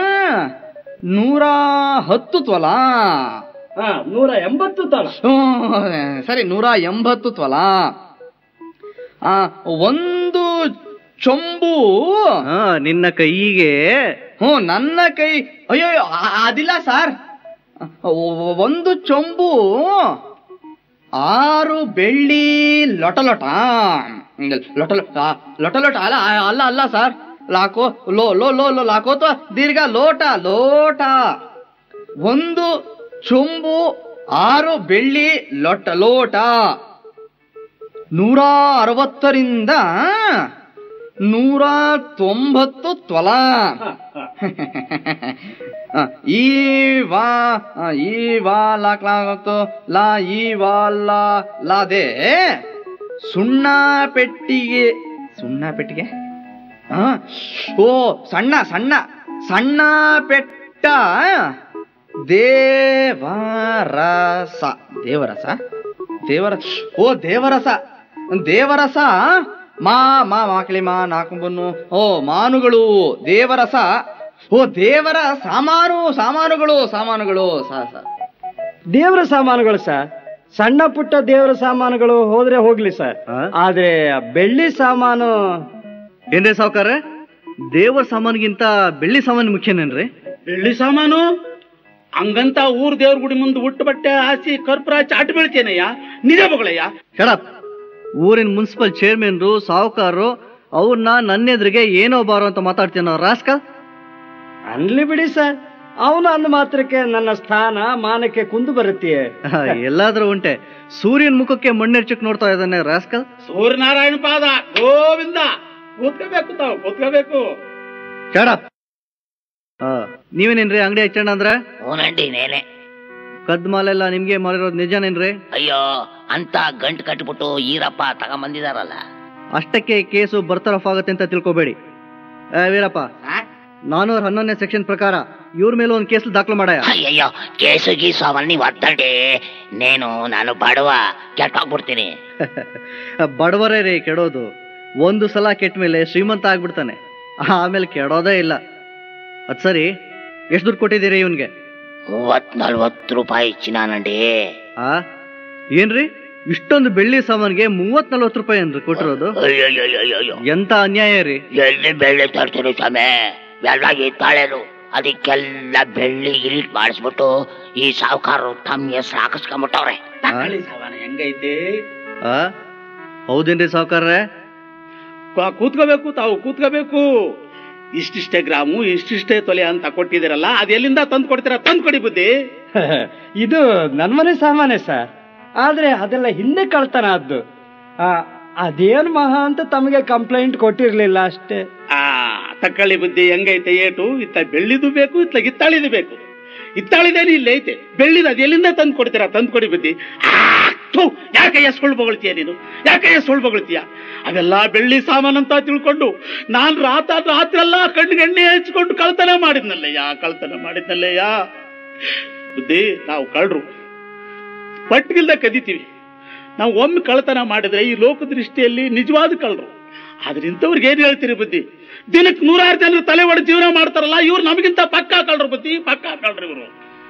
ನೂರ ಹತ್ತು ತೊಲ ನೂರ ಎಂಬತ್ತು ತಳ ಹ್ಮ್, ಸರಿ ನೂರ ಎಂಬತ್ತು ತೊಲ ಆ, ಒಂದು ಚೊಂಬು ಹಾ ನಿನ್ನ ಕೈಗೆ ಹ್ಞೂ ನನ್ನ ಕೈ ಅಯ್ಯೋ ಅಯ್ಯೋ, ಆ- ಅದಿಲ್ಲ ಸರ್ ಒ- ಒಂದು ಚೊಂಬು ಆರು ಬೆಳ್ಳಿ ಲೊಟ ಲೊಟ ಹ್ಮ್, ಲೊಟ ಲೊಟ ಆ, ಲೊಟ ಲೊಟ ಅಲ್ಲ ಆ, ಅಲ್ಲ ಅಲ್ಲ ಸರ್ ಲಾಕೋ ಲೋ ಲೋ ಲೋ ಲೋ ಲಾಕೋತ ದೀರ್ಘ ಲೋಟ ಲೋಟ ಒಂದು ಚೊಂಬು ಆರು ಬೆಳ್ಳಿ ಲೊಟ ಲೋಟ ನೂರ ಅರವತ್ತರಿಂದ ನೂರ ತೊಂಬತ್ತು ತೊಲ ಆ, ಈ ವಾ ಆ, ಈ ವಾ ಲಾಕ್ ಲಾಗತ್ತು ಲಾ ಈ ವಾ ಲಾ ಲಾದೆ ಸುಣ್ಣ ಪೆಟ್ಟಿಗೆ ಸುಣ್ಣ ಪೆಟ್ಟಿಗೆ ಆ, ಓ ಸಣ್ಣ ಸಣ್ಣ ಸಣ್ಣ ಪೆಟ್ಟ ದೇವರಸ ದೇವರಸ ದೇವರಸ ಓ ದೇವರಸ ದೇವರಸ ಮಾ ಮಾ ಮಾಕ್ಲಿ ಮಾ ನಾಲ್ಕು ಓ ಮಾನುಗಳು ದೇವರಸ ಓ ದೇವರ ಸಾಮಾನು ಸಾಮಾನುಗಳು ಸಾಮಾನುಗಳು ಸ ಸ ದೇವರ ಸಾಮಾನುಗಳು ಸರ್ ಸಣ್ಣ ಪುಟ್ಟ ದೇವರ ಸಾಮಾನುಗಳು ಹೋದ್ರೆ ಹೋಗ್ಲಿ ಸರ್ ಆ? ಆದ್ರೆ ಆ ಬೆಳ್ಳಿ ಸಾಮಾನು ಏನ್ರಿ ಸಾವುಕಾರ ದೇವರ ಸಾಮಾನಿಗಿಂತ ಬೆಳ್ಳಿ ಸಾಮಾನು ಮುಖ್ಯನೇನ್ರಿ ಬೆಳ್ಳಿ ಸಾಮಾನು ಹಂಗಂತ ಊರ್ ದೇವ್ರ ಗುಡಿ ಮುಂದೆ ಉಟ್ಟು ಬಟ್ಟೆ ಹಾಸಿ ಕರ್ಪೂರ ಹಚ್ಚಿ ಅಡ್ಡ ಬೀಳ್ತೇನಯ್ಯ ನಿಜ ಬಗಳಯ್ಯ ಶಡಪ್ ಊರಿನ ಮುನ್ಸಿಪಲ್ ಚೇರ್ಮನ್ರು ಸಾವುಕಾರರು ಅವ್ರನ್ನ ನನ್ನ ಎದುರಿಗೆ ಏನೋ ಬಾರೋ ಅಂತ ಮಾತಾಡ್ತೀನೋ ರಾಸ್ಕಲ್ ಅನ್ಲಿ ಬಿಡಿ ಸರ್ ಅವನು ಅಂದ ಮಾತ್ರಕ್ಕೆ ನನ್ನ ಸ್ಥಾನ ಮಾನಕ್ಕೆ ಕುಂದು ಬರುತ್ತೆ ಎಲ್ಲಾದ್ರೂ ಉಂಟೆ ಸೂರ್ಯನ ಮುಖಕ್ಕೆ ಮಣ್ಣೆರ್ಚಕ್ ನೋಡ್ತಾ ಇದ್ದಾನೆ ರಾಸ್ಕಲ್ ಸೂರ್ಯನಾರಾಯಣ ಪಾದ ಗೋವಿಂದ ಕೂತ್ಕೋಬೇಕು ತಾವು ಕೂತ್ಕೋಬೇಕು ಶಡಪ್ ನೀವೇನೇನ್ರಿ ಅಂಗಡಿ ಹಚ್ಚಣ್ಣ ಅಂದ್ರೆ ಕದ್ ಮಾಲೆಲ್ಲ ನಿಮ್ಗೆ ಮಾರಿರೋದು ನಿಜನೇನ್ರಿ ಅಯ್ಯೋ ಅಂತ ಗಂಟು ಕಟ್ಬಿಟ್ಟು ಈರಪ್ಪ ತಗೊಂಬಂದಿದಾರಲ್ಲ ಅಷ್ಟಕ್ಕೆ ಕೇಸು ಬರ್ತರಫ್ ಆಗುತ್ತೆ ಅಂತ ತಿಳ್ಕೊಬೇಡಿ ಏ ವೀರಪ್ಪ ನಾನೂರ ಹನ್ನೊಂದನೇ ಸೆಕ್ಷನ್ ಪ್ರಕಾರ ಇವ್ರ ಮೇಲೂ ಒಂದು ಕೇಸ್ ದಾಖಲು ಮಾಡಾಯ ಅಯ್ಯಯ್ಯೋ ಕೇಸು ಗೀಸು ಅವನ್ನ ನೀವು ಒತ್ತಡಿ ನೇನು ನಾನು ಬಡವ ಕೆಟ್ಟೋಗ್ಬಿಡ್ತೀನಿ ಬಡವರೇ ರೀ ಕೆಡೋದು ಒಂದು ಸಲ ಕೆಟ್ಟ ಮೇಲೆ ಶ್ರೀಮಂತ ಆಗ್ಬಿಡ್ತಾನೆ ಆಮೇಲೆ ಕೆಡೋದೇ ಇಲ್ಲ ಅದ್ ಸರಿ ಎಷ್ಟು ದುಡ್ಡು ಕೊಟ್ಟಿದ್ದೀರಿ ಇವನ್ಗೆ ಮೂವತ್ ನಲ್ವತ್ತು ರೂಪಾಯಿ ಚಿನ್ನಾನಂಡಿ ಆ ಏನ್ರಿ ಇಷ್ಟೊಂದು ಬೆಳ್ಳಿ ಸಾಮಾನ್ಗೆ ಮೂವತ್ ನಲ್ವತ್ತು ರೂಪಾಯಿ ಏನ್ರಿ ಕೊಟ್ಟಿರೋದು ಅಯ್ಯಯ್ಯಯ್ಯಯ್ಯೋ ಎಂತ ಅನ್ಯಾಯ ರೀ ಎಲ್ಲಿ ಬೆಳ್ಳಿ ತರ್ತೀರಿ ಸ್ವಾಮಿ ಎಲ್ಲ ತಾಳೆನು ಅದಕ್ಕೆಲ್ಲ ಬೆಳ್ಳಿ ಗಿಲಿಟ್ ಮಾಡಿಸ್ಬಿಟ್ಟು ಈ ಸಾವುಕಾರರು ತಮ್ಮ ಹೆಸರು ಹಾಕಿಸ್ಕೊಂಬಿಟ್ಟವ್ರೆ ತಕೊಳ್ಳಿ ಸಾವನ ಹೆಂಗೈತೆ ಆ ಹೌದೇನ್ರಿ ಸಾವುಕಾರ್ರೆ ಕ- ಕೂತ್ಕೋಬೇಕು ತಾವು ಕೂತ್ಕೋಬೇಕು ಇಷ್ಟಿಷ್ಟೇ ಗ್ರಾಮು ಇಷ್ಟಿಷ್ಟೇ ತೊಲೆ ಅಂತ ಕೊಟ್ಟಿದ್ದೀರಲ್ಲ ಅದು ಎಲ್ಲಿಂದ ತಂದು ಕೊಡ್ತೀರಾ ತಂದು ಕೊಡಿ ಬುದ್ಧಿ ಇದು ನನ್ನ ಮನೆ ಸಾಮಾನ್ಯ ಸರ್ ಆದ್ರೆ ಅದೆಲ್ಲ ಹಿಂದೆ ಕಳ್ತನ ಆದ್ದು ಆ, ಅದೇನ್ ಮಹಾ ಅಂತ ತಮಗೆ ಕಂಪ್ಲೇಂಟ್ ಕೊಟ್ಟಿರ್ಲಿಲ್ಲ ಅಷ್ಟೇ ಆ ತಕ್ಕಳ್ಳಿ ಬುದ್ಧಿ ಹೆಂಗೈತೆ ಏಟು ಇತ್ತ ಬೆಳ್ಳಿದು ಬೇಕು ಇತ್ತ ಗಿತ್ತಾಳಿದು ಬೇಕು ಇತ್ತಾಳಿದೇನು ಇಲ್ಲಿ ಐತೆ ಬೆಳ್ಳಿದ ಅದು ಎಲ್ಲಿಂದ ತಂದು ಕೊಡ್ತೀರಾ ತಂದು ಕೊಡಿ ಬುದ್ಧಿ ಆ, ಥು, ಯಾಕೆ ಸುಳ್ಳು ಬೊಗಳ್ತೀಯ ನೀನು ಯಾಕೆ ಸುಳ್ಳು ಬೊಗಳ್ತೀಯ ಅವೆಲ್ಲ ಬೆಳ್ಳಿ ಸಾಮಾನು ಅಂತ ತಿಳ್ಕೊಂಡು ನಾನ್ ರಾತ ರಾತ್ರಿ ಎಲ್ಲ ಕಣ್ಣಿಗೆ ಎಣ್ಣೆ ಹಚ್ಕೊಂಡು ಕಳ್ತನ ಮಾಡಿದ್ನಲ್ಲಯ್ಯ ಕಳ್ತನ ಮಾಡಿದ್ನಲ್ಲಯ್ಯ ಬುದ್ಧಿ ನಾವು ಕಳ್ರು ಪಟ್ಗಿಲ್ದ ಕದಿತೀವಿ ನಾವು ಒಮ್ಮೆ ಕಳ್ತನ ಮಾಡಿದ್ರೆ ಈ ಲೋಕ ದೃಷ್ಟಿಯಲ್ಲಿ ನಿಜವಾದ ಕಳ್ರು ಆದ್ರೆ ಇಂಥವ್ರಿಗೆ ಏನ್ ಹೇಳ್ತೀರಿ ಬುದ್ಧಿ ದಿನಕ್ಕೆ ನೂರಾರು ಜನರು ತಲೆ ಒಡೆದು ಜೀವನ ಮಾಡ್ತಾರಲ್ಲ ಇವ್ರು ನಮಗಿಂತ ಪಕ್ಕಾ ಕಳ್ರು ಬುದ್ಧಿ ಪಕ್ಕಾ ಕಳ್ರು ಇವರು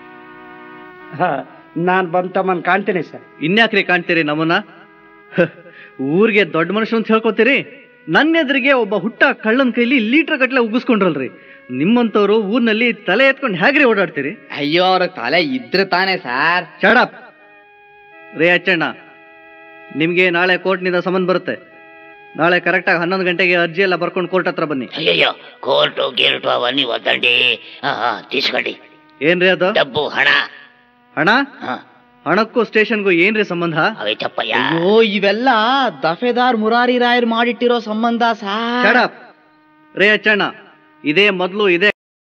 ಹಾ, ನಾನ್ ಬಂದ್ ತಮ್ಮನ್ ಕಾಣ್ತೀನಿ ಸರ್ ಇನ್ಯಾಕ್ರಿ ಕಾಣ್ತೀರಿ ನಮ್ಮನ್ನ ಹ, ಊರಿಗೆ ದೊಡ್ಡ ಮನುಷ್ಯ ಅಂತ ಹೇಳ್ಕೊತೀರಿ ನನ್ನ ಎದುರಿಗೆ ಒಬ್ಬ ಹುಟ್ಟ ಕಳ್ಳನ ಕೈಲಿ ಲೀಟರ್ ಗಟ್ಲೆ ಉಗಿಸ್ಕೊಂಡ್ರಲ್ರಿ ನಿಮ್ಮಂತವ್ರು ಊರ್ನಲ್ಲಿ ತಲೆ ಎತ್ಕೊಂಡು ಹೇಗ್ರಿ ಓಡಾಡ್ತೀರಿ ಅಯ್ಯೋ ಅವ್ರ ತಲೆ ಇದ್ರೆ ತಾನೇ ಸಾರ್ ಶಡಪ್ ರೇ ಅಚ್ಚಣ್ಣ ನಿಮ್ಗೆ ನಾಳೆ ಕೋರ್ಟ್ನಿಂದ ಸಮನ್ ಬರುತ್ತೆ ನಾಳೆ ಕರೆಕ್ಟಾಗಿ ಹನ್ನೊಂದು ಗಂಟೆಗೆ ಅರ್ಜಿ ಎಲ್ಲ ಬರ್ಕೊಂಡು ಕೋರ್ಟ್ ಹತ್ರ ಬನ್ನಿ ಅಯ್ಯಯ್ಯೋ ಕೋರ್ಟು ಗೀರ್ಟು ಅವన్నీ ಒದ್ದಂಡಿ ಹಾ ಹಾ ತೀಸ್ಕೊಳ್ಳಿ ಏನ್ರಿ ಅದು ಡಬ್ಬು ಹಣ ಹಣ ಹಾ ಹಣಕ್ಕೂ ಸ್ಟೇಷನ್ಗೂ ಏನ್ರಿ ಸಂಬಂಧ ಅವೇ ಚಪ್ಪಯ್ಯ ಅಯ್ಯೋ ಇವೆಲ್ಲ ದಫೆದಾರ್ ಮುರಾರಿ ರಾಯರ್ ಮಾಡಿಟ್ಟಿರೋ ಸಂಬಂಧ ಸಾರ್ ಶಡಪ್ ರೇ ಅಚ್ಚಣ್ಣ ಇದೇ ಮೊದಲು ಇದೇ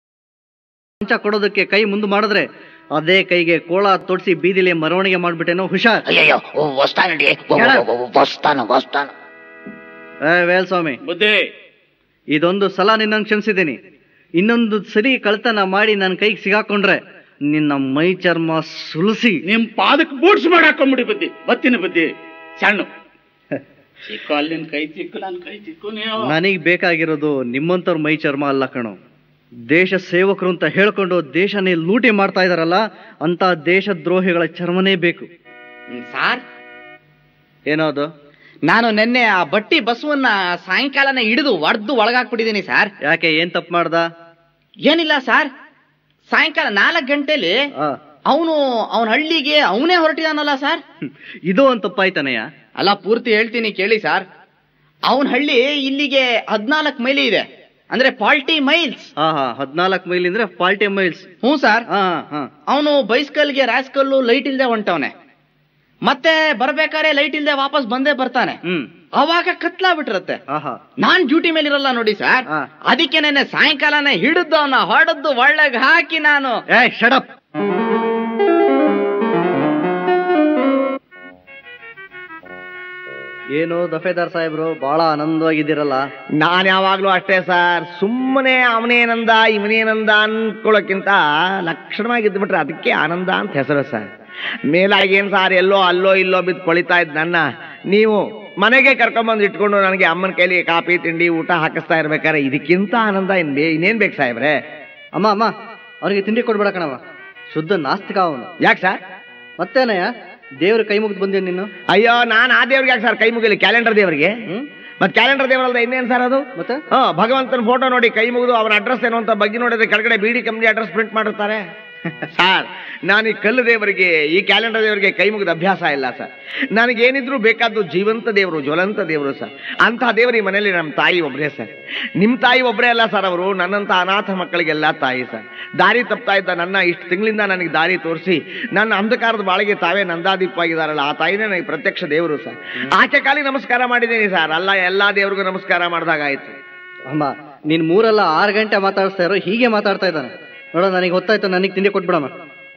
ಲಂಚ ಕೊಡೋದಕ್ಕೆ ಕೈ ಮುಂದೆ ಮಾಡಿದ್ರೆ ಅದೇ ಕೈಗೆ ಕೋಳ ತೊಡ್ಸಿ ಬೀದಿಲಿ ಮೆರವಣಿಗೆ ಮಾಡ್ಬಿಟ್ಟೇನೋ ಹುಷಾರ್ ಅಯ್ಯಯ್ಯೋ ವಸ್ತಾನಡಿ ವಸ್ತಾನ ವಸ್ತಾನ ಏ ವೇಲ್ಸ್ವಾಮಿ ಬುದ್ಧಿ ಇದೊಂದು ಸಲ ನಿನ್ನನ್ನು ಕ್ಷಮಿಸಿದ್ದೀನಿ ಇನ್ನೊಂದು ಸರಿ ಕಳ್ತನ ಮಾಡಿ ನನ್ನ ಕೈಗೆ ಸಿಗಾಕೊಂಡ್ರೆ ನಿನ್ನ ಮೈ ಚರ್ಮ ಸುಲಿಸಿ ನಿಮ್ ಪಾದಕ್ಕೆ ಬೂಟ್ಸ್ ಮಾಡಿ ಹಾಕೊಂಡ್ಬಿಡಿ ಬುದ್ಧಿ ಬತ್ತೀನಿ ಬುದ್ಧಿ ಸಣ್ಣ ಚಿಕ್ಕು ಅಲ್ಲಿನ ಕೈ ಚಿಕ್ಕು ನನ್ನ ಕೈ ಚಿಕ್ಕು ನೀವು ನನಗೆ ಬೇಕಾಗಿರೋದು ನಿಮ್ಮಂಥವ್ರ ಮೈ ಚರ್ಮ ಅಲ್ಲ ಕಣೋ ದೇಶ ಸೇವಕರು ಅಂತ ಹೇಳ್ಕೊಂಡು ದೇಶನೇ ಲೂಟಿ ಮಾಡ್ತಾ ಇದಾರಲ್ಲ ಅಂತ ದೇಶದ್ರೋಹಿಗಳ ಚರ್ಮನೇ ಬೇಕು ಹ್ಮ್, ಸಾರ್ ಏನೋ ಅದು ನಾನು ನಿನ್ನೆ ಆ ಬಟ್ಟಿ ಬಸವನ್ನ ಸಾಯಂಕಾಲನೇ ಹಿಡಿದು ಒಡ್ದು ಒಳಗಾಕ್ಬಿಟ್ಟಿದ್ದೀನಿ ಸರ್ ಯಾಕೆ ಏನ್ ತಪ್ಪು ಮಾಡ್ದ ಏನಿಲ್ಲ ಸರ್ ಸಾಯಂಕಾಲ ನಾಲ್ಕು ಗಂಟೆಲಿ ಆ, ಅವನು ಅವನ ಹಳ್ಳಿಗೆ ಅವನೇ ಹೊರಟಿದಾನಲ್ಲ ಸರ್ ಹ್ಮ್. ಇದು ಒಂದು ತಪ್ಪಾಯ್ತಾನೆಯ ಅಲ್ಲ ಪೂರ್ತಿ ಹೇಳ್ತೀನಿ ಕೇಳಿ ಸರ್ ಅವನ ಹಳ್ಳಿ ಇಲ್ಲಿಗೆ ಹದ್ನಾಲ್ಕು ಮೈಲಿ ಇದೆ ಅಂದ್ರೆ ಫಾರ್ಟಿ ಮೈಲ್ಸ್ ಹಾ ಹಾ ಹದ್ನಾಲ್ಕು ಮೈಲ್ ಅಂದ್ರೆ ಫಾರ್ಟಿ ಮೈಲ್ಸ್ ಹ್ಞೂ ಸರ್ ಹಾ ಹಾ ಅವನು ಬೈಸ್ಕಲ್ಗೆ ರಾಸ್ಕಲ್ಲು ಲೈಟ್ ಇಲ್ದೆ ಹೊಂಟವನೆ ಮತ್ತೆ ಬರ್ಬೇಕಾದ್ರೆ ಲೈಟ್ ಇಲ್ದೆ ವಾಪಸ್ ಬಂದೇ ಬರ್ತಾನೆ ಹ್ಮ್ ಅವಾಗ ಕತ್ಲಾ ಬಿಟ್ಟಿರತ್ತೆ ಆಹಾ ನಾನ್ ಡ್ಯೂಟಿ ಮೇಲೆ ಇರಲ್ಲ ನೋಡಿ ಸರ್ ಹಾ. ಅದಕ್ಕೆ ನೆನ್ನೆ ಸಾಯಂಕಾಲನೇ ಹಿಡಿದು ಅವನ ಹೊಡೆದು ಒಳ್ಳಗ್ ಹಾಕಿ ನಾನು ಏ ಶಡಪ್ ಏನು ದಫೇದಾರ್ ಸಾಹೇಬ್ರು ಬಹಳ ಆನಂದವಾಗಿದ್ದೀರಲ್ಲ ನಾನು ಯಾವಾಗ್ಲೂ ಅಷ್ಟೇ ಸರ್ ಸುಮ್ಮನೆ ಅವನೇನಂದ ಇವನೇನಂದ ಅನ್ಕೊಳ್ಳೋಕ್ಕಿಂತ ಲಕ್ಷಣವಾಗಿದ್ದು ಬಿಟ್ರೆ ಅದಕ್ಕೆ ಆನಂದ ಅಂತ ಹೆಸರು ಸರ್ ಮೇಲಾಗೇನು ಸರ್ ಎಲ್ಲೋ ಅಲ್ಲೋ ಇಲ್ಲೋ ಬಿದ್ದು ಕೊಳಿತಾ ಇದ್ ನನ್ನ ನೀವು ಮನೆಗೆ ಕರ್ಕೊಂಬಂದು ಇಟ್ಕೊಂಡು ನನಗೆ ಅಮ್ಮನ ಕೈಲಿ ಕಾಫಿ ತಿಂಡಿ ಊಟ ಹಾಕಿಸ್ತಾ ಇರ್ಬೇಕಾದ್ರೆ ಇದಕ್ಕಿಂತ ಆನಂದ ಇನ್ ಬೇ ಇನ್ನೇನ್ ಬೇಕು ಸಾಹೇಬ್ರೆ ಅಮ್ಮ ಅಮ್ಮ ಅವ್ರಿಗೆ ತಿಂಡಿ ಕೊಡ್ಬೇಡ ಕಣವ ಶುದ್ಧ ನಾಸ್ತಿಕ ಅವನು ಯಾಕೆ ಸರ್ ಮತ್ತೇನಯ್ಯ ದೇವ್ರ ಕೈ ಮುಗಿದು ಬಂದೆ ನೀನು ಅಯ್ಯೋ ನಾನು ಆ ದೇವ್ರಿಗೆ ಯಾಕೆ ಸರ್ ಕೈ ಮುಗಿಲಿ ಕ್ಯಾಲೆಂಡರ್ ದೇವರಿಗೆ ಹ್ಮ್ ಮತ್ತೆ ಕ್ಯಾಲೆಂಡರ್ ದೇವರಲ್ದ ಇನ್ನೇನು ಸರ್ ಅದು ಮತ್ತೆ ಹಾ ಭಗವಂತನ ಫೋಟೋ ನೋಡಿ ಕೈ ಮುಗಿದು ಅವನ ಅಡ್ರೆಸ್ ಏನು ಅಂತ ಬಗ್ಗೆ ನೋಡಿದ್ರೆ ಕೆಳಗಡೆ ಬಿಡಿ ಕಂಪ್ನಿ ಅಡ್ರೆಸ್ ಪ್ರಿಂಟ್ ಮಾಡಿರ್ತಾರೆ ಸರ್ ನಾನು ಈ ಕಲ್ಲು ದೇವರಿಗೆ ಈ ಕ್ಯಾಲೆಂಡರ್ ದೇವರಿಗೆ ಕೈ ಮುಗಿದ ಅಭ್ಯಾಸ ಇಲ್ಲ ಸರ್ ನನಗೇನಿದ್ರು ಬೇಕಾದ್ದು ಜೀವಂತ ದೇವರು ಜ್ವಲಂತ ದೇವರು ಸರ್ ಅಂಥ ದೇವರು ಈ ಮನೆಯಲ್ಲಿ ನಮ್ಮ ತಾಯಿ ಒಬ್ಬರೇ ಸರ್ ನಿಮ್ಮ ತಾಯಿ ಒಬ್ಬರೇ ಅಲ್ಲ ಸರ್ ಅವರು ನನ್ನಂಥ ಅನಾಥ ಮಕ್ಕಳಿಗೆಲ್ಲ ತಾಯಿ ಸರ್ ದಾರಿ ತಪ್ತಾ ಇದ್ದ ನನ್ನ ಇಷ್ಟು ತಿಂಗಳಿಂದ ನನಗೆ ದಾರಿ ತೋರಿಸಿ ನನ್ನ ಅಂಧಕಾರದ ಬಾಳಿಗೆ ತಾವೇ ನಂದಾದೀಪವಾಗಿದ್ದಾರಲ್ಲ ಆ ತಾಯಿನೇ ನನಗೆ ಪ್ರತ್ಯಕ್ಷ ದೇವರು ಸರ್ ಆಕೆ ಕಾಲಿ ನಮಸ್ಕಾರ ಮಾಡಿದ್ದೀನಿ ಸರ್ ಅಲ್ಲ ಎಲ್ಲಾ ದೇವ್ರಿಗೂ ನಮಸ್ಕಾರ ಮಾಡಿದಾಗ ಆಯ್ತು ಅಮ್ಮ ನೀನ್ ಮೂರಲ್ಲ ಆರು ಗಂಟೆ ಮಾತಾಡಿಸ್ತಾ ಇರೋ ಹೀಗೆ ಮಾತಾಡ್ತಾ ಇದ್ದಾನೆ ನೋಡೋ ನನಗೆ ಗೊತ್ತಾಯ್ತು ನನಗೆ ತಿಂಡಿ ಕೊಟ್ಬಿಡಮ್ಮ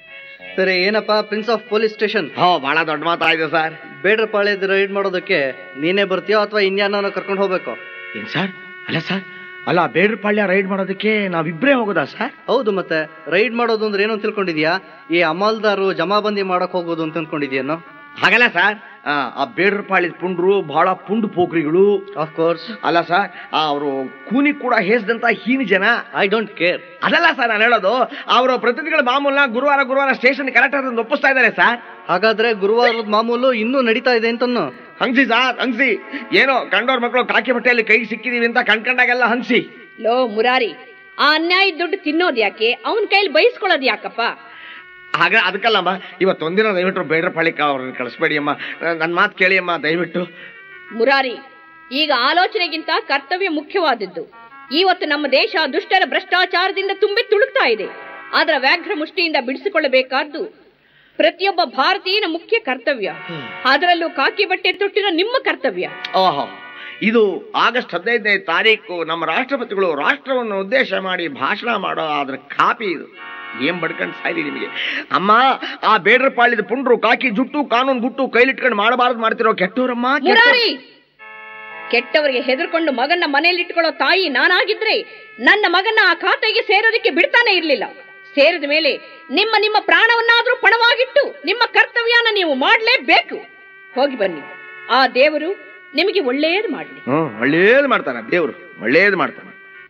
ಸರಿ ಏನಪ್ಪ ಪ್ರಿನ್ಸ್ ಆಫ್ ಪೊಲೀಸ್ ಸ್ಟೇಷನ್ ಹೋ ಬಹಳ ದೊಡ್ಡ ಮಾತಾಗಿದೆ ಸರ್ ಬೇಡ್ರ ಪಾಳ್ಯದ ರೈಡ್ ಮಾಡೋದಕ್ಕೆ ನೀನೇ ಬರ್ತೀಯೋ ಅಥವಾ ಇನ್ಯಾರನ್ನ ಕರ್ಕೊಂಡು ಹೋಗ್ಬೇಕು ಏನ್ ಸರ್ ಅಲ್ಲ ಸರ್ ಅಲ್ಲ ಬೇಡ್ರ ಪಾಳ್ಯ ರೈಡ್ ಮಾಡೋದಕ್ಕೆ ನಾವಿಬ್ರೇ ಹೋಗೋದಾ ಸರ್ ಹೌದು ಮತ್ತೆ ರೈಡ್ ಮಾಡೋದು ಅಂದ್ರೆ ಏನು ಅಂತ ತಿಳ್ಕೊಂಡಿದ್ಯಾ ಈ ಅಮಲ್ದಾರು ಜಮಾಬಂದಿ ಮಾಡಕ್ ಹೋಗೋದು ಅಂತ ಅನ್ಕೊಂಡಿದ್ಯೇನೋ ಹಾಗಲ್ಲ ಸರ್ ಆ, ಆ ಬೇಡ್ರ ಪಾಳ್ಯದ ಪುಂಡ್ರು ಬಹಳ ಪುಂಡು ಪೋಖ್ರಿಗಳು ಆಫ್ ಕೋರ್ಸ್ ಅಲ್ಲ ಸರ್ ಅವರು ಕೂನಿ ಕೂಡ ಹೇಸ್ದಂತ ಹೀನ ಜನ ಐ ಡೋಂಟ್ ಕೇರ್ ಅದಲ್ಲ ಸರ್ ನಾನು ಹೇಳೋದು ಅವರು ಪ್ರತಿನಿಧಿಗಳ ಮಾಮೂಲ ಗುರುವಾರ ಗುರುವಾರ ಸ್ಟೇಷನ್ ಕರೆಕ್ಟ್ ಆಗಿ ಒಪ್ಪಿಸ್ತಾ ಇದ್ದಾರೆ ಸರ್ ಹಾಗಾದ್ರೆ ಗುರುವಾರದ ಮಾಮೂಲು ಇನ್ನೂ ನಡೀತಾ ಇದೆ ಅಂತನ್ನು ಹಂಗ್ಸಿ ಸರ್ ಹಂಗ್ಸಿ ಏನೋ ಕಂಡೋರ್ ಮಕ್ಕಳು ಕಾಕಿ ಬಟ್ಟೆಯಲ್ಲಿ ಕೈ ಸಿಕ್ಕಿದೀವಿ ಅಂತ ಕಣ್ಕಂಡಾಗೆಲ್ಲ ಹಂಗ್ಸಿ ಲೋ ಮುರಾರಿ ಆ ಅನ್ಯಾಯ ದುಡ್ಡು ತಿನ್ನೋದ್ ಯಾಕೆ ಅವನ್ ಕೈಲಿ ಬಯಸ್ಕೊಳ್ಳೋದ್ ಯಾಕಪ್ಪ ಹಾಗ ಅದಕ್ಕಲ್ಲಮ್ಮ ಇವತ್ತೊಂದಿನ ದಯವಿಟ್ಟು ಬೇಡ್ರ ಪಾಳಿಕ ಅವ್ರನ್ನ ಕಳಿಸ್ಬೇಡಿ ಅಮ್ಮ ನನ್ನ ಮಾತು ಕೇಳಿ ಅಮ್ಮ ದಯವಿಟ್ಟು ಮುರಾರಿ ಈಗ ಆಲೋಚನೆಗಿಂತ ಕರ್ತವ್ಯ ಮುಖ್ಯವಾದದ್ದು ಇವತ್ತು ನಮ್ಮ ದೇಶ ದುಷ್ಟರ ಭ್ರಷ್ಟಾಚಾರದಿಂದ ತುಂಬಿ ತುಳುಕ್ತಾ ಇದೆ ಅದರ ವ್ಯಾಘ್ರ ಮುಷ್ಟಿಯಿಂದ ಬಿಡಿಸಿಕೊಳ್ಳಬೇಕಾದ್ದು ಪ್ರತಿಯೊಬ್ಬ ಭಾರತೀಯನ ಮುಖ್ಯ ಕರ್ತವ್ಯ ಅದರಲ್ಲೂ ಕಾಕಿ ಬಟ್ಟೆ ತೊಟ್ಟಿರೋ ನಿಮ್ಮ ಕರ್ತವ್ಯ ಓಹೋ ಇದು ಆಗಸ್ಟ್ ಹದಿನೈದನೇ ತಾರೀಕು ನಮ್ಮ ರಾಷ್ಟ್ರಪತಿಗಳು ರಾಷ್ಟ್ರವನ್ನು ಉದ್ದೇಶ ಮಾಡಿ ಭಾಷಣ ಮಾಡೋ ಅದ್ರ ಕಾಪಿ ಇದು ಏನ್ ಬಡ್ಕಂಡ್ ಸಾಯ್ರಿ ನಿಮಗೆ ಅಮ್ಮ ಆ ಬೇಡ್ರ ಪಾಳಿದ ಪುಂಡ್ರು ಕಾಕಿ ಜುಟ್ಟು ಕಾನೂನು ಗುಟ್ಟು ಕೈಲಿಟ್ಕೊಂಡು ಮಾಡಬಾರದು ಮಾಡ್ತಿರೋ ಕೆಟ್ಟವ್ರಮ್ಮ ಕೆಟ್ಟವ್ರು. ಮುರಾರಿ ಕೆಟ್ಟವರಿಗೆ ಹೆದರ್ಕೊಂಡು ಮಗನ ಮನೆಯಲ್ಲಿ ಇಟ್ಕೊಳ್ಳೋ ತಾಯಿ ನಾನಾಗಿದ್ರೆ ನನ್ನ ಮಗನ ಆ ಖಾತೆಗೆ ಸೇರೋದಕ್ಕೆ ಬಿಡ್ತಾನೆ ಇರ್ಲಿಲ್ಲ ಸೇರಿದ ಮೇಲೆ ನಿಮ್ಮ ನಿಮ್ಮ ಪ್ರಾಣವನ್ನಾದ್ರೂ ಪಣವಾಗಿಟ್ಟು ನಿಮ್ಮ ಕರ್ತವ್ಯನ ನೀವು ಮಾಡ್ಲೇಬೇಕು ಹೋಗಿ ಬನ್ನಿ ಆ ದೇವರು ನಿಮಗೆ ಒಳ್ಳೇದು ಮಾಡಲಿ ಹ್ಮ್ ಒಳ್ಳೇದು ಮಾಡ್ತಾನೆ ದೇವ್ರು ಒಳ್ಳೇದು ಮಾಡ್ತಾನೆ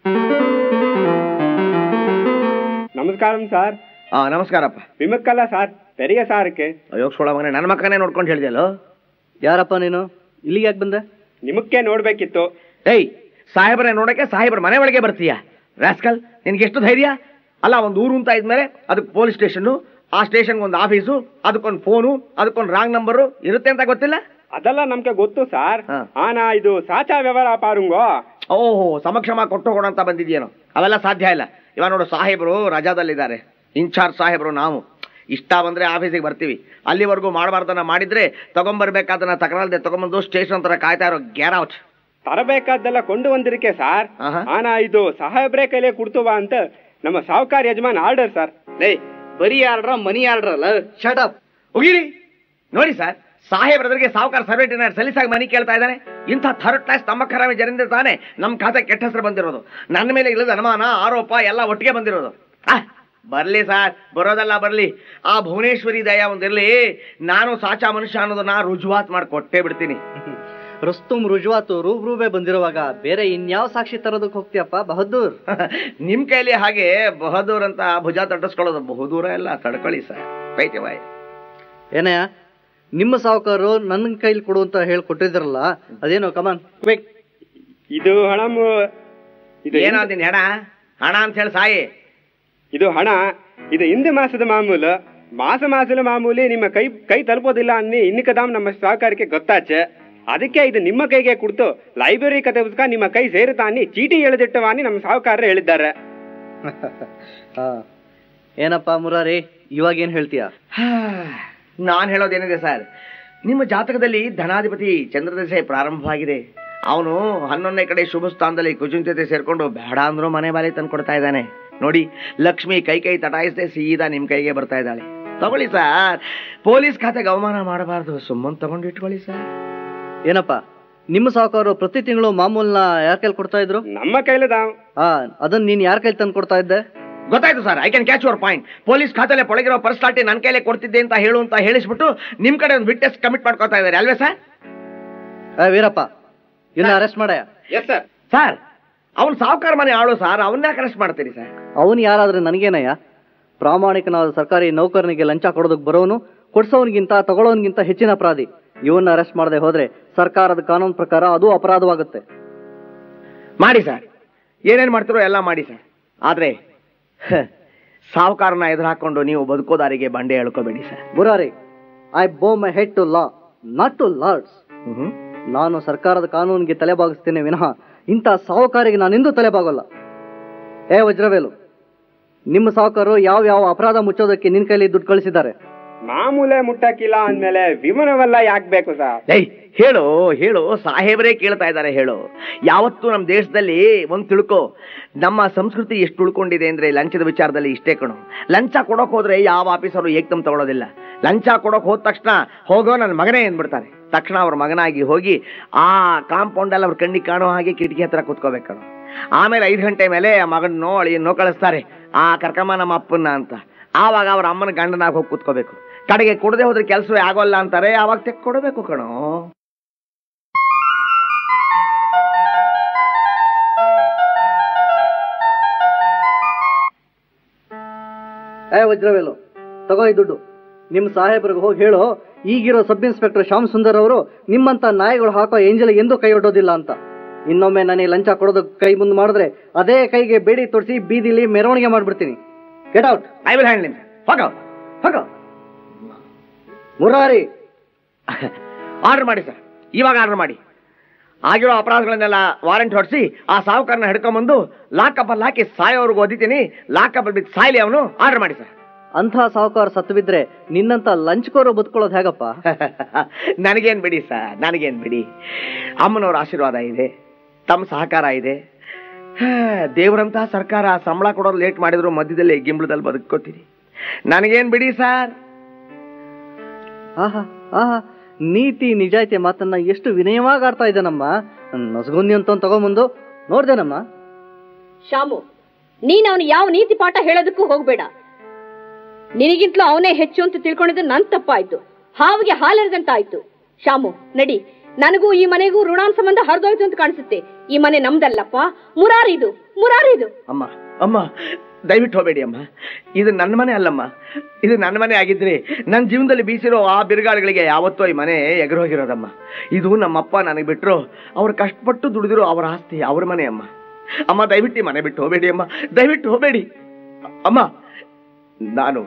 నమస్కారం సార్ ಆ ನಮಸ್ಕಾರಪ್ಪ విముక్కల సార్ పెరిగే సార్కి ಅಯ್ಯೋ ಸೋಳ ಮಗನೇ ನನ್ನ ಮಕ್ಕನೇ ನೋಡ್ಕೊಂಡು ಹೇಳಿದೆಯಲ್ಲೋ ಯಾರಪ್ಪ ನೀನು ಇಲ್ಲಿಗೆ ಯಾಕೆ ಬಂದೆ ನಿಮಕ್ಕೆ ನೋಡ್ಬೇಕಿತ್ತು ಏಯ್ ಸಾಹೇಬ್ರೆ ನೋಡಕ್ಕೆ ಸಾಹೇಬ್ರ ಮನೆ ಒಳಗೆ ಬರ್ತೀಯ ರಾಸ್ಕಲ್ ನಿನ್ಗೆ ಎಷ್ಟು ಧೈರ್ಯ ಅಲ್ಲ ಒಂದು ಊರು ಅಂತ ಇದ್ಮೇಲೆ ಅದಕ್ಕೆ ಪೊಲೀಸ್ ಸ್ಟೇಷನ್ ಆ ಸ್ಟೇಷನ್ಗೆ ಒಂದು ಆಫೀಸು ಅದಕ್ಕೊಂದು ಫೋನು ಅದಕ್ಕೊಂದು ರಾಂಗ್ ನಂಬರು ಇರುತ್ತೆ ಅಂತ ಗೊತ್ತಿಲ್ಲ ಅದೆಲ್ಲ ನಮ್ಗೆ ಗೊತ್ತು ಸಾರ್ ಹಾ. ಆನಾ ಇದು ಸಾಚಾ ವ್ಯವಹಾರ ಪಾರುಂಗೋ ಓಹೋ ಸಮಕ್ಷಮ ಕೊಟ್ಟು ಹೋಗೋಣ ಅಂತ ಬಂದಿದ್ಯೇನೋ ಅವೆಲ್ಲ ಸಾಧ್ಯ ಇಲ್ಲ ಇವಾಗ ನೋಡು ಸಾಹೇಬರು ರಜಾದಲ್ಲಿದ್ದಾರೆ ಇನ್ಚಾರ್ಜ್ ಸಾಹೇಬರು ನಾವು ಇಷ್ಟ ಬಂದ್ರೆ ಆಫೀಸಿಗೆ ಬರ್ತೀವಿ ಅಲ್ಲಿವರೆಗೂ ಮಾಡಬಾರ್ದನ್ನ ಮಾಡಿದ್ರೆ ತಗೊಂಬರ್ಬೇಕಾದನ್ನ ತಕರಾಲ್ದೆ ತಗೊಂಬಂದು ಸ್ಟೇಷನ್ ಹತ್ರ ಕಾಯ್ತಾ ಇರೋ ಗ್ಯಾರ್ ಔಟ್ ತರಬೇಕಾದ್ದೆಲ್ಲ ಕೊಂಡು ಬಂದಿರಿಕೆ ಸಾರ್ ಆಹಾ. ಆನಾ ಇದು ಸಾಹೇಬ್ರೆ ಕೈಲೇ ಕುಡ್ತುವ ಅಂತ ನಮ್ಮ ಸಾವುಕಾರ ಯಜಮಾನ್ ಆರ್ಡರ್ ಸರ್ ಲೇ ಬರೀ ಆರ್ಡ್ರ ಮನಿ ಆರ್ಡ್ರಲ್ಲ ಶಟ್ ಅಪ್ ಹೋಗಿರಿ ನೋಡಿ ಸರ್ ಸಾಹೇಬ್ರದ್ರಿಗೆ ಸಾವುಕಾರ ಸರ್ವೇಟಿನ ಸಲೀಸಾಗಿ ಮನಿ ಕೇಳ್ತಾ ಇದ್ದಾನೆ ಇಂಥ ಥರ್ಡ್ ಕ್ಲಾಸ್ ತಮ್ಮ ಖರಾಮಿ ಜನರಿಂದ ತಾನೇ ನಮ್ಮ ಖಾತೆ ಕೆಟ್ಟ ಹೆಸರು ಬಂದಿರೋದು ನನ್ನ ಮೇಲೆ ಇಲ್ಲದ ಅನುಮಾನ ಆರೋಪ ಎಲ್ಲ ಒಟ್ಟಿಗೆ ಬಂದಿರೋದು ಆ, ಬರ್ಲಿ ಸರ್ ಬರೋದಲ್ಲ ಬರ್ಲಿ ಆ ಭುವನೇಶ್ವರಿ ದಯ ಒಂದಿರ್ಲಿ ನಾನು ಸಾಚಾ ಮನುಷ್ಯ ಅನ್ನೋದನ್ನ ರುಜುವಾತ್ ಮಾಡಿ ಕೊಟ್ಟೇ ಬಿಡ್ತೀನಿ ರುಸ್ತುಂ ರುಜುವಾತು ರೂಬ್ರೂಬೆ ಬಂದಿರುವಾಗ ಬೇರೆ ಇನ್ಯಾವ ಸಾಕ್ಷಿ ತರೋದಕ್ಕೆ ಹೋಗ್ತೀಯಪ್ಪ ಬಹದ್ದೂರ್ ನಿಮ್ ಕೈಲಿ ಹಾಗೆ ಬಹದೂರ್ ಅಂತ ಭುಜ ತಟ್ಟಿಸ್ಕೊಳ್ಳೋದು ಬಹುದೂರ ಎಲ್ಲ ತಡ್ಕೊಳ್ಳಿ ಸರ್ ಪೈತೆ ಬಾಯ್ ಏನಯ್ಯ ನಿಮ್ಮ ಸಾವುಕಾರರು ನನ್ನ ಕೈಲಿ ಕೊಡು ಅಂತ ಹೇಳಿ ಕೊಟ್ಟಿದ್ರಲ್ಲ ಅದೇನೋ ಕಮಾನ್ ಕ್ವಿಕ್ ಇದು ಹಣ ಇದು ಏನೋ ನಿನ್ ಹೆಣ ಹಣ ಅಂತ ಹೇಳಿ ಸಾಯಿ ಇದು ಹಣ ಇದು ಹಿಂದೆ ಮಾಸದ ಮಾಮೂಲು ಮಾಸ ಮಾಸದ ಮಾಮೂಲಿ ನಿಮ್ಮ ಕೈ ಕೈ ತಲುಪೋದಿಲ್ಲ ಅನ್ನಿ ಇನ್ನಿಕದಾಮ್ ನಮ್ಮ ಸಾಹುಕಾರಕ್ಕೆ ಗೊತ್ತಾಚೆ ಅದಕ್ಕೆ ಇದು ನಿಮ್ಮ ಕೈಗೆ ಕುಡ್ತು ಲೈಬ್ರರಿ ಕತೆ ಪುಸ್ತಕ ನಿಮ್ಮ ಕೈ ಸೇರುತ್ತಾ ಅನ್ನಿ ಚೀಟಿ ಎಳೆದಿಟ್ಟವ ಅನ್ನಿ ನಮ್ಮ ಸಾಹುಕಾರರು ಹೇಳಿದ್ದಾರೆ ಹಾ ಏನಪ್ಪ ಮುರಾರಿ ಇವಾಗ ಏನ್ ಹೇಳ್ತೀಯ ನಾನ್ ಹೇಳೋದೇನಿದೆ ಸರ್ ನಿಮ್ಮ ಜಾತಕದಲ್ಲಿ ಧನಾಧಿಪತಿ ಚಂದ್ರದಶೆ ಪ್ರಾರಂಭವಾಗಿದೆ ಅವನು ಹನ್ನೊಂದನೇ ಕಡೆ ಶುಭ ಸ್ಥಾನದಲ್ಲಿ ಕುಜುನ್ ಜೊತೆ ಸೇರ್ಕೊಂಡು ಬೇಡ ಅಂದ್ರೂ ಮನೆ ಬಾಲಿ ತಂದು ಕೊಡ್ತಾ ಇದ್ದಾನೆ ನೋಡಿ ಲಕ್ಷ್ಮಿ ಕೈ ಕೈ ತಟಾಯಿಸದೆ ಸೀದಾ ನಿಮ್ ಕೈಗೆ ಬರ್ತಾ ಇದ್ದಾಳೆ ತಗೊಳ್ಳಿ ಸರ್ ಪೊಲೀಸ್ ಖಾತೆಗೆ ಅವಮಾನ ಮಾಡಬಾರ್ದು ಸುಮ್ಮನೆ ತಗೊಂಡು ಇಟ್ಕೊಳ್ಳಿ ಸರ್ ಏನಪ್ಪ ನಿಮ್ಮ ಸಾವುಕಾರರು ಪ್ರತಿ ತಿಂಗಳು ಮಾಮೂಲ್ನ ಯಾರ ಕೈಲಿ ಕೊಡ್ತಾ ಇದ್ರು ನಮ್ಮ ಕೈಲದಾವ್ ಹಾ ಅದನ್ನ ನೀನ್ ಯಾರ ಕೈಲಿ ತಂದು ಕೊಡ್ತಾ ಇದ್ದೆ ಗೊತ್ತಾಯ್ತು sir I can catch your point police ಖಾತೆಲೆ ಪೊಳಗಿರೋ ಪರ್ಸ್ನಾಲ್ಟಿ ನನ್ನ ಕೈಲೇ ಕೊಡ್ತಿದ್ದೆ ಅಂತ ಹೇಳು ಅಂತ ಹೇಳಿಸ್ಬಿಟ್ಟು ನಿಮ್ ಕಡೆ ಒಂದು ವಿಟ್ನೆಸ್ ಕಮಿಟ್ ಮಾಡ್ಕೊತಾ ಇದ್ದಾರೆ ಅಲ್ವೇ ಸರ್ ಏ ವೀರಪ್ಪ ಇವನ್ನ ಅರೆಸ್ಟ್ ಮಾಡಯ್ಯ ಎಸ್ ಸರ್ ಸರ್ ಅವ್ನು ಸಾವುಕಾರ ಮನೆ ಆಳು ಸರ್ ಅವನ್ನ ಯಾಕೆ ಅರೆಸ್ಟ್ ಮಾಡ್ತೀರಿ ಸರ್ ಅವನು ಯಾರಾದ್ರೆ ನನಗೇನಯ್ಯ ಪ್ರಾಮಾಣಿಕನಾದ ಸರ್ಕಾರಿ ನೌಕರನಿಗೆ ಲಂಚ ಕೊಡೋದಕ್ಕೆ ಬರೋನು ಕೊಡ್ಸೋನ್ಗಿಂತ ತಗೊಳ್ಳೋನ್ಗಿಂತ ಹೆಚ್ಚಿನ ಅಪರಾಧಿ ಇವನ್ನ ಅರೆಸ್ಟ್ ಮಾಡದೆ ಹೋದ್ರೆ ಸರ್ಕಾರದ ಕಾನೂನು ಪ್ರಕಾರ ಅದು ಅಪರಾಧವಾಗುತ್ತೆ ಮಾಡಿ ಸರ್ ಏನೇನ್ ಮಾಡ್ತಿರೋ ಎಲ್ಲ ಮಾಡಿ ಸರ್ ಆದ್ರೆ ಹ, ಸಾವುಕಾರನ ಎದುರು ಹಾಕೊಂಡು ನೀವು ಬದುಕೋ ದಾರಿಗೆ ಬಂಡೆ ಎಳ್ಕೋಬೇಡಿ sir Murari I bow my head to law not to lords ಹ್ಮ್ ನಾನು ಸರ್ಕಾರದ ಕಾನೂನಿಗೆ ತಲೆಬಾಗಿಸ್ತೇನೆ ವಿನಃ ಇಂಥ ಸಾಹುಕಾರಿಗೆ ನಾನೆಂದೂ ತಲೆಬಾಗಲ್ಲ ಏ ವಜ್ರವೇಲು ನಿಮ್ಮ ಸಾಹುಕಾರರು ಯಾವ ಯಾವ ಅಪರಾಧ ಮುಚ್ಚೋದಕ್ಕೆ ನಿನ್ ಕೈಲಿ ದುಡ್ಡು ಕಳಿಸಿದ್ದಾರೆ ಮಾಮೂಲೆ ಮುಟ್ಟಕ್ಕಿಲ್ಲ ಅಂದ್ಮೇಲೆ ವಿಮಾನವೆಲ್ಲ ಯಾಕೆ ಬೇಕು ಸರ್ ಏಯ್ ಹೇಳು ಹೇಳು ಸಾಹೇಬರೇ ಕೇಳ್ತಾ ಇದ್ದಾರೆ ಹೇಳು ಯಾವತ್ತು ನಮ್ಮ ದೇಶದಲ್ಲಿ ಒಂದು ತಿಳ್ಕೊ ನಮ್ಮ ಸಂಸ್ಕೃತಿ ಎಷ್ಟು ಉಳ್ಕೊಂಡಿದೆ ಅಂದ್ರೆ ಲಂಚದ ವಿಚಾರದಲ್ಲಿ ಇಷ್ಟೇ ಕಣು ಲಂಚ ಕೊಡೋಕ್ ಹೋದ್ರೆ ಯಾವ ಆಫೀಸರು ಏಕ್ದಮ್ ತಗೊಳ್ಳೋದಿಲ್ಲ ಲಂಚ ಕೊಡೋಕ್ ಹೋದ ತಕ್ಷಣ ಹೋಗೋ ನನ್ನ ಮಗನೇ ಅಂದ್ಬಿಡ್ತಾರೆ ತಕ್ಷಣ ಅವ್ರ ಮಗನಾಗಿ ಹೋಗಿ ಆ ಕಾಂಪೌಂಡ್ ಅಲ್ಲಿ ಅವ್ರ ಕಣ್ಣಿಗೆ ಕಾಣೋ ಹಾಗೆ ಕಿಟಕಿ ಹತ್ರ ಕೂತ್ಕೋಬೇಕು ಕಣು ಆಮೇಲೆ ಐದು ಗಂಟೆ ಮೇಲೆ ಆ ಮಗನೋ ಅಳಿಯನ್ನೋ ಕಳಿಸ್ತಾರೆ ಆ ಕರ್ಕಮ್ಮ ನಮ್ಮ ಅಪ್ಪನ್ನ ಅಂತ ಆವಾಗ ಅವ್ರ ಅಮ್ಮನ ಗಂಡನಾಗ ಹೋಗಿ ಕೂತ್ಕೋಬೇಕು ಕಡೆಗೆ ಕೊಡದೆ ಹೋದ್ರೆ ಕೆಲಸವೇ ಆಗೋಲ್ಲ ಅಂತಾರೆ ಆವಾಗ ತೆಕ್ ಕೊಡಬೇಕು ಕಣೋ ಏ ವಜ್ರವೇಲು ತಗೋ ಈ ದುಡ್ಡು ನಿಮ್ಮ ಸಾಹೇಬ್ರಿಗೆ ಹೋಗಿ ಹೇಳು ಈಗಿರೋ ಸಬ್ ಇನ್ಸ್ಪೆಕ್ಟರ್ ಶ್ಯಾಮ್ ಸುಂದರ್ ಅವರು ನಿಮ್ಮಂತ ನಾಯಿಗಳು ಹಾಕೋ ಏಂಜಲ್ ಎಂದೂ ಕೈ ಒಡ್ಡೋದಿಲ್ಲ ಅಂತ ಇನ್ನೊಮ್ಮೆ ನನಗೆ ಲಂಚ ಕೊಡೋದು ಕೈ ಮುಂದೆ ಮಾಡಿದ್ರೆ ಅದೇ ಕೈಗೆ ಬೇಡಿ ತೋರಿಸಿ ಬೀದಿಲಿ ಮೆರವಣಿಗೆ ಮಾಡ್ಬಿಡ್ತೀನಿ get out I will hand ಹೋಗೋ ಹೋಗೋ ಮುರಾರಿ ಆರ್ಡರ್ ಮಾಡಿ ಸರ್ ಇವಾಗ ಆರ್ಡರ್ ಮಾಡಿ ಆಗಿರೋ ಅಪರಾಧಗಳನ್ನೆಲ್ಲ ವಾರೆಂಟ್ ಹೊಡಿಸಿ ಆ ಸಾಹುಕಾರನ ಹಿಡ್ಕೊಂಬಂದು ಲಾಕಪ್ ಅಲ್ಲಿ ಹಾಕಿ ಸಾಯೋವರೆಗೂ ಓದಿತೀನಿ ಲಾಕಪ್ ಅಲ್ಲಿ ಬಿದ್ದು ಸಾಯ್ಲಿ ಅವನು ಆರ್ಡರ್ ಮಾಡಿ ಸರ್ ಅಂಥ ಸಾಹುಕಾರ ಸತ್ತು ಬಿದ್ರೆ ನಿನ್ನಂತ ಲಂಚ್ಕೋರು ಬದುಕೊಳ್ಳೋದು ಹೇಗಪ್ಪ ನನಗೇನ್ ಬಿಡಿ ಸರ್ ನನಗೇನ್ ಬಿಡಿ ಅಮ್ಮನವ್ರ ಆಶೀರ್ವಾದ ಇದೆ ತಮ್ಮ ಸಹಕಾರ ಇದೆ ಹಾ, ದೇವ್ರಂತಹ ಸರ್ಕಾರ ಸಂಬಳ ಕೊಡೋದು ಲೇಟ್ ಮಾಡಿದ್ರು ಮಧ್ಯದಲ್ಲಿ ಗಿಂಬಳದಲ್ಲಿ ಬದುಕೋತೀನಿ ನನಗೇನ್ ಬಿಡಿ ಸರ್ ಆಹಾ ಆಹಾ ನೀತಿ ನಿಜಾಯಿತಿ ಮಾತನ್ನ ಎಷ್ಟು ವಿನಯವಾಗಿ ಆಡ್ತಾ ಇದ್ದಾನಮ್ಮ ನಸಗುಂದಿ ಅಂತ ಒಂದ್ ತಗೊಂಬಂದು ನೋಡ್ದೇನಮ್ಮ ಶಾಮು ನೀನ್ ಅವನು ಯಾವ ನೀತಿ ಪಾಠ ಹೇಳೋದಕ್ಕೂ ಹೋಗ್ಬೇಡ ನಿನಗಿಂತಲೂ ಅವನೇ ಹೆಚ್ಚು ಅಂತ ತಿಳ್ಕೊಂಡಿದ್ದು ನನ್ ತಪ್ಪಾಯ್ತು ಹಾವಿಗೆ ಹಾಲೆರದಂತಾಯ್ತು ಶಾಮು ನಡಿ ನನಗೂ ಈ ಮನೆಗೂ ಋಣಾನ್ ಸಂಬಂಧ ಹರಿದೋಯ್ತು ಅಂತ ಕಾಣಿಸುತ್ತೆ ಈ ಮನೆ ನಮ್ದಲ್ಲಪ್ಪ ಮುರಾರಿದು ಮುರಾರಿದು ಅಮ್ಮ ಅಮ್ಮ ದಯವಿಟ್ಟು ಹೋಗಬೇಡಿ ಅಮ್ಮ ಇದು ನನ್ನ ಮನೆ ಅಲ್ಲಮ್ಮ ಇದು ನನ್ನ ಮನೆ ಆಗಿದ್ರೆ ನನ್ನ ಜೀವನದಲ್ಲಿ ಬೀಸಿರೋ ಆ ಬಿರುಗಾಳಿಗಳಿಗೆ ಯಾವತ್ತೋ ಈ ಮನೆ ಎಗರೋಗಿರೋದಮ್ಮ ಇದು ನಮ್ಮಪ್ಪ ನನಗೆ ಬಿಟ್ಟರು ಅವ್ರು ಕಷ್ಟಪಟ್ಟು ದುಡಿದಿರೋ ಅವರ ಆಸ್ತಿ ಅವ್ರ ಮನೆ ಅಮ್ಮ ಅಮ್ಮ ದಯವಿಟ್ಟು ಈ ಮನೆ ಬಿಟ್ಟು ಹೋಗಬೇಡಿ ಅಮ್ಮ ದಯವಿಟ್ಟು ಹೋಗಬೇಡಿ ಅಮ್ಮ ನಾನು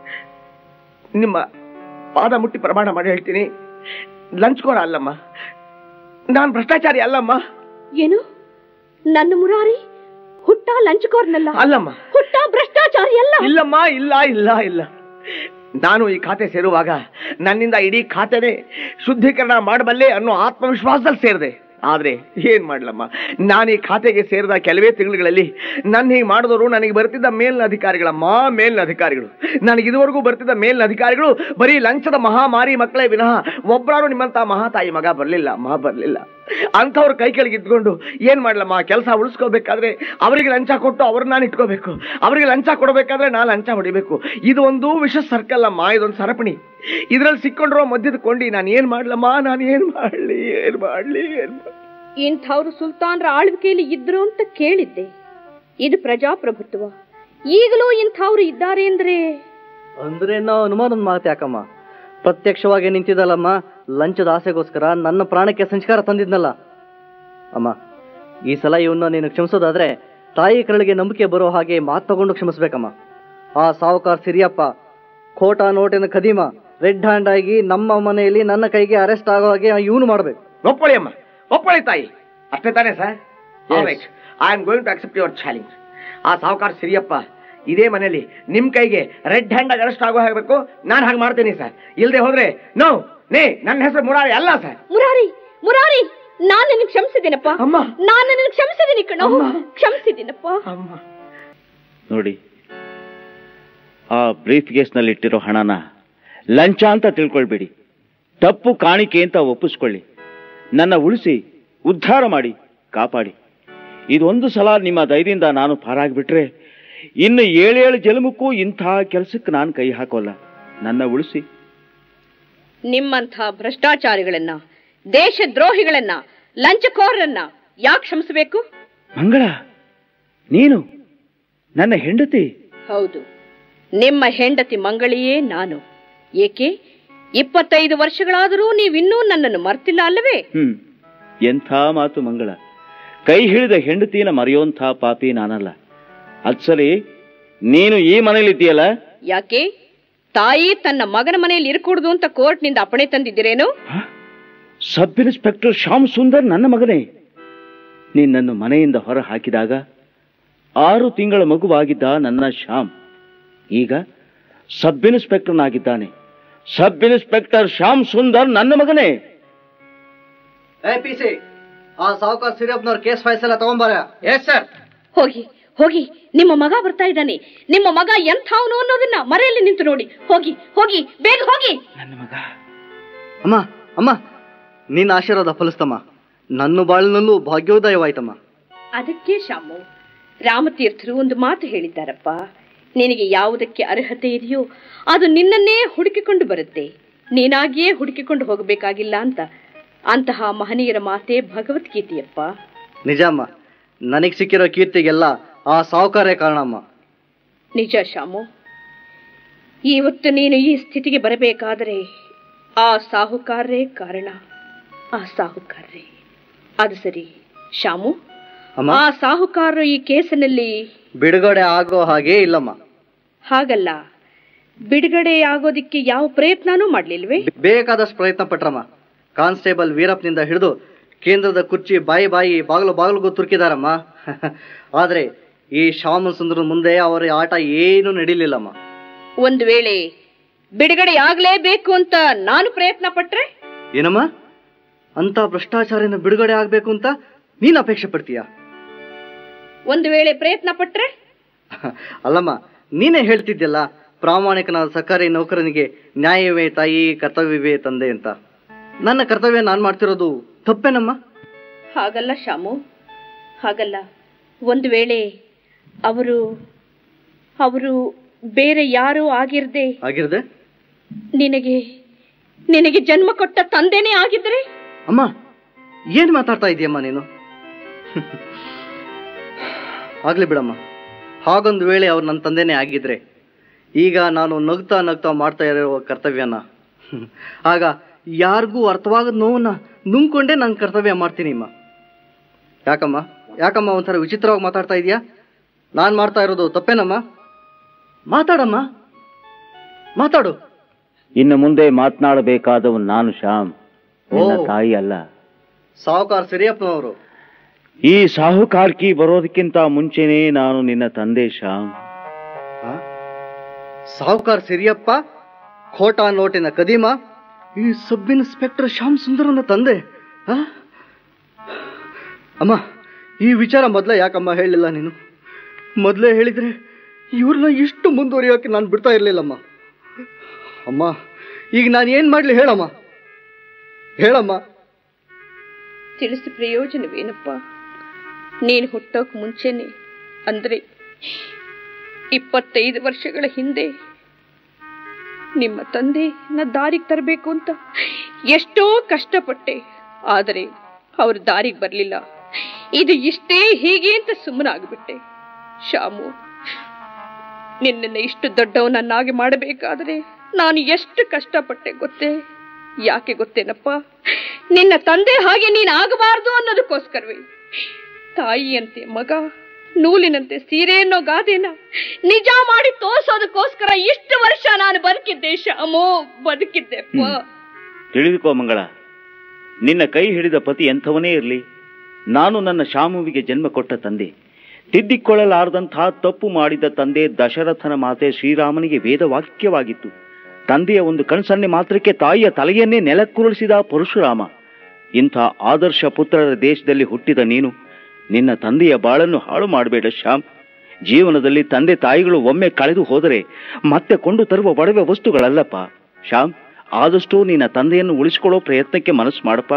ನಿಮ್ಮ ಪಾದ ಮುಟ್ಟಿ ಪ್ರಮಾಣ ಮಾಡಿ ಹೇಳ್ತೀನಿ ಲಂಚ್ಕೋರ ಅಲ್ಲಮ್ಮ ನಾನು ಭ್ರಷ್ಟಾಚಾರಿ ಅಲ್ಲಮ್ಮ ಏನು ನನ್ನ ಮುರಾರಿ ಹುಟ್ಟ ಲಂಚಕೋರ್ನಲ್ಲ ಅಲ್ಲಮ್ಮ ಹುಟ್ಟ ಭ್ರಷ್ಟಾಚಾರಿ ಅಲ್ಲ ಇಲ್ಲಮ್ಮ ಇಲ್ಲ ಇಲ್ಲ ಇಲ್ಲ ನಾನು ಈ ಖಾತೆ ಸೇರುವಾಗ ನನ್ನಿಂದ ಇಡೀ ಖಾತೆನೇ ಶುದ್ಧೀಕರಣ ಮಾಡಬಲ್ಲೆ ಅನ್ನೋ ಆತ್ಮವಿಶ್ವಾಸದಲ್ಲಿ ಸೇರಿದೆ ಆದ್ರೆ ಏನ್ ಮಾಡ್ಲಮ್ಮ ನಾನು ಈ ಖಾತೆಗೆ ಸೇರಿದ ಕೆಲವೇ ತಿಂಗಳುಗಳಲ್ಲಿ ನನ್ನ ಹೀಗೆ ಮಾಡಿದವರು ನನಗೆ ಬರ್ತಿದ್ದ ಮೇಲಿನ ಅಧಿಕಾರಿಗಳಮ್ಮ ಮೇಲಿನ ಅಧಿಕಾರಿಗಳು ನನಗೆ ಇದುವರೆಗೂ ಬರ್ತಿದ್ದ ಮೇಲಿನ ಅಧಿಕಾರಿಗಳು ಬರೀ ಲಂಚದ ಮಹಾಮಾರಿ ಮಕ್ಕಳೇ ವಿನಃ ಒಬ್ಬರಾರು ನಿಮ್ಮಂತ ಮಹಾತಾಯಿ ಮಗ ಬರ್ಲಿಲ್ಲ ಅಮ್ಮ ಬರ್ಲಿಲ್ಲ ಅಂಥವ್ರ ಕೈ ಕೆಳಗೆ ಇದ್ಕೊಂಡು ಏನ್ ಮಾಡ್ಲಮ್ಮ ಕೆಲಸ ಉಳಿಸ್ಕೋಬೇಕಾದ್ರೆ ಅವರಿಗೆ ಲಂಚ ಕೊಟ್ಟು ಅವ್ರನ್ನ ನಾನು ಇಟ್ಕೋಬೇಕು ಅವರಿಗೆ ಲಂಚ ಕೊಡಬೇಕಾದ್ರೆ ನಾನು ಲಂಚ ಹೊಡಿಬೇಕು ಇದು ಒಂದು ವಿಷ ಸರ್ಕಲ್ ಅಮ್ಮ ಇದೊಂದು ಸರಪಣಿ ಇದ್ರಲ್ಲಿ ಸಿಕ್ಕೊಂಡಿರೋ ಮಧ್ಯದ ಕೊಂಡಿ ನಾನು ಏನ್ ಮಾಡ್ಲಮ್ಮ ನಾನು ಏನ್ ಮಾಡ್ಲಿ ಏನ್ ಮಾಡ್ಲಿ ಏನ್ ಮಾಡ್ಲಿ ಇಂಥವ್ರು ಸುಲ್ತಾನ್ರ ಆಳ್ವಿಕೆಯಲ್ಲಿ ಇದ್ರು ಅಂತ ಕೇಳಿದ್ದೆ ಇದು ಪ್ರಜಾಪ್ರಭುತ್ವ ಈಗಲೂ ಇಂಥವ್ರು ಇದ್ದಾರೆ ಅಂದ್ರೆ ಅಂದ್ರೆ ನಾವು ಅನುಮಾನದ ಮಾತು ಯಾಕಮ್ಮ ಪ್ರತ್ಯಕ್ಷವಾಗಿ ನಿಂತಿದ್ದಲ್ಲಮ್ಮ ಲಂಚದ ಆಸೆಗೋಸ್ಕರ ನನ್ನ ಪ್ರಾಣಕ್ಕೆ ಸಂಸ್ಕಾರ ತಂದಿದ್ನಲ್ಲ ಅಮ್ಮ ಈ ಸಲ ಇವನ್ನ ನೀನು ಕ್ಷಮಿಸೋದಾದ್ರೆ ತಾಯಿ ಕರಳಿಗೆ ನಂಬಿಕೆ ಬರೋ ಹಾಗೆ ಮಾತು ತಗೊಂಡು ಕ್ಷಮಿಸ್ಬೇಕಮ್ಮ ಆ ಸಾವುಕಾರ ಸಿರಿಯಪ್ಪ ಖೋಟಾ ನೋಟಿನ ಖದೀಮ ರೆಡ್ ಹ್ಯಾಂಡ್ ಆಗಿ ನಮ್ಮ ಮನೆಯಲ್ಲಿ ನನ್ನ ಕೈಗೆ ಅರೆಸ್ಟ್ ಆಗೋ ಹಾಗೆ ಇವನು ಮಾಡ್ಬೇಕು ಒಪ್ಪಳಿ ಅಮ್ಮ ಒಪ್ಪಳಿ ತಾಯಿ ಅಷ್ಟೇ ತಾನೇ sir I am going to accept your challenge ಆ ಸಾವುಕಾರ ಸಿರಿಯಪ್ಪ ಇದೇ ಮನೆಯಲ್ಲಿ ನಿಮ್ ಕೈಗೆ ರೆಡ್ ಹ್ಯಾಂಡ್ ಆಗಿ ಅರೆಸ್ಟ್ ಆಗೋ ಹಾಗಬೇಕು ನಾನು ಹಾಗೆ ಮಾಡ್ತೀನಿ ಸರ್ ಇಲ್ಲದೆ ಹೋದ್ರೆ ನೋ ನೇ ನನ್ನ ಹೆಸರು ಮುರಾರಿ ಅಲ್ಲ ಸರ್ ಮುರಾರಿ ಮುರಾರಿ ನಾನು ನಿನಗೆ ಕ್ಷಮಿಸಿದ್ದೀನಪ್ಪ ಅಮ್ಮ. ನಾನು ನಿನಗೆ ಕ್ಷಮಿಸಿದ್ದೀನಿ ಕಣೋ ಅಮ್ಮ. ಕ್ಷಮಿಸಿದ್ದೀನಪ್ಪ ಅಮ್ಮ ನೋಡಿ ಆ ಬ್ರೀಫ್ ಕೇಸ್ನಲ್ಲಿ ಇಟ್ಟಿರೋ ಹಣನ ಲಂಚ ಅಂತ ತಿಳ್ಕೊಳ್ಬೇಡಿ ತಪ್ಪು ಕಾಣಿಕೆ ಅಂತ ಒಪ್ಪಿಸ್ಕೊಳ್ಳಿ ನನ್ನ ಉಳಿಸಿ ಉದ್ಧಾರ ಮಾಡಿ ಕಾಪಾಡಿ ಇದೊಂದು ಸಲ ನಿಮ್ಮ ಧೈರ್ಯದಿಂದ ನಾನು ಪಾರಾಗ್ಬಿಟ್ರೆ ಇನ್ನು ಏಳೇಳು ಜನ್ಮಕ್ಕೂ ಇಂಥ ಕೆಲಸಕ್ಕೆ ನಾನು ಕೈ ಹಾಕೋಲ್ಲ ನನ್ನ ಉಳಿಸಿ ನಿಮ್ಮಂಥ ಭ್ರಷ್ಟಾಚಾರಿಗಳನ್ನ ದೇಶದ್ರೋಹಿಗಳನ್ನ ಲಂಚಕೋರರನ್ನ ಯಾಕೆ ಕ್ಷಮಿಸಬೇಕು ಮಂಗಳ ನೀನು ನನ್ನ ಹೆಂಡತಿ ಹೌದು ನಿಮ್ಮ ಹೆಂಡತಿ ಮಂಗಳಿಯೇ ನಾನು ಏಕೆ ಇಪ್ಪತ್ತೈದು ವರ್ಷಗಳಾದರೂ ನೀವಿನ್ನೂ ನನ್ನನ್ನು ಮರ್ತಿಲ್ಲ ಅಲ್ಲವೇ ಹ್ಮ್ ಎಂಥ ಮಾತು ಮಂಗಳ ಕೈ ಹಿಡಿದ ಹೆಂಡತಿನ ಮರೆಯೋಂಥ ಪಾಪಿ ನಾನಲ್ಲ ಅದ್ಸಲಿ ನೀನು ಈ ಮನೇಲಿದ್ದೀಯಲ್ಲ ಯಾಕೆ ತಾಯಿ ತನ್ನ ಮಗನ ಮನೆಯಲ್ಲಿ ಇರಕೂಡುದು ಅಂತ ಕೋರ್ಟ್ನಿಂದ ಅಪ್ಪಣೆ ತಂದಿದ್ದೀರೇನು ಸಬ್ ಇನ್ಸ್ಪೆಕ್ಟರ್ ಶ್ಯಾಮ್ ಸುಂದರ್ ನನ್ನ ಮಗನೇ ನಿನ್ನನ್ನು ಮನೆಯಿಂದ ಹೊರ ಹಾಕಿದಾಗ ಆರು ತಿಂಗಳ ಮಗುವಾಗಿದ್ದ ನನ್ನ ಶ್ಯಾಮ್ ಈಗ ಸಬ್ ಇನ್ಸ್ಪೆಕ್ಟರ್ನಾಗಿದ್ದಾನೆ ಸಬ್ ಇನ್ಸ್ಪೆಕ್ಟರ್ ಶ್ಯಾಮ್ ಸುಂದರ್ ನನ್ನ ಮಗನೇ ಏ ಪಿ ಸಿ ಆ ಸಾವುಕಾರ ಸಿರಿಯಪ್ಪನವ್ರ ಕೇಸ್ ಫೈಸೆಲ್ಲ ತಗೊಂಬಾರ ಎಸ್ ಸರ್ ಹೋಗಿ ಹೋಗಿ ನಿಮ್ಮ ಮಗ ಬರ್ತಾ ಇದ್ದಾನೆ ನಿಮ್ಮ ಮಗ ಎಂಥವನು ಅನ್ನೋದನ್ನ ಮರೆಯಲ್ಲಿ ನಿಂತು ನೋಡಿ ಹೋಗಿ ಹೋಗಿ ಬೇಗ ಹೋಗಿ ಅಮ್ಮ ಅಮ್ಮ ನಿನ್ನ ಆಶೀರ್ವಾದ ಫಲಿಸ್ತಮ್ಮ ನನ್ನ ಬಾಳಿನಲ್ಲೂ ಭಾಗ್ಯೋದಯವಾಯ್ತಮ್ಮ ಅದಕ್ಕೆ ಶಾಮು ರಾಮತೀರ್ಥರು ಒಂದು ಮಾತು ಹೇಳಿದ್ದಾರಪ್ಪ ನಿನಗೆ ಯಾವುದಕ್ಕೆ ಅರ್ಹತೆ ಇದೆಯೋ ಅದು ನಿನ್ನನ್ನೇ ಹುಡುಕಿಕೊಂಡು ಬರುತ್ತೆ ನೀನಾಗಿಯೇ ಹುಡುಕಿಕೊಂಡು ಹೋಗಬೇಕಾಗಿಲ್ಲ ಅಂತ ಅಂತಹ ಮಹನೀಯರ ಮಾತೇ ಭಗವದ್ಗೀತೆಯಪ್ಪ ನಿಜ ಅಮ್ಮ ನನಗೆ ಸಿಕ್ಕಿರೋ ಕೀರ್ತಿಗೆಲ್ಲ ಆ ಸಾವುಕಾರೇ ಕಾರಣ ಅಮ್ಮ ನಿಜ ಶಾಮು ಇವತ್ತು ನೀನು ಈ ಸ್ಥಿತಿಗೆ ಬರಬೇಕಾದರೆ ಆ ಸಾಹುಕಾರರೇ ಕಾರಣ ಆ ಸಾಹುಕಾರರೇ ಅದು ಸರಿ ಶಾಮು ಅಮ್ಮ ಆ ಸಾಹುಕಾರರು ಈ ಕೇಸಿನಲ್ಲಿ ಬಿಡುಗಡೆ ಆಗೋ ಹಾಗೇ ಇಲ್ಲಮ್ಮ ಹಾಗಲ್ಲ ಬಿಡುಗಡೆ ಆಗೋದಿಕ್ಕೆ ಯಾವ ಪ್ರಯತ್ನನೂ ಮಾಡ್ಲಿಲ್ವೇ ಬೇಕಾದಷ್ಟು ಪ್ರಯತ್ನ ಪಟ್ರಮ್ಮ ಕಾನ್ಸ್ಟೇಬಲ್ ವೀರಪ್ಪನಿಂದ ಹಿಡಿದು ಕೇಂದ್ರದ ಕುರ್ಚಿ ಬಾಯಿ ಬಾಯಿ ಬಾಗಿಲು ಬಾಗಿಲಿಗೂ ತುರುಕಿದಾರಮ್ಮ ಆದ್ರೆ ಈ ಶ್ಯಾಮ ಸುಂದರ ಮುಂದೆ ಅವರ ಆಟ ಏನು ನಡೀಲಿಲ್ಲಮ್ಮ ಒಂದು ವೇಳೆ ಬಿಡುಗಡೆ ಆಗ್ಲೇಬೇಕು ಅಂತ ನಾನು ಪ್ರಯತ್ನ ಪಟ್ರೆ ಏನಮ್ಮ ಅಂತ ಭ್ರಷ್ಟಾಚಾರಿನ ಬಿಡುಗಡೆ ಆಗ್ಬೇಕು ಅಂತ ನೀನ್ ಅಪೇಕ್ಷೆ ಪಡ್ತೀಯ ಒಂದು ವೇಳೆ ಪ್ರಯತ್ನ ಪಟ್ರೆ ಅಲ್ಲಮ್ಮ ನೀನೇ ಹೇಳ್ತಿದ್ಯಲ್ಲ ಪ್ರಾಮಾಣಿಕನಾದ ಸರ್ಕಾರಿ ನೌಕರನಿಗೆ ನ್ಯಾಯವೇ ತಾಯಿ ಕರ್ತವ್ಯವೇ ತಂದೆ ಅಂತ ನನ್ನ ಕರ್ತವ್ಯ ನಾನ್ ಮಾಡ್ತಿರೋದು ತಪ್ಪೇನಮ್ಮ ಹಾಗಲ್ಲ ಶಾಮು ಹಾಗಲ್ಲ ಒಂದು ವೇಳೆ ಅವರು ಅವರು ಬೇರೆ ಯಾರೂ ಆಗಿರ್ದೆ ಆಗಿರದೆ ನಿನಗೆ ನಿನಗೆ ಜನ್ಮ ಕೊಟ್ಟ ತಂದೆನೇ ಆಗಿದ್ರೆ ಅಮ್ಮ ಏನ್ ಮಾತಾಡ್ತಾ ಇದೀಯಮ್ಮ ನೀನು ಆಗ್ಲಿ ಬಿಡಮ್ಮ ಹಾಗೊಂದು ವೇಳೆ ಅವ್ರು ನನ್ನ ತಂದೆನೇ ಆಗಿದ್ರೆ ಈಗ ನಾನು ನಗ್ತಾ ನಗ್ತಾ ಮಾಡ್ತಾ ಇರೋ ಕರ್ತವ್ಯನ ಆಗ ಯಾರಿಗೂ ಅರ್ಥವಾಗದ ನೋವನ್ನ ನುಂಗ್ಕೊಂಡೇ ನಾನು ಕರ್ತವ್ಯ ಮಾಡ್ತೀನಿ ಅಮ್ಮ ಯಾಕಮ್ಮ ಯಾಕಮ್ಮ ಒಂಥರ ವಿಚಿತ್ರವಾಗಿ ಮಾತಾಡ್ತಾ ಇದೀಯಾ ನಾನು ಮಾಡ್ತಾ ಇರೋದು ತಪ್ಪೇನಮ್ಮ ಮಾತಾಡಮ್ಮ ಮಾತಾಡು ಇನ್ನು ಮುಂದೆ ಮಾತನಾಡಬೇಕಾದವನು ನಾನು ಶ್ಯಾಮ್ ನಿನ್ನ ಓ. ತಾಯಿ ಅಲ್ಲ ಸಾವುಕಾರ ಸಿರಿಯಪ್ಪನವರು ಈ ಸಾಹುಕಾರ್ಕಿ ಬರೋದಕ್ಕಿಂತ ಮುಂಚೆನೇ ನಾನು ನಿನ್ನ ತಂದೆ ಶ್ಯಾಮ್ ಸಾವುಕಾರ ಸಿರಿಯಪ್ಪ ಖೋಟಾ ನೋಟಿನ ಕದೀಮ ಈ ಸಬ್ ಇನ್ಸ್ಪೆಕ್ಟರ್ ಶ್ಯಾಮ್ ಸುಂದರನ ತಂದೆ ಆ? ಅಮ್ಮ ಈ ವಿಚಾರ ಮೊದಲೇ ಯಾಕಮ್ಮ ಹೇಳಿಲ್ಲ ನೀನು ಮೊದಲೇ ಹೇಳಿದ್ರೆ ಇವ್ರನ್ನ ಇಷ್ಟು ಮುಂದುವರಿಯೋಕೆ ನಾನು ಬಿಡ್ತಾ ಇರ್ಲಿಲ್ಲಮ್ಮ ಅಮ್ಮ ಈಗ ನಾನು ಏನ್ ಮಾಡ್ಲಿ ಹೇಳಮ್ಮ ಹೇಳಮ್ಮ ತಿಳಿಸಿ ಪ್ರಯೋಜನವೇನಪ್ಪ ನೀನು ಹುಟ್ಟೋಕ್ ಮುಂಚೆನೆ ಅಂದ್ರೆ ಇಪ್ಪತ್ತೈದು ವರ್ಷಗಳ ಹಿಂದೆ ನಿಮ್ಮ ತಂದೆ ನ ದಾರಿಗೆ ತರಬೇಕು ಅಂತ ಎಷ್ಟೋ ಕಷ್ಟಪಟ್ಟೆ ಆದರೆ ಅವರು ದಾರಿಗೆ ಬರಲಿಲ್ಲ ಇದು ಇಷ್ಟೇ ಹೀಗೆ ಅಂತ ಸುಮ್ಮನಾಗ್ಬಿಟ್ಟೆ ಶಾಮು ನಿನ್ನನ್ನು ಇಷ್ಟು ದೊಡ್ಡವನನ್ನಾಗಿ ಮಾಡಬೇಕಾದರೆ ನಾನು ಎಷ್ಟು ಕಷ್ಟಪಟ್ಟೆ ಗೊತ್ತೇ ಯಾಕೆ ಗೊತ್ತೇನಪ್ಪ ನಿನ್ನ ತಂದೆ ಹಾಗೆ ನೀನು ಆಗಬಾರ್ದು ಅನ್ನೋದಕ್ಕೋಸ್ಕರವೇ ತಾಯಿಯಂತೆ ಮಗ ನೂಲಿನಂತೆ ಸೀರೆ ಅನ್ನೋ ಗಾದೆನ ನಿಜ ಮಾಡಿ ತೋರ್ಸೋದಕ್ಕೋಸ್ಕರ ಇಷ್ಟು ವರ್ಷ ನಾನು ಬದುಕಿದ್ದೆ ಶಾಮೋ ಬದುಕಿದ್ದೆಪ್ಪ ತಿಳಿದುಕೋ ಮಂಗಳ ನಿನ್ನ ಕೈ ಹಿಡಿದ ಪತಿ ಎಂಥವನೇ ಇರಲಿ ನಾನು ನನ್ನ ಶಾಮುವಿಗೆ ಜನ್ಮ ಕೊಟ್ಟ ತಂದೆ ತಿದ್ದಿಕೊಳ್ಳಲಾರದಂಥ ತಪ್ಪು ಮಾಡಿದ ತಂದೆ ದಶರಥನ ಮಾತೆ ಶ್ರೀರಾಮನಿಗೆ ವೇದವಾಕ್ಯವಾಗಿತ್ತು ತಂದೆಯ ಒಂದು ಕಣ್ಸನ್ನೆ ಮಾತ್ರಕ್ಕೆ ತಾಯಿಯ ತಲೆಯನ್ನೇ ನೆಲಕ್ಕುರುಳಿಸಿದ ಪರಶುರಾಮ ಇಂಥ ಆದರ್ಶ ಪುತ್ರರ ದೇಶದಲ್ಲಿ ಹುಟ್ಟಿದ ನೀನು ನಿನ್ನ ತಂದೆಯ ಬಾಳನ್ನು ಹಾಳು ಮಾಡಬೇಡ ಶ್ಯಾಮ್ ಜೀವನದಲ್ಲಿ ತಂದೆ ತಾಯಿಗಳು ಒಮ್ಮೆ ಕಳೆದು ಹೋದರೆ ಮತ್ತೆ ಕೊಂಡು ತರುವ ಒಡವೆ ವಸ್ತುಗಳಲ್ಲಪ್ಪ ಶ್ಯಾಮ್ ಆದಷ್ಟು ನಿನ್ನ ತಂದೆಯನ್ನು ಉಳಿಸಿಕೊಳ್ಳೋ ಪ್ರಯತ್ನಕ್ಕೆ ಮನಸ್ಸು ಮಾಡಪ್ಪ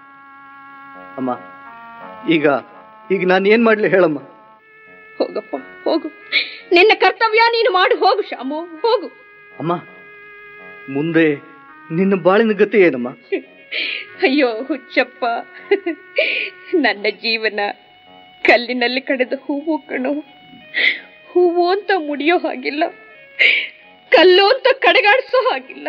ಅಮ್ಮ ಈಗ ಈಗ ನಾನು ಏನ್ ಮಾಡ್ಲಿ ಹೇಳಮ್ಮ ಹೋಗಪ್ಪ ಹೋಗು ನಿನ್ನ ಕರ್ತವ್ಯ ನೀನು ಮಾಡು ಹೋಗು ಶಾಮು ಹೋಗು ಅಮ್ಮ ಮುಂದೆ ನಿನ್ನ ಬಾಳಿನ ಗತಿ ಏನಮ್ಮ ಅಯ್ಯೋ ಹುಚ್ಚಪ್ಪ ನನ್ನ ಜೀವನ ಕಲ್ಲಿನಲ್ಲಿ ಕಡೆದ ಹೂವು ಕಣು ಹೂವು ಅಂತ ಮುಡಿಯೋ ಹಾಗಿಲ್ಲ ಕಲ್ಲು ಅಂತ ಕಡೆಗಾಡಿಸೋ ಹಾಗಿಲ್ಲ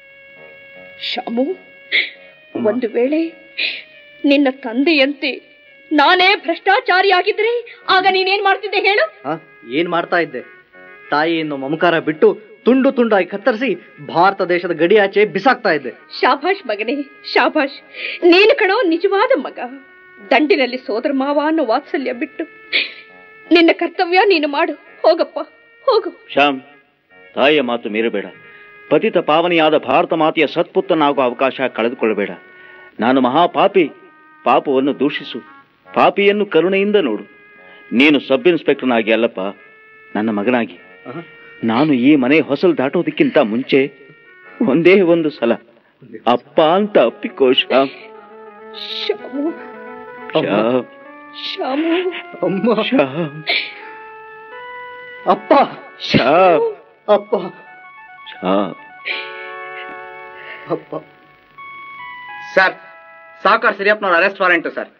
ಶಾಮು ಒಂದು ವೇಳೆ ನಿನ್ನ ತಂದೆಯಂತೆ ನಾನೇ ಭ್ರಷ್ಟಾಚಾರಿಯಾಗಿದ್ರೆ ಆಗ ನೀನೇನ್ ಮಾಡ್ತಿದ್ದೆ ಹೇಳು ಆ? ಏನ್ ಮಾಡ್ತಾ ಇದ್ದೆ ತಾಯಿಯನ್ನು ಮಮಕಾರ ಬಿಟ್ಟು ತುಂಡು ತುಂಡಾಗಿ ಕತ್ತರಿಸಿ ಭಾರತ ದೇಶದ ಗಡಿಯಾಚೆ ಬಿಸಾಕ್ತಾ ಇದ್ದೆ ಶಾಭಾಷ್ ಮಗನೇ ಶಾಭಾಷ್ ನೀನು ಕಣೋ ನಿಜವಾದ ಮಗ ದಂಡಿನಲ್ಲಿ ಸೋದರ ಮಾವ ಅನ್ನೋ ವಾತ್ಸಲ್ಯ ಬಿಟ್ಟು ನಿನ್ನ ಕರ್ತವ್ಯ ನೀನು ಮಾಡು ಹೋಗಪ್ಪ ಹೋಗು ಶ್ಯಾಮ್ ತಾಯಿಯ ಮಾತು ಮೀರಬೇಡ ಪತಿತ ಪಾವನಿಯಾದ ಭಾರತ ಮಾತೆಯ ಸತ್ಪುತ್ರನಾಗುವ ಅವಕಾಶ ಕಳೆದುಕೊಳ್ಳಬೇಡ ನಾನು ಮಹಾಪಾಪಿ ಪಾಪವನ್ನು ದೂಷಿಸು ಪಾಪಿಯನ್ನು ಕರುಣೆಯಿಂದ ನೋಡು ನೀನು ಸಬ್ ಇನ್ಸ್ಪೆಕ್ಟರ್ನಾಗಿ ಅಲ್ಲಪ್ಪ ನನ್ನ ಮಗನಾಗಿ ನಾನು ಈ ಮನೆ ಹೊಸಲು ದಾಟೋದಕ್ಕಿಂತ ಮುಂಚೆ ಒಂದೇ ಒಂದು ಸಲ ಅಪ್ಪ ಅಂತ ಅಪ್ಪಿಕೋ ಶ್ಯಾಮ್ ಶಾಮು ಶ್ಯಾಮ್ ಶಾಮು ಅಮ್ಮ ಶ್ಯಾಮ್ ಅಪ್ಪ ಶ್ಯಾಮ್ ಅಪ್ಪ ಶ್ಯಾಮ್ ಅಪ್ಪ ಸರ್ ಸಾವುಕಾರ ಸಿರಿಯಪ್ಪನವ್ರ ಅರೆಸ್ಟ್ ವಾರೆಂಟು ಸರ್